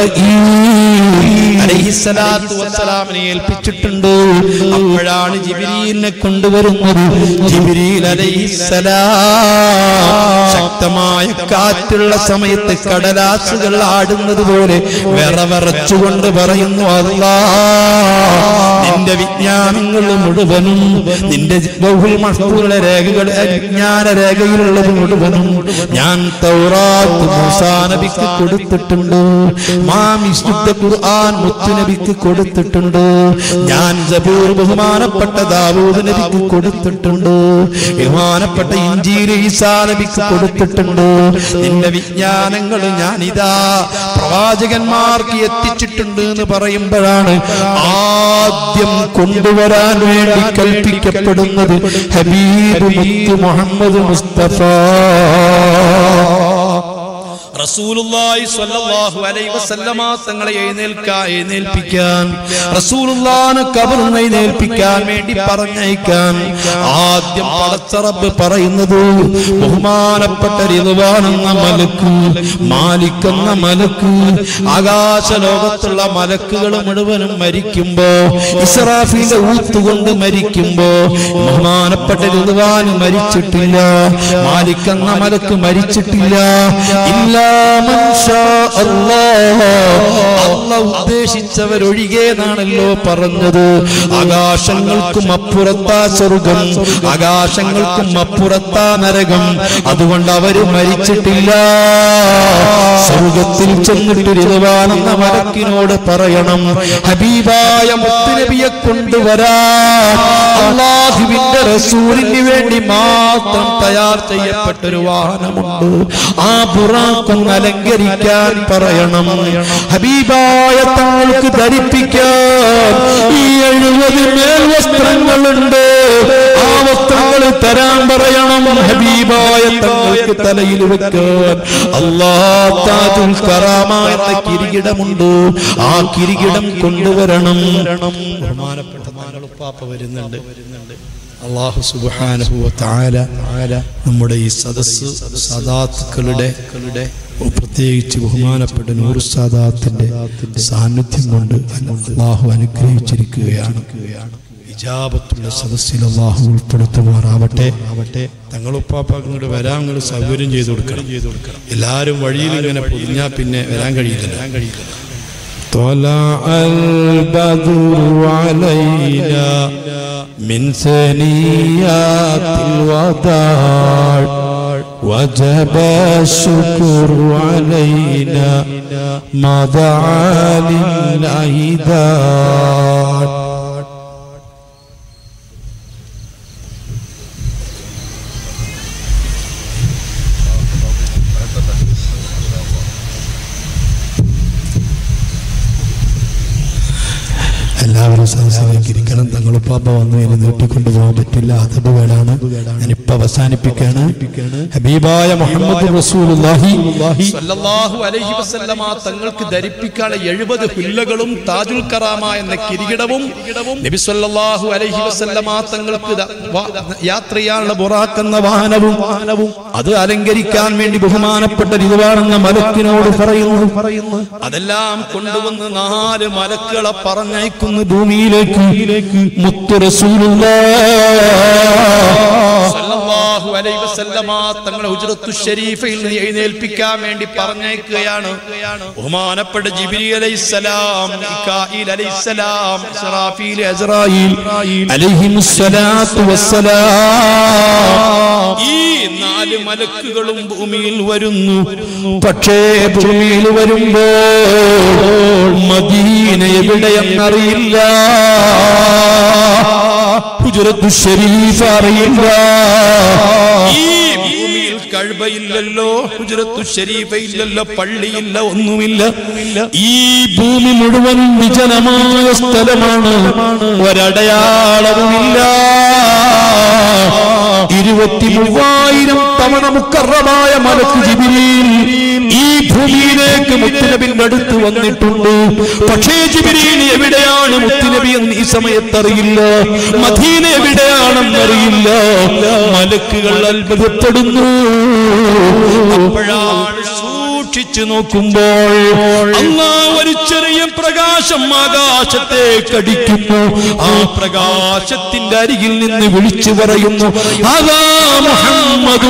അലൈഹിസ്സലാത്തു വസ്സലാമിനെ ഏൽപ്പിച്ചിട്ടുണ്ട് അപ്പോഴാണ് ജിബിരിലിനെ കൊണ്ടുവരുന്നത് ജിബിരിൽ അലൈഹിസ്സലാം ശക്തമായ കാറ്റുള്ള സമയത്ത് കടലാസുകൾ ആടുന്നത് പോലെ വിറവിറച്ചുകൊണ്ട് പറയുന്നു അല്ലാ നിന്റെ വിജ്ഞാനങ്ങൾ മുഴുവനും നിന്റെ ബഹുൽ മഹ്ഫൂറിലെ രേഖകൾ വിജ്ഞാന രേഖയിലുള്ളത് മുഴുവനും ഞാൻ തൗറാത്ത് മൂസാ നബിക്ക് കൊടുത്തിട്ടുണ്ട് മാം വിശുദ്ധ ഖുർആൻ മുത്തുനബിക്ക് കൊടുത്തിട്ടുണ്ട് ഞാൻ സബൂർ ബഹുമാനപ്പെട്ട ദാവൂദ് നബിക്ക് കൊടുത്തിട്ടുണ്ട് ബഹുമാനപ്പെട്ട ഇഞ്ചീൽ ഈസാ നബിക്ക് കൊടുത്തിട്ടുണ്ട് നിന്റെ വിജ്ഞാനങ്ങൾ ഞാനിതാ പ്രവാചകന്മാർക്ക് എത്തിച്ചിട്ടുണ്ട് എന്ന് പറയുമ്പോഴാണ് ആദ്യം കൊണ്ടുവരാൻ വേണ്ടി കൽപ്പിക്കപ്പെടുന്നത് ഹബീബ് മുത്ത് മുഹമ്മദ് മുസ്തഫ റസൂലുള്ളാഹി സ്വല്ലല്ലാഹു അലൈഹി വസല്ലമ തങ്ങളെ എഴുന്നേൽക്കാൻ എഴുന്നേൽപ്പിക്കാൻ റസൂലുള്ളാഹിനെ കബറിൽ എഴുന്നേൽപ്പിക്കാൻ വേണ്ടി പറഞ്ഞയക്കാൻ ആദ്യം പടച്ച റബ്ബ് പറയുന്നത് ബഹുമാനപ്പെട്ട റിദ്വാൻ എന്ന മലക്ക് മാലിക് എന്ന മലക്ക് ആകാശ ലോകത്തുള്ള മലക്കുകൾ മുഴുവനും മരിക്കുമ്പോ ഇസ്രാഫിന്റെ ഊത്തുകൊണ്ട് മരിക്കുമ്പോ ബഹുമാനപ്പെട്ട റിദ്വാൻ മരിച്ചിട്ടില്ല മാലിക് എന്ന മലക്ക് മരിച്ചിട്ടില്ല ഇല്ല അല്ല ഉദ്ദേശിച്ചവരൊഴികെ എന്നാണല്ലോ പറഞ്ഞത് ആകാശങ്ങൾക്കും അപ്പുറത്താ സ്വർഗം ആകാശങ്ങൾക്കും അപ്പുറത്താ നരകം അതുകൊണ്ട് അവര് മരിച്ചിട്ടില്ല സ്വർഗത്തിൽ ചെന്നിട്ട് രവാനെന്ന മലക്കിനോട് പറയണം ഹബീബായ മുത്തുനബിയെ കൊണ്ടുവരാൻ അള്ളാഹുവിന്റെ റസൂലിന് വേണ്ടി മാത്രം തയ്യാർ ചെയ്യപ്പെട്ടൊരു വാഹനമുണ്ട് ആ ബുറാക്കൊന്ന് അലങ്കരിക്കാൻ പറയണം ഹബീബായ തങ്ങൾക്ക് ധരിപ്പിക്കാൻ ഈ എഴുപത് മേൽ വസ്ത്രങ്ങളുണ്ട് ആ വസ്ത്രങ്ങൾ തരാൻ പറയണം ഹബീബായ തങ്ങൾക്ക് തലയിൽ വെക്കാൻ അള്ളാഹുൽ കറാമ എന്ന കിരീടമുണ്ട് ആ കിരീടം കൊണ്ടുവരണം ബഹുമാനപ്പെട്ട ഉപ്പാപ്പ വരുന്നുണ്ട് അള്ളാഹു സുബ്ഹാനഹു വ തആല നമ്മുടെ ഈ സദസ്സ് സദാത്തുക്കളുടെ പ്രത്യേകിച്ച് ബഹുമാനപ്പെട്ട നൂർ സാദാത്തിന്റെ സാന്നിധ്യം കൊണ്ട് അള്ളാഹു അനുഗ്രഹിച്ചിരിക്കുകയാണ് ഇജാബത്തുള്ള സദസ്സിൽ അള്ളാഹു ഉൾപ്പെടുത്തുമാറാവട്ടെ ആവട്ടെ തങ്ങളുപ്പാപ്പാക്ക് ഇങ്ങോട്ട് വരാൻ നിങ്ങൾ സൗകര്യം ചെയ്തു കൊടുക്കണം ചെയ്തു കൊടുക്കണം എല്ലാവരും വഴിയിൽ ഇങ്ങനെ പൊതിഞ്ഞാൽ പിന്നെ വരാൻ കഴിയില്ല വരാൻ കഴിയില്ല طلع البدر علينا من ثنيات الوداع وجب الشكر علينا ما دعا لله داع എല്ലാവരും എല്ലാവരും സദസ്സിലേക്ക് ഇരിക്കണം തങ്ങൾ പാപ്പ വന്നു ഇനി നീട്ടിക്കൊണ്ടു പോകാൻ പറ്റില്ല അതബ് വേടാണ് ഞാനിപ്പോ അവസാനിപ്പിക്കാണ് ഹബീബായ മുഹമ്മദ് റസൂലുള്ളാഹി സല്ലല്ലാഹു അലൈഹി വസല്ലമ തങ്ങൾക്ക് ധരിപ്പിക്കാനുള്ള എഴുപത് ഹുല്ലകളും താജുൽ കറാമ എന്ന കിരീടവും നബി സല്ലല്ലാഹു അലൈഹി വസല്ലമ തങ്ങൾക്ക് ദ- വ- യാത്ര ചെയ്യാനുള്ള ബുറാക്ക് എന്ന വാഹനവും വാഹനവും അത് അലങ്കരിക്കാൻ വേണ്ടി ബഹുമാനപ്പെട്ട രിതുവാണെന്ന മലക്കിനോട് പറയുന്നു പറയുന്നു അതെല്ലാം കൊണ്ടുവന്ന് നാല് മലക്കുകളെ പറഞ്ഞയക്കുന്നു ഭൂമിയിലേക്ക് മുത്തു റസൂലുള്ള സല്ലല്ലാഹു അലൈഹി വസല്ലമ തങ്ങളെ ഹുജ്റത്തു ഷരീഫയിൽ നിന്ന് എഴുന്നേൽപ്പിക്കാൻ വേണ്ടി പറഞ്ഞയക്കുകയാണ് ബഹുമാനപ്പെട്ട ജിബ്രീൽ അലൈഹിസ്സലാം മികായിൽ അലൈഹിസ്സലാം ഇസ്രാഫീൽ അസ്രായീൽ അലൈഹിമുസ്സലാത്തു വസ്സലാം ഈ നാല് മലക്കുകളും ഭൂമിയിൽ വരുന്നു പക്ഷേ ഭൂമിയിൽ വരുമ്പോൾ മദീന എവിടെയെന്നറിയില്ല ഹുജറത്തു ഷരീഫ് അറിയില്ല ഈ ഭൂമിയിൽ കഴുബയില്ലല്ലോ ഹുജ്റത്തു ഷരീഫ ഇല്ലല്ലോ പള്ളിയില്ല ഒന്നുമില്ല ഈ ഭൂമി മുഴുവൻ വിജനമായ സ്ഥലമാണ് ഒരടയാളവുമില്ല ഇരുപത്തി മൂവായിരം തവണ മുക്കറമായ മലക്ക് ജിബിരിയിൽ ഈ ഭൂമിയിലേക്ക് മുത്തുനബിന്റെ അടുത്ത് വന്നിട്ടുണ്ട് പക്ഷേ ജിബിരിയിൽ എവിടെയാണ് മുത്തുനബി എന്ന് ഈ സമയത്തറിയില്ല മദീന എവിടെയാണെന്നറിയില്ല മലക്കുകൾ അത്ഭുതപ്പെടുന്നു അപ്പോഴാണ് സൂക്ഷിച്ചു നോക്കുമ്പോൾ അല്ലാ ഒരു ചെറിയ പ്രകാശം ആകാശത്തേക്ക് അടിക്കുന്നു ആ പ്രകാശത്തിന്റെ അരികിൽ നിന്ന് വിളിച്ചു പറയുന്നു അതാ മുഹമ്മദ്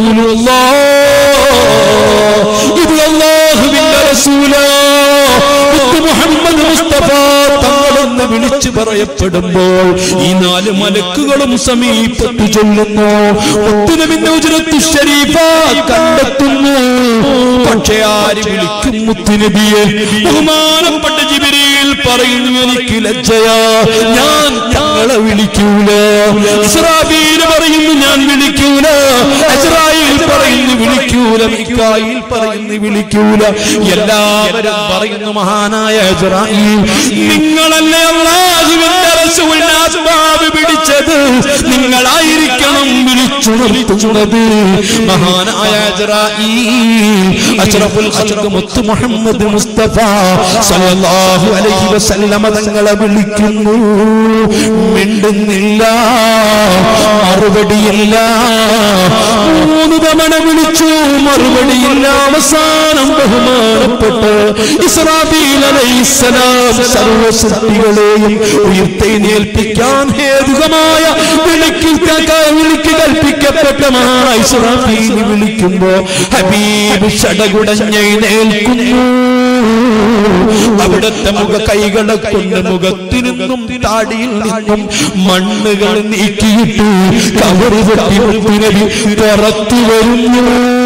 ഇത് അള്ളാഹുവിന്റെ റസൂലാ മുത്ത് മുഹമ്മദ് മുസ്തഫ തങ്ങളെന്ന് വിളിച്ചു പറയപ്പെടുമ്പോൾ ഈ നാല് മലക്കുകളും സമീപത്ത് ചൊല്ലുന്നു മുത്തുനബിന്റെ ഉജരത്ത് ഷരീഫ കണ്ടെത്തുന്നു പക്ഷേ ആര് വിളിക്കും മുത്തുനബിയെ ബഹുമാനപ്പെട്ട ജിബിരിയിൽ പറയുന്നു എനിക്ക് ലജ്ജയാ ഞാൻ ഞങ്ങളെ വിളിക്കൂല ഇസ്രാഫീൽ പറയുന്നു ഞാൻ വിളിക്കൂല അസ്രായിൽ പറയുന്നു വിളിക്കൂല മിക്കായിൽ പറയുന്നു വിളിക്കൂല എല്ലാവരും പറയുന്നു മഹാനായ അസ്രായിൽ നിങ്ങളല്ലേ അള്ളാഹുവിന്റെ റസൂലിനെ ആത്മാവ് പിടിച്ചത് നിങ്ങളായിരിക്കണം വിളിച്ചു നിർത്തുന്നത് മഹാനായ അസ്രായിൽ അഷ്റഫുൽ ഖൽഖ് മുത്ത് മുഹമ്മദ് മുസ്തഫ സല്ലല്ലാഹു അലൈഹി വസല്ലമ തങ്ങളെ വിളിക്കുന്നു മിണ്ടുന്നില്ല മറുപടിയില്ല മൂന്ന് തവണ വിളിച്ചു മറുപടിയില്ല അവസാനം ബഹുമാനപ്പെട്ട് ഇസ്രാഫീൽ അലൈഹിസ്സലാം സർവ്വ സൃഷ്ടികളെയും ഉയർത്തെഴുന്നേൽപ്പിക്കാൻ ഹേതുകമായ വിളിക്ക് വിളിക്ക് കൽപ്പിക്കപ്പെട്ട മഹാ ഇസ്രാഫീൽ വിളിക്കുമ്പോ ഹബീബ് ഷടകുടഞ്ഞെഴുന്നേൽക്കുന്നു അവിടുത്തെ മുഖ കൈകളെ കൊണ്ട് മുഖത്തു നിന്നും താടിയിൽ നിന്നും മണ്ണുകൾ നീക്കിയിട്ട് കവറ് പൊട്ടി മുത്തുനബി പുറത്തു വരുന്നു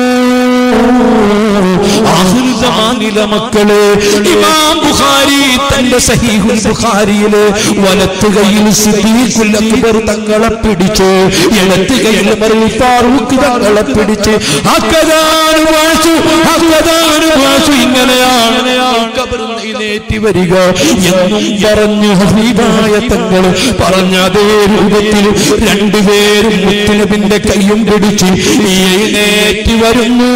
ആഹൃതമാനില മക്കളെ ഇമാം ബുഖാരി തന്റെ സഹീഹുൽ ബുഖാരിയിലെ വലത്ത് കൈയിൽ സിദ്ദീഖുൽ അക്ബർ തങ്ങളെ പിടിച്ച് ഇടത്ത് കൈയിൽ മറിൽ ഫാറൂഖ് തങ്ങളെ പിടിച്ച് അക്കതാനു വാശു അക്കതാനു വാശു ഇങ്ങനെയാണ് കബറിൽ എഴുന്നേറ്റ് വരിക എന്നും പറഞ്ഞു ഹബീബായ തങ്ങൾ പറഞ്ഞ അതേ രൂപത്തിൽ രണ്ടുപേരും മുത്തുനബിന്റെ കൈയും പിടിച്ച് എഴുന്നേറ്റ് വരുന്നു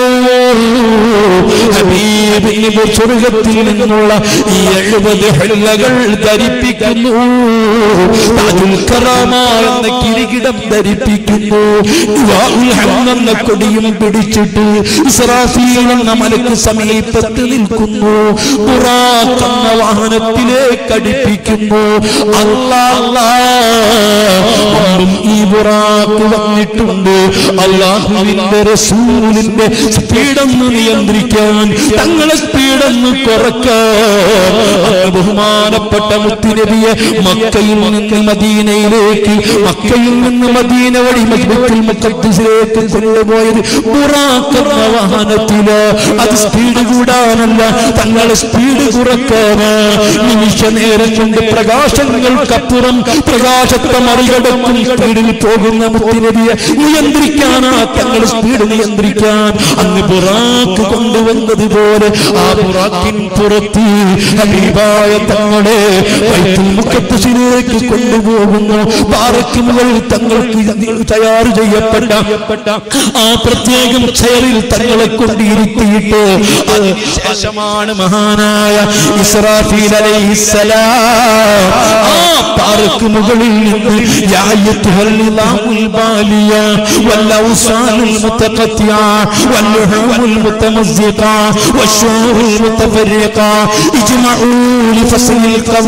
ഹബീബിന് സ്വർഗത്തിൽ നിന്നുള്ള ഈ എഴുപത് ഹെല്ലകൾ ധരിപ്പിക്കുന്നു താജുൽ കറാമ എന്ന കിരീടം ധരിപ്പിക്കുന്നു ഇവാഉൽ ഹംദ് എന്ന കൊടിയും പിടിച്ചിട്ട് ഇസ്രാഫീൽ എന്ന മലക്ക് സമീപത്ത് നിൽക്കുന്നു ബുറാഖ് എന്ന വാഹനത്തിലേക്ക് അടുപ്പിക്കുന്നു അല്ലാ അല്ലാ മുമ്പും ഈ ബുറാഖ് വന്നിട്ടുണ്ട് അള്ളാഹുവിന്റെ റസൂലിന്റെ സ്പീഡൊന്ന് നിയന്ത്രിക്കാൻ തങ്ങളെ സ്പീഡൊന്ന് കുറക്കാൻ അന്ന് ബഹുമാനപ്പെട്ട മുത്തുനബിയെ മക്കയിൽ നിന്ന് മദീനയിലേക്ക് മക്കയിൽ നിന്ന് മദീന വഴി മസ്ബത്തുൽ മുഖദ്ദിസിലേക്ക് കൊണ്ടുപോയത് ബുറാഖ് എന്ന വാഹനത്തില് അത് സ്പീഡ് കൂടാനല്ല തങ്ങളെ സ്പീഡ് കുറക്കാന് നിമിഷ നേരം കൊണ്ട് പ്രകാശങ്ങൾക്കപ്പുറം പ്രകാശത്തെ മറികടക്കും സ്പീഡിൽ പോകുന്ന മുത്തുനബിയെ നിയന്ത്രിക്കാനാ തങ്ങൾ സ്പീഡ് നിയന്ത്രിക്കാൻ അന്ന് ബുറാക്ക് കൊണ്ടുവന്നത് പോലെ ആ ബുറാക്കിൻ പുറത്ത് ഹബീബായ തങ്ങളെ ബൈത്തുൽ മുഖദ്ദസിലേക്ക് കൊണ്ടുപോകുന്നു പാറയ്ക്ക് മുകളിൽ തങ്ങൾക്ക് തയ്യാർ ചെയ്യപ്പെട്ട ആ പ്രത്യേകം ചെയറിൽ തങ്ങളെ കൊണ്ടിരുത്തിയിട്ട് അതിനുശേഷമാണ് മഹാനായ ഇസ്രാഫീൽ അലൈഹിസ്സലാം ആ പാറയ്ക്ക് മുകളിൽ നിന്ന് യാ അയ്യത്തുഹൽ നിലാമുൽ ബാലിയ والأوصال المتقطعة واللحوم المتمزقة والشعور المتفرقة اجمعوا لفصل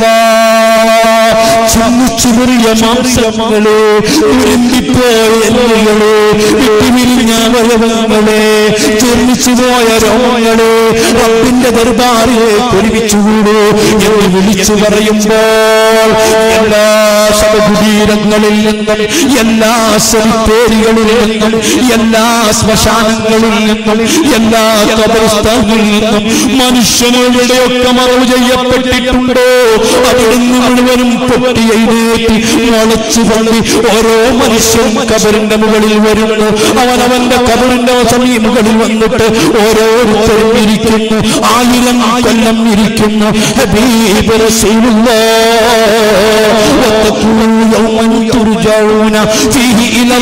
القضاء ചിന്നിച്ചുറിയ മാംസങ്ങളെ ഉരുണ്ടിപ്പോയ എല്ലുകളെ വിട്ടുപിരിഞ്ഞ അവയവങ്ങളെ ചെന്നിച്ചുപോയ രോഗങ്ങളെ റബ്ബിന്റെ ദർബാറിലേക്ക് ഒരുമിച്ചുകൂടൂ എന്ന് വിളിച്ചു പറയുമ്പോൾ എല്ലാ ശവകുടീരങ്ങളിൽ നിന്നും എല്ലാ സെമിത്തേരികളിൽ നിന്നും എല്ലാ ശ്മശാനങ്ങളിൽ നിന്നും എല്ലാ കബർസ്ഥാനിൽ നിന്നും മനുഷ്യനെവിടെയൊക്കെ മറവ് ചെയ്യപ്പെട്ടിട്ടുണ്ടോ അവിടുന്ന് മുഴുവനും പൊട്ടി എഴുന്നേറ്റ് മുളച്ചു പള്ളി ഓരോ മനുഷ്യനും കബറിന്റെ മുകളിൽ വരുന്നു അവനവന്റെ കബറിന്റെ സമീപങ്ങളിൽ വന്നിട്ട് ഓരോരുത്തരും ഇരിക്കുന്നു ആയിരം കൊല്ലം ഇരിക്കുന്നു ഹബീബ് റസൂലുള്ളാഹ് واتقوا يوما ترجعون فيه إلى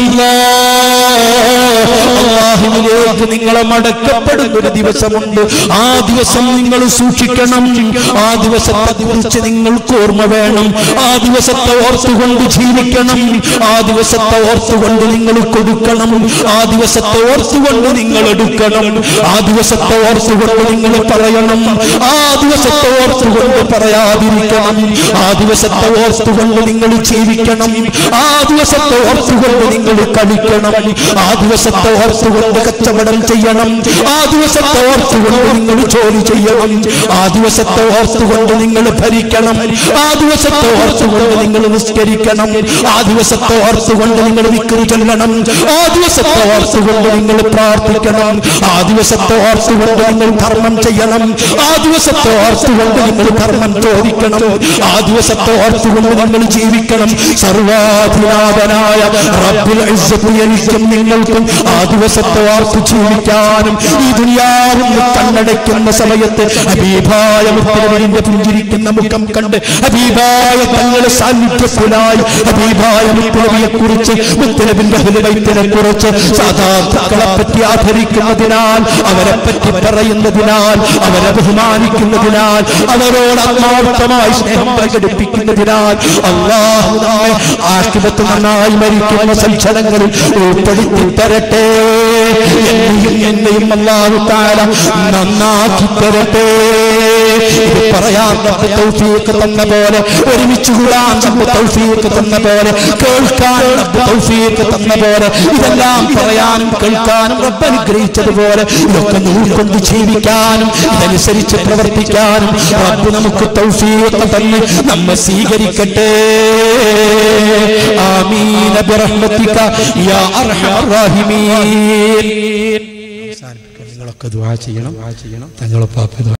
الله അള്ളാഹുവിലേക്ക് നിങ്ങളെ മടക്കപ്പെടുന്ന ഒരു ദിവസമുണ്ട് ആ ദിവസം നിങ്ങൾ സൂക്ഷിക്കണം ആ ദിവസത്തെ കുറിച്ച് നിങ്ങൾക്ക് ഓർമ്മ വേണം ആ ദിവസത്തെ ഓർത്തുകൊണ്ട് ജീവിക്കണം ആ ദിവസത്തെ ഓർത്തുകൊണ്ട് നിങ്ങൾ കൊടുക്കണം ആ ദിവസത്തെ ഓർത്തുകൊണ്ട് നിങ്ങൾ എടുക്കണം ആ ദിവസത്തെ ഓർത്തുകൊണ്ട് നിങ്ങൾ പറയണം ആ ദിവസത്തെ ഓർത്തുകൊണ്ട് പറയാതിരിക്കണം ആ ദിവസത്തെ ഓർത്തുകൊണ്ട് നിങ്ങൾ ജീവിക്കണം ആ ദിവസത്തെ ഓർത്തുകൊണ്ട് നിങ്ങൾ കളിക്കണം ആ ദിവസത്തെ ഓർത്തുകൊണ്ട് കച്ചവടം ചെയ്യണം ആ ദിവസത്തെ ഓർത്തുകൊണ്ട് നിങ്ങൾ ജോലി ചെയ്യണം ആ ദിവസത്തെ ഓർത്തുകൊണ്ട് നിങ്ങൾ ഭരിക്കണം ആ ദിവസത്തെ ഓർത്തുകൊണ്ട് നിങ്ങൾ നിസ്കരിക്കണം ആ ദിവസത്തെ ഓർത്തുകൊണ്ട് നിങ്ങൾ വിക്രി ചൊല്ലണം ആ ദിവസത്തെ ഓർത്തുകൊണ്ട് നിങ്ങൾ പ്രാർത്ഥിക്കണം ആ ദിവസത്തെ ഓർത്തുകൊണ്ട് നിങ്ങൾ ധർമ്മം ചെയ്യണം ആ ദിവസത്തെ ഓർത്തുകൊണ്ട് നിങ്ങൾ ധർമ്മം ചോദിക്കണം ആ ദിവസത്തെ ഓർത്തുകൊണ്ട് നിങ്ങൾ ജീവിക്കണം സർവാധിനാഥനായ റബ്ബുൽ ഇസ്സത്ത് എനിക്കും നിങ്ങൾക്കും ആ ദിവസത്തെ ഓർത്ത് ജീവിക്കാനും ഈ ദുനിയാവും കണ്ണടയ്ക്കുന്ന സമയത്ത് ഹബീബായ മുത്തലവരിന്റെ പുഞ്ചിരിക്കുന്ന മുഖം കണ്ട് ഹബീബായ തങ്ങളുടെ സാന്നിധ്യത്തിലായി ഹബീബായ മുത്തലവിയെ കുറിച്ച് മുത്തലബിന്റെ ഹുലവൈത്തിനെ കുറിച്ച് സാധാർത്ഥക്കളെ പറ്റി ആദരിക്കുന്നതിനാൽ അവരെ പറ്റി പറയുന്നതിനാൽ അവരെ ബഹുമാനിക്കുന്നതിനാൽ അവരോട് ആത്മാർത്ഥമായി സ്നേഹം പ്രകടിപ്പിക്കുന്നതിനാൽ അള്ളാഹു നമ്മെ ആഷ്ടിപത്ത് നന്നായി മരിക്കുന്ന സൽക്ഷണങ്ങളിൽ ഉൾപ്പെടുത്തി തരട്ടെ എന്നെയും എന്നെയും അള്ളാഹു താര നന്നാക്കി തരട്ടെ ഇത് പറയാൻ നമുക്ക് തൗഫീഖ് തന്ന പോലെ ഒരുമിച്ച് കൂടാൻ നമുക്ക് തൗഫീഖ് തന്ന പോലെ കേൾക്കാൻ നമുക്ക് തൗഫീഖ് തന്ന പോലെ ഇതെല്ലാം പറയാനും കേൾക്കാനും റബ്ബ് അനുഗ്രഹിച്ചതുപോലെ ഇതൊക്കെ ഉൾക്കൊണ്ട് ജീവിക്കാനും ഇതനുസരിച്ച് പ്രവർത്തിക്കാനും റബ്ബ് നമുക്ക് തൗഫീഖ് തന്നെ നമ്മെ സ്വീകരിക്കട്ടെ ആമീന ബിറഹ്മതിക യാ അർഹമർ റഹീമീൻ നിങ്ങളൊക്കെ ദുആ ചെയ്യണം തങ്ങളെ പാപ്പ